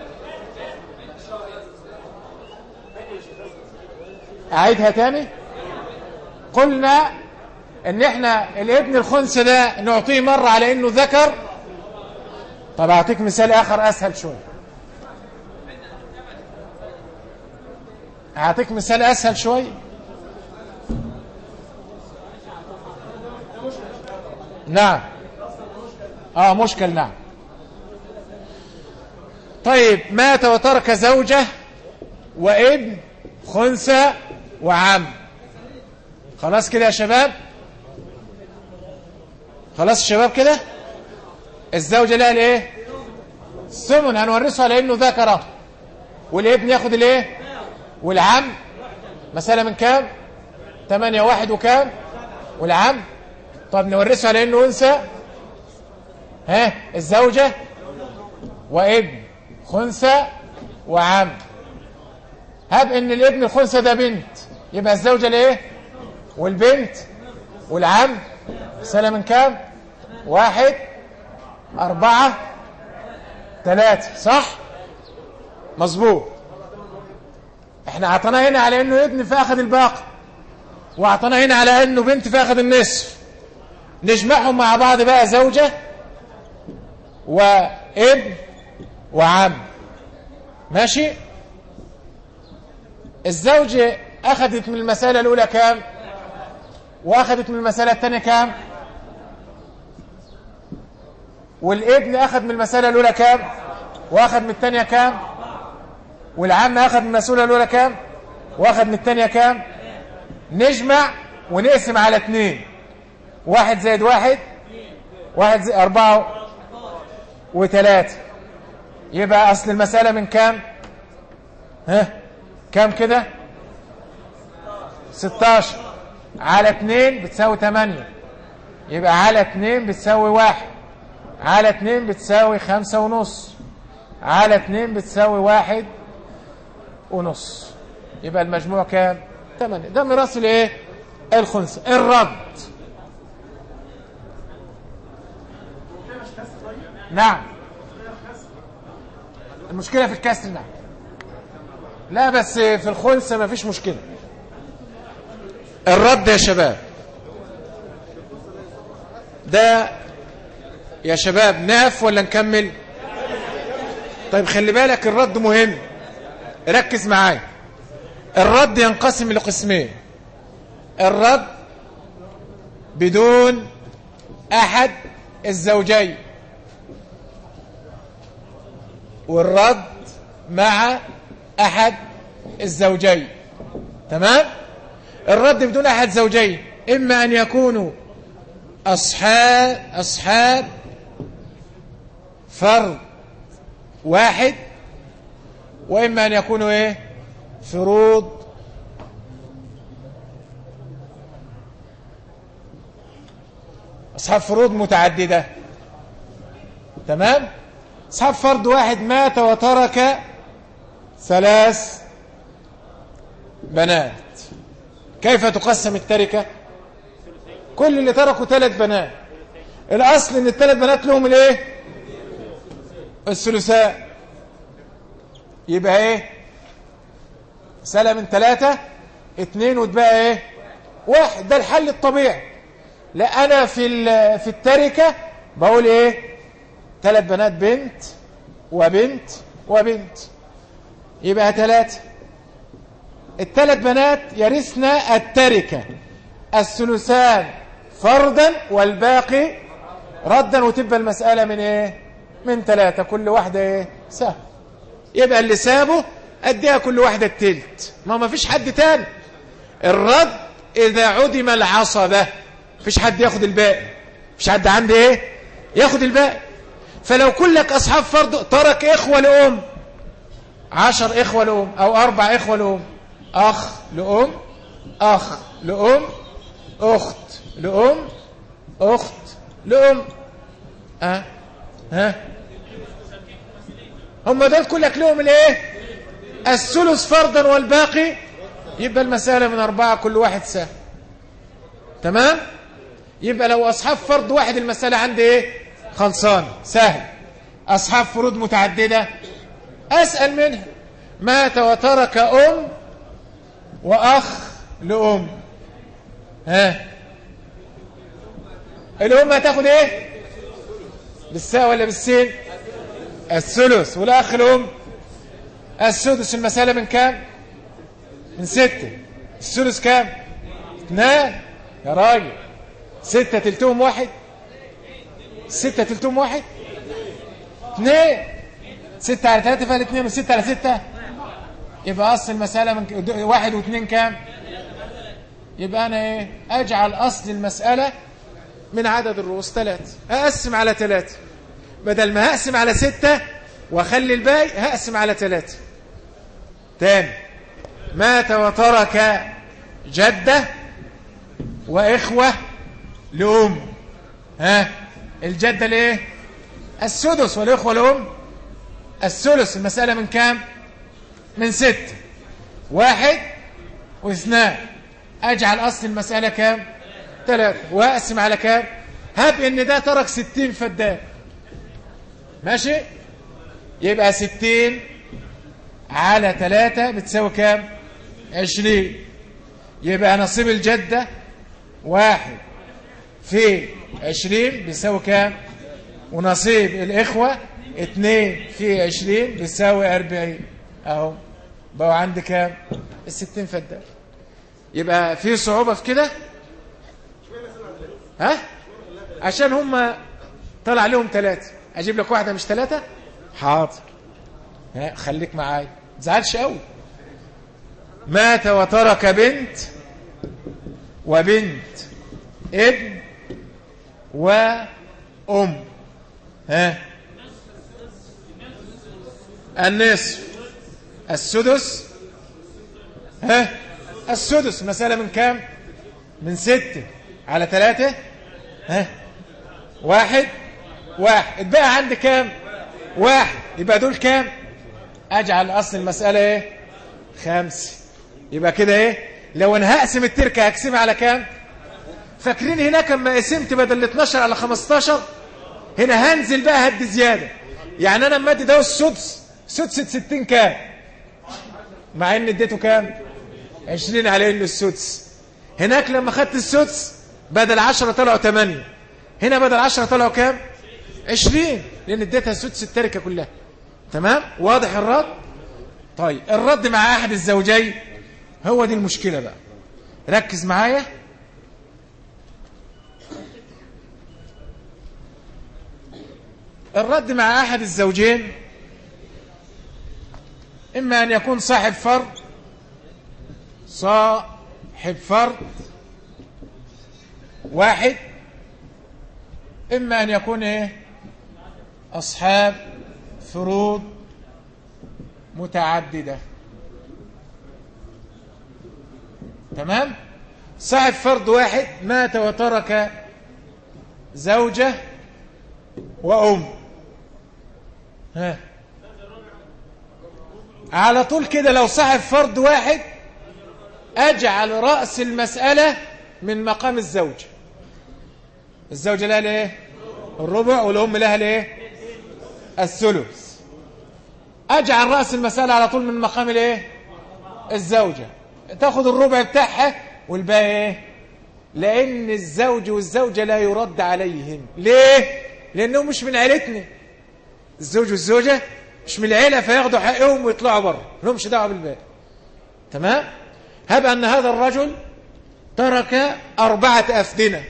اعيدها تاني قلنا ان احنا الابن الخنثى ده نعطيه مرة على انه ذكر طب اعطيك مثال اخر اسهل شويه اعطيك مثال اسهل شويه نعم اه مشكل نعم طيب مات وترك زوجة وابن خنثى وعم خلاص كده يا شباب خلاص الشباب كده الزوجة لها الايه الثمن هنورثه على انه ذكره والابن ياخد الايه والعم مسألة من كام تمانية واحد وكام والعم طب نورثه على انه انثى ها الزوجة وابن خنثى وعم هب ان الابن الخنثى ده بنت يبقى الزوجة ليه والبنت والعم مسألة من كام واحد أربعة ثلاثة صح مظبوط احنا اعطيناه هنا على انه ابن فاخذ الباقي واعطيناه هنا على انه بنت فاخذ النصف نجمعهم مع بعض بقى زوجة وابن وعم ماشي الزوجة أخذت من المسألة الأولى كام وأخذت من المسألة الثانية كام والابن أخذ من المسألة الأولى كام وأخذ من الثانية كام والعم أخذ من المسألة الأولى كام وأخذ من الثانية كام نجمع ونقسم على اثنين واحد زائد واحد واحد زائد أربعة وثلاثة يبقى أصل المسألة من كام ها كام كده 16 على 2 بتساوي 8 يبقى على 2 بتساوي 1 على 2 بتساوي 5 ونص على 2 بتساوي 1 ونص يبقى المجموع كام 8 ده ميراث الايه الخنثى الرد نعم المشكلة في الكسر نعم لا بس في الخنثى ما فيش مشكلة الرد يا شباب ده يا شباب نقف ولا نكمل طيب خلي بالك الرد مهم ركز معايا الرد ينقسم لقسمين الرد بدون أحد الزوجين والرد مع أحد الزوجين تمام الرد بدون أحد زوجين إما أن يكونوا أصحاب أصحاب فرد واحد وإما أن يكونوا إيه فروض أصحاب فروض متعددة تمام أصحاب فرد واحد مات وترك ثلاث بنات كيف تقسم التركة كل اللي تركوا ثلاث بنات الأصل ان الثلاث بنات لهم الايه الثلثاء يبقى ايه سلة من ثلاثة اتنين وتبقى ايه واحد ده الحل الطبيعي لا انا في في التركة بقول ايه ثلاث بنات بنت وبنت وبنت يبقى ثلاثة الثلاث بنات يرثن التركة الثلثان فردا والباقي ردا وتبقى المسألة من ايه من ثلاثة كل واحدة ايه سهم يبقى اللي سابه اديها كل واحدة التلت ما ما فيش حد تاني الرد اذا عدم العصبة فيش حد ياخد الباقي فيش حد عنده ايه ياخد الباقي فلو كلك اصحاب فرض ترك اخوة لأم عشر اخوة لأم او اربع اخوة لأم اخ لأم أخ لأم أخت لأم أخت لأم أه ها هم دول كلك لهم الايه الثلث فرضا والباقي يبقى المسألة من أربعة كل واحد سهم تمام يبقى لو أصحاب فرض واحد المسألة عندي إيه خلصان سهل أصحاب فروض متعددة أسأل منها مات وترك أم وأخ لأم ها الأم هتاخد إيه بالساء ولا بالسين الثلث والأخ الأم السدس المسألة من كام من ستة الثلث كام اثنان يا راجل ستة تلتهم واحد ستة تلتهم واحد اثنين ستة على ثلاثة فيها الاثنين وستة على ستة يبقى أصل المسألة من ك- واحد واثنين كام يبقى أنا إيه أجعل أصل المسألة من عدد الرؤوس ثلاثة أقسم على ثلاثة بدل ما هقسم على ستة وأخلي الباقي هقسم على ثلاثة تاني مات وترك جدة وإخوة لأم ها الجدة لإيه السدس والإخوة لأم الثلث المسألة من كام من ستة واحد واثنان أجعل أصل المسألة كام ثلاثة وأقسم على كام هب إن ده ترك ستين فدان ماشي يبقى ستين على ثلاثة بتساوي كام عشرين يبقى نصيب الجدة واحد في عشرين بيساوي كام ونصيب الإخوة اتنين في عشرين بيساوي أربعين أهو بقوا عندي كام الستين فدان يبقى في صعوبة في كده ها عشان هم طلع لهم ثلاثة أجيب لك واحدة مش ثلاثة حاضر ها خليك معايا زعلش قوي مات وترك بنت وبنت ابن وأم ها النصف السدس ها السدس مسألة من كام من ستة على ثلاثة ها واحد واحد اتبقى عندي كام واحد يبقى دول كام اجعل اصل المسألة ايه خمسة يبقى كده ايه لو انا هقسم التركة هقسمها على كام فاكرين هناك لما قسمت بدل ال 12 على 15 هنا هنزل بقى هدي زيادة يعني انا لما ادي ده السدس سدس 60 كام مع ان اديته كام 20 على انه السدس هناك لما خدت السدس بدل 10 طلعوا 8 هنا بدل 10 طلعوا كام 20 لان اديتها سدس التركه كلها تمام واضح الرد طيب الرد مع احد الزوجين هو دي المشكله بقى ركز معايا الرد مع احد الزوجين اما ان يكون صاحب فرد صاحب فرد واحد إما أن يكون إيه أصحاب فروض متعددة تمام صاحب فرد واحد مات وترك زوجة وأم ها على طول كده لو صاحب فرد واحد أجعل رأس المسألة من مقام الزوجة الزوجة لها ليه الربع والأم لها ليه الثلث أجعل رأس المسألة على طول من مقام الايه الزوجة تاخد الربع بتاعها والباقي ايه لأن الزوج والزوجة لا يرد عليهم ليه لأنهم مش من عيلتنا الزوج والزوجة مش من العيلة فياخدوا حقهم ويطلعوا بره لهمش دعوة بالباقي تمام هب أن هذا الرجل ترك أربعة أفدنة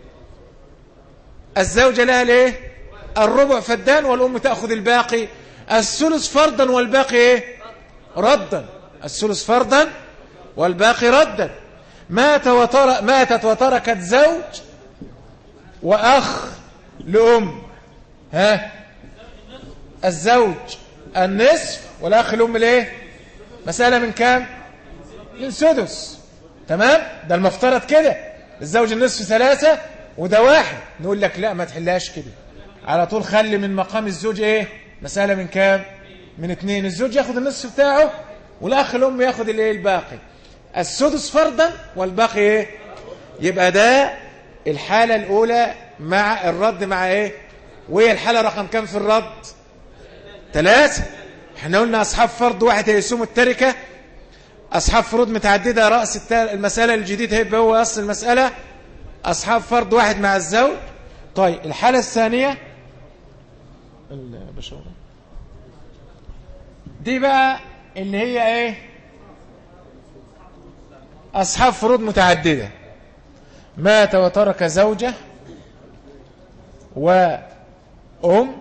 الزوجة لها ليه الربع فدان والأم تأخذ الباقي الثلث فرضا والباقي ايه ردا الثلث فرضا والباقي ردا مات وتر... ماتت وتركت زوج وأخ لأم ها الزوج النصف والأخ الأم ليه مسألة من كام من سدس تمام ده المفترض كده الزوج النصف ثلاثة وده واحد نقول لك لا ما تحلهاش كده على طول خلي من مقام الزوج ايه مسألة من كام من اتنين الزوج ياخد النصف بتاعه والاخ الام ياخد الايه الباقي السدس فرضا والباقي ايه يبقى ده الحالة الاولى مع الرد مع ايه وهي الحالة رقم كام في الرد ثلاثة احنا قلنا اصحاب فرض واحد هيسوم التركة اصحاب فروض متعددة رأس التا- المسألة الجديد هيبقى هو اصل المسألة اصحاب فرض واحد مع الزوج طيب الحالة الثانية البشرة دي بقى اللي هي ايه اصحاب فروض متعددة مات وترك زوجة وأم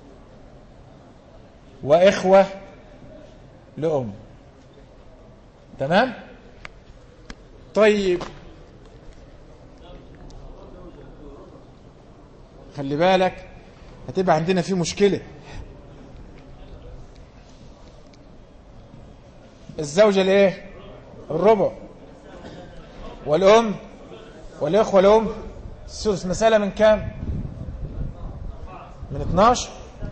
وإخوة لأم تمام طيب خلي بالك هتبقى عندنا في مشكلة الزوجة الايه الربع والأم والإخوة الأم السدس مسألة من كام من 12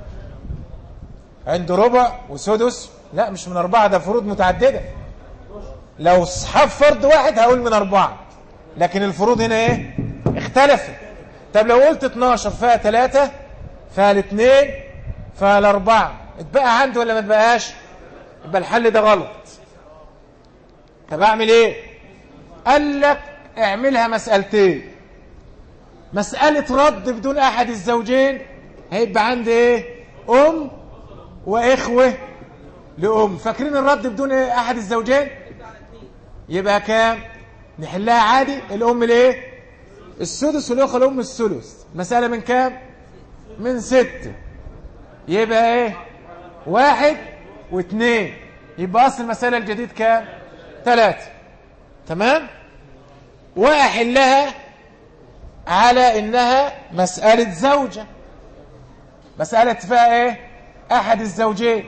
عنده ربع وسدس لا مش من أربعة ده فروض متعددة لو صحاب فرض واحد هقول من أربعة لكن الفروض هنا ايه اختلفت طب لو قلت 12 فيها 3 فيها الاثنين فيها الأربعة اتبقى عندي ولا ما اتبقاش يبقى الحل ده غلط طب اعمل ايه قال لك اعملها مسألتين مسألة رد بدون أحد الزوجين هيبقى عندي ايه أم وإخوة لأم فاكرين الرد بدون إيه؟ أحد الزوجين يبقى كام نحلها عادي الأم الايه السدس والأخوة الأم الثلث مسألة من كام من ستة يبقى ايه واحد واثنين يبقى أصل المسألة الجديد كام ثلاثة تمام وأحلها على إنها مسألة زوجة مسألة فيها إيه أحد الزوجين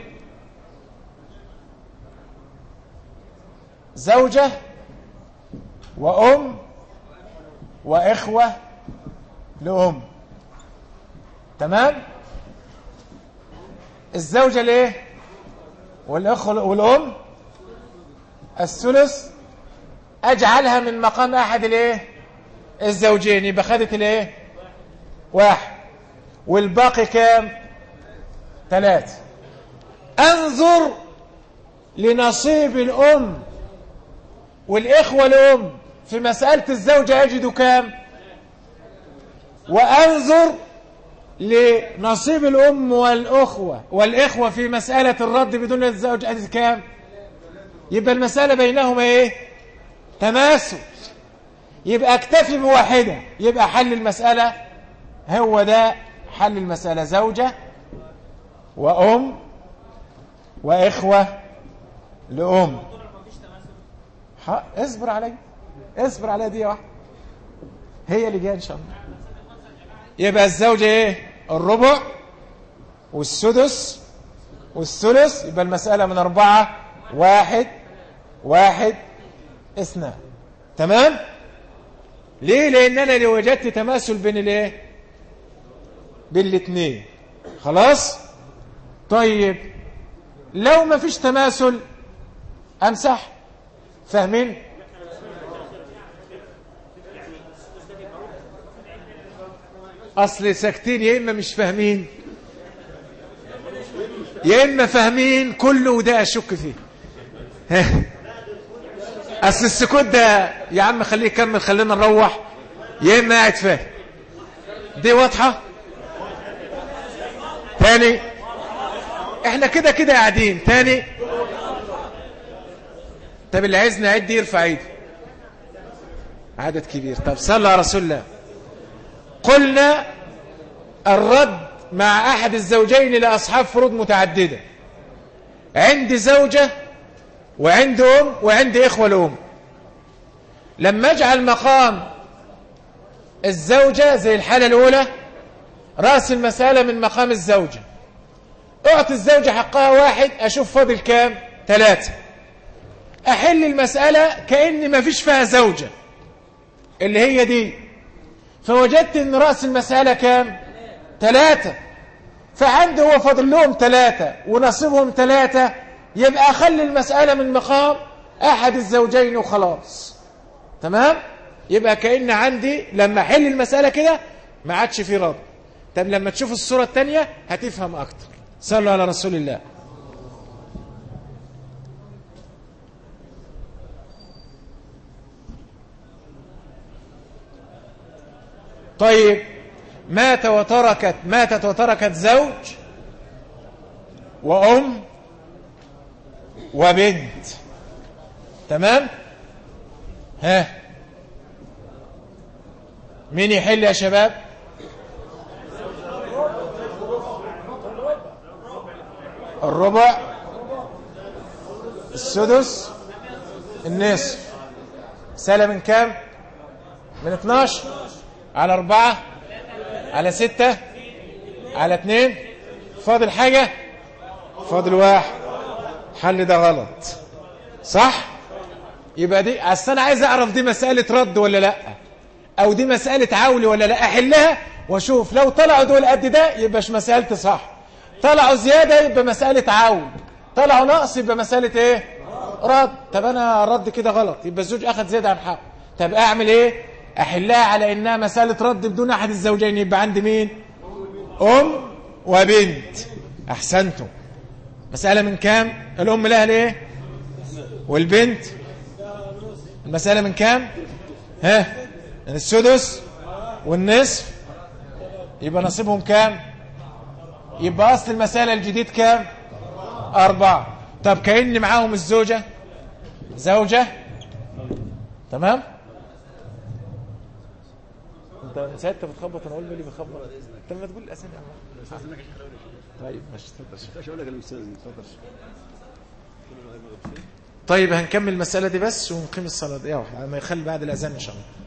زوجة وأم وإخوة لأم تمام الزوجة ليه والأخوة والأم الثلث أجعلها من مقام أحد الايه الزوجين يبقى خدت الايه واحد والباقي كام ثلاثة انظر لنصيب الأم والإخوة الأم في مسألة الزوجة أجد كام وأنظر لنصيب الأم والأخوة والإخوة في مسألة الرد بدون الزوج أجد كام يبقى المسألة بينهما إيه تماثل يبقى اكتفي بواحدة يبقى حل المسألة هو ده حل المسألة زوجة وأم وإخوة لأم ح- اصبر علي اصبر علي دي واحدة هي اللي جايه ان شاء الله يبقى الزوجة ايه الربع والسدس والثلث يبقى المسألة من أربعة واحد واحد اثنان تمام ليه لأن أنا لو وجدت تماثل بين الايه بين الاثنين خلاص طيب لو ما فيش تماثل أمسح فاهمين أصل ساكتين يا إما مش فاهمين يا إما فاهمين كله وده أشك فيه ها. أصل السكوت ده يا عم خليه يكمل خلينا نروح يا إما قاعد فاهم دي واضحة تاني احنا كده كده قاعدين تاني طب اللي عايزنا نعد يرفع ايده عدد كبير طب صلى على رسول الله قلنا الرد مع أحد الزوجين لأصحاب فروض متعددة عندي زوجة وعندي أم وعندي إخوة لأم لما أجعل مقام الزوجة زي الحالة الأولى رأس المسألة من مقام الزوجة أعطي الزوجة حقها واحد أشوف فاضل كام ثلاثة أحل المسألة كأن ما فيش فيها زوجة اللي هي دي فوجدت ان رأس المسألة كام ثلاثة فعندي هو فاضل لهم ثلاثة ونصيبهم ثلاثة يبقى أخلي المسألة من مقام أحد الزوجين وخلاص تمام يبقى كأن عندي لما أحل المسألة كده ما عادش في رد طب لما تشوف الصورة الثانية هتفهم أكتر صلوا على رسول الله طيب مات وتركت ماتت وتركت زوج وأم وبنت تمام ها مين يحل يا شباب الربع السدس النصف سالة من كام من 12 على أربعة على ستة على اتنين فاضل حاجة فاضل واحد حل ده غلط صح يبقى دي اصل انا عايز اعرف دي مسألة رد ولا لا او دي مسألة عولي ولا لا احلها واشوف لو طلعوا دول قد ده يبقاش مسألتي صح طلعوا زيادة يبقى مسألة عول طلعوا نقص يبقى مسألة ايه رد طب انا رد كده غلط يبقى الزوج اخذ زيادة عن حقه طب اعمل ايه احلها على انها مسألة رد بدون احد الزوجين يبقى عندي مين ام وبنت احسنتم مسألة من كام الام لها ليه والبنت المسألة من كام ها من السدس والنصف يبقى نصيبهم كام يبقى أصل المسألة الجديد كام أربعة طب كأن معاهم الزوجة زوجة تمام انت من ساعة انت بتخبط انا اقول مين اللي بيخبط انت لما تقول الاسامي طيب ماشي اتفضل طيب هنكمل المسألة دي بس ونقيم الصلاة دي واحد ما يخلي بعد الأذان إن شاء الله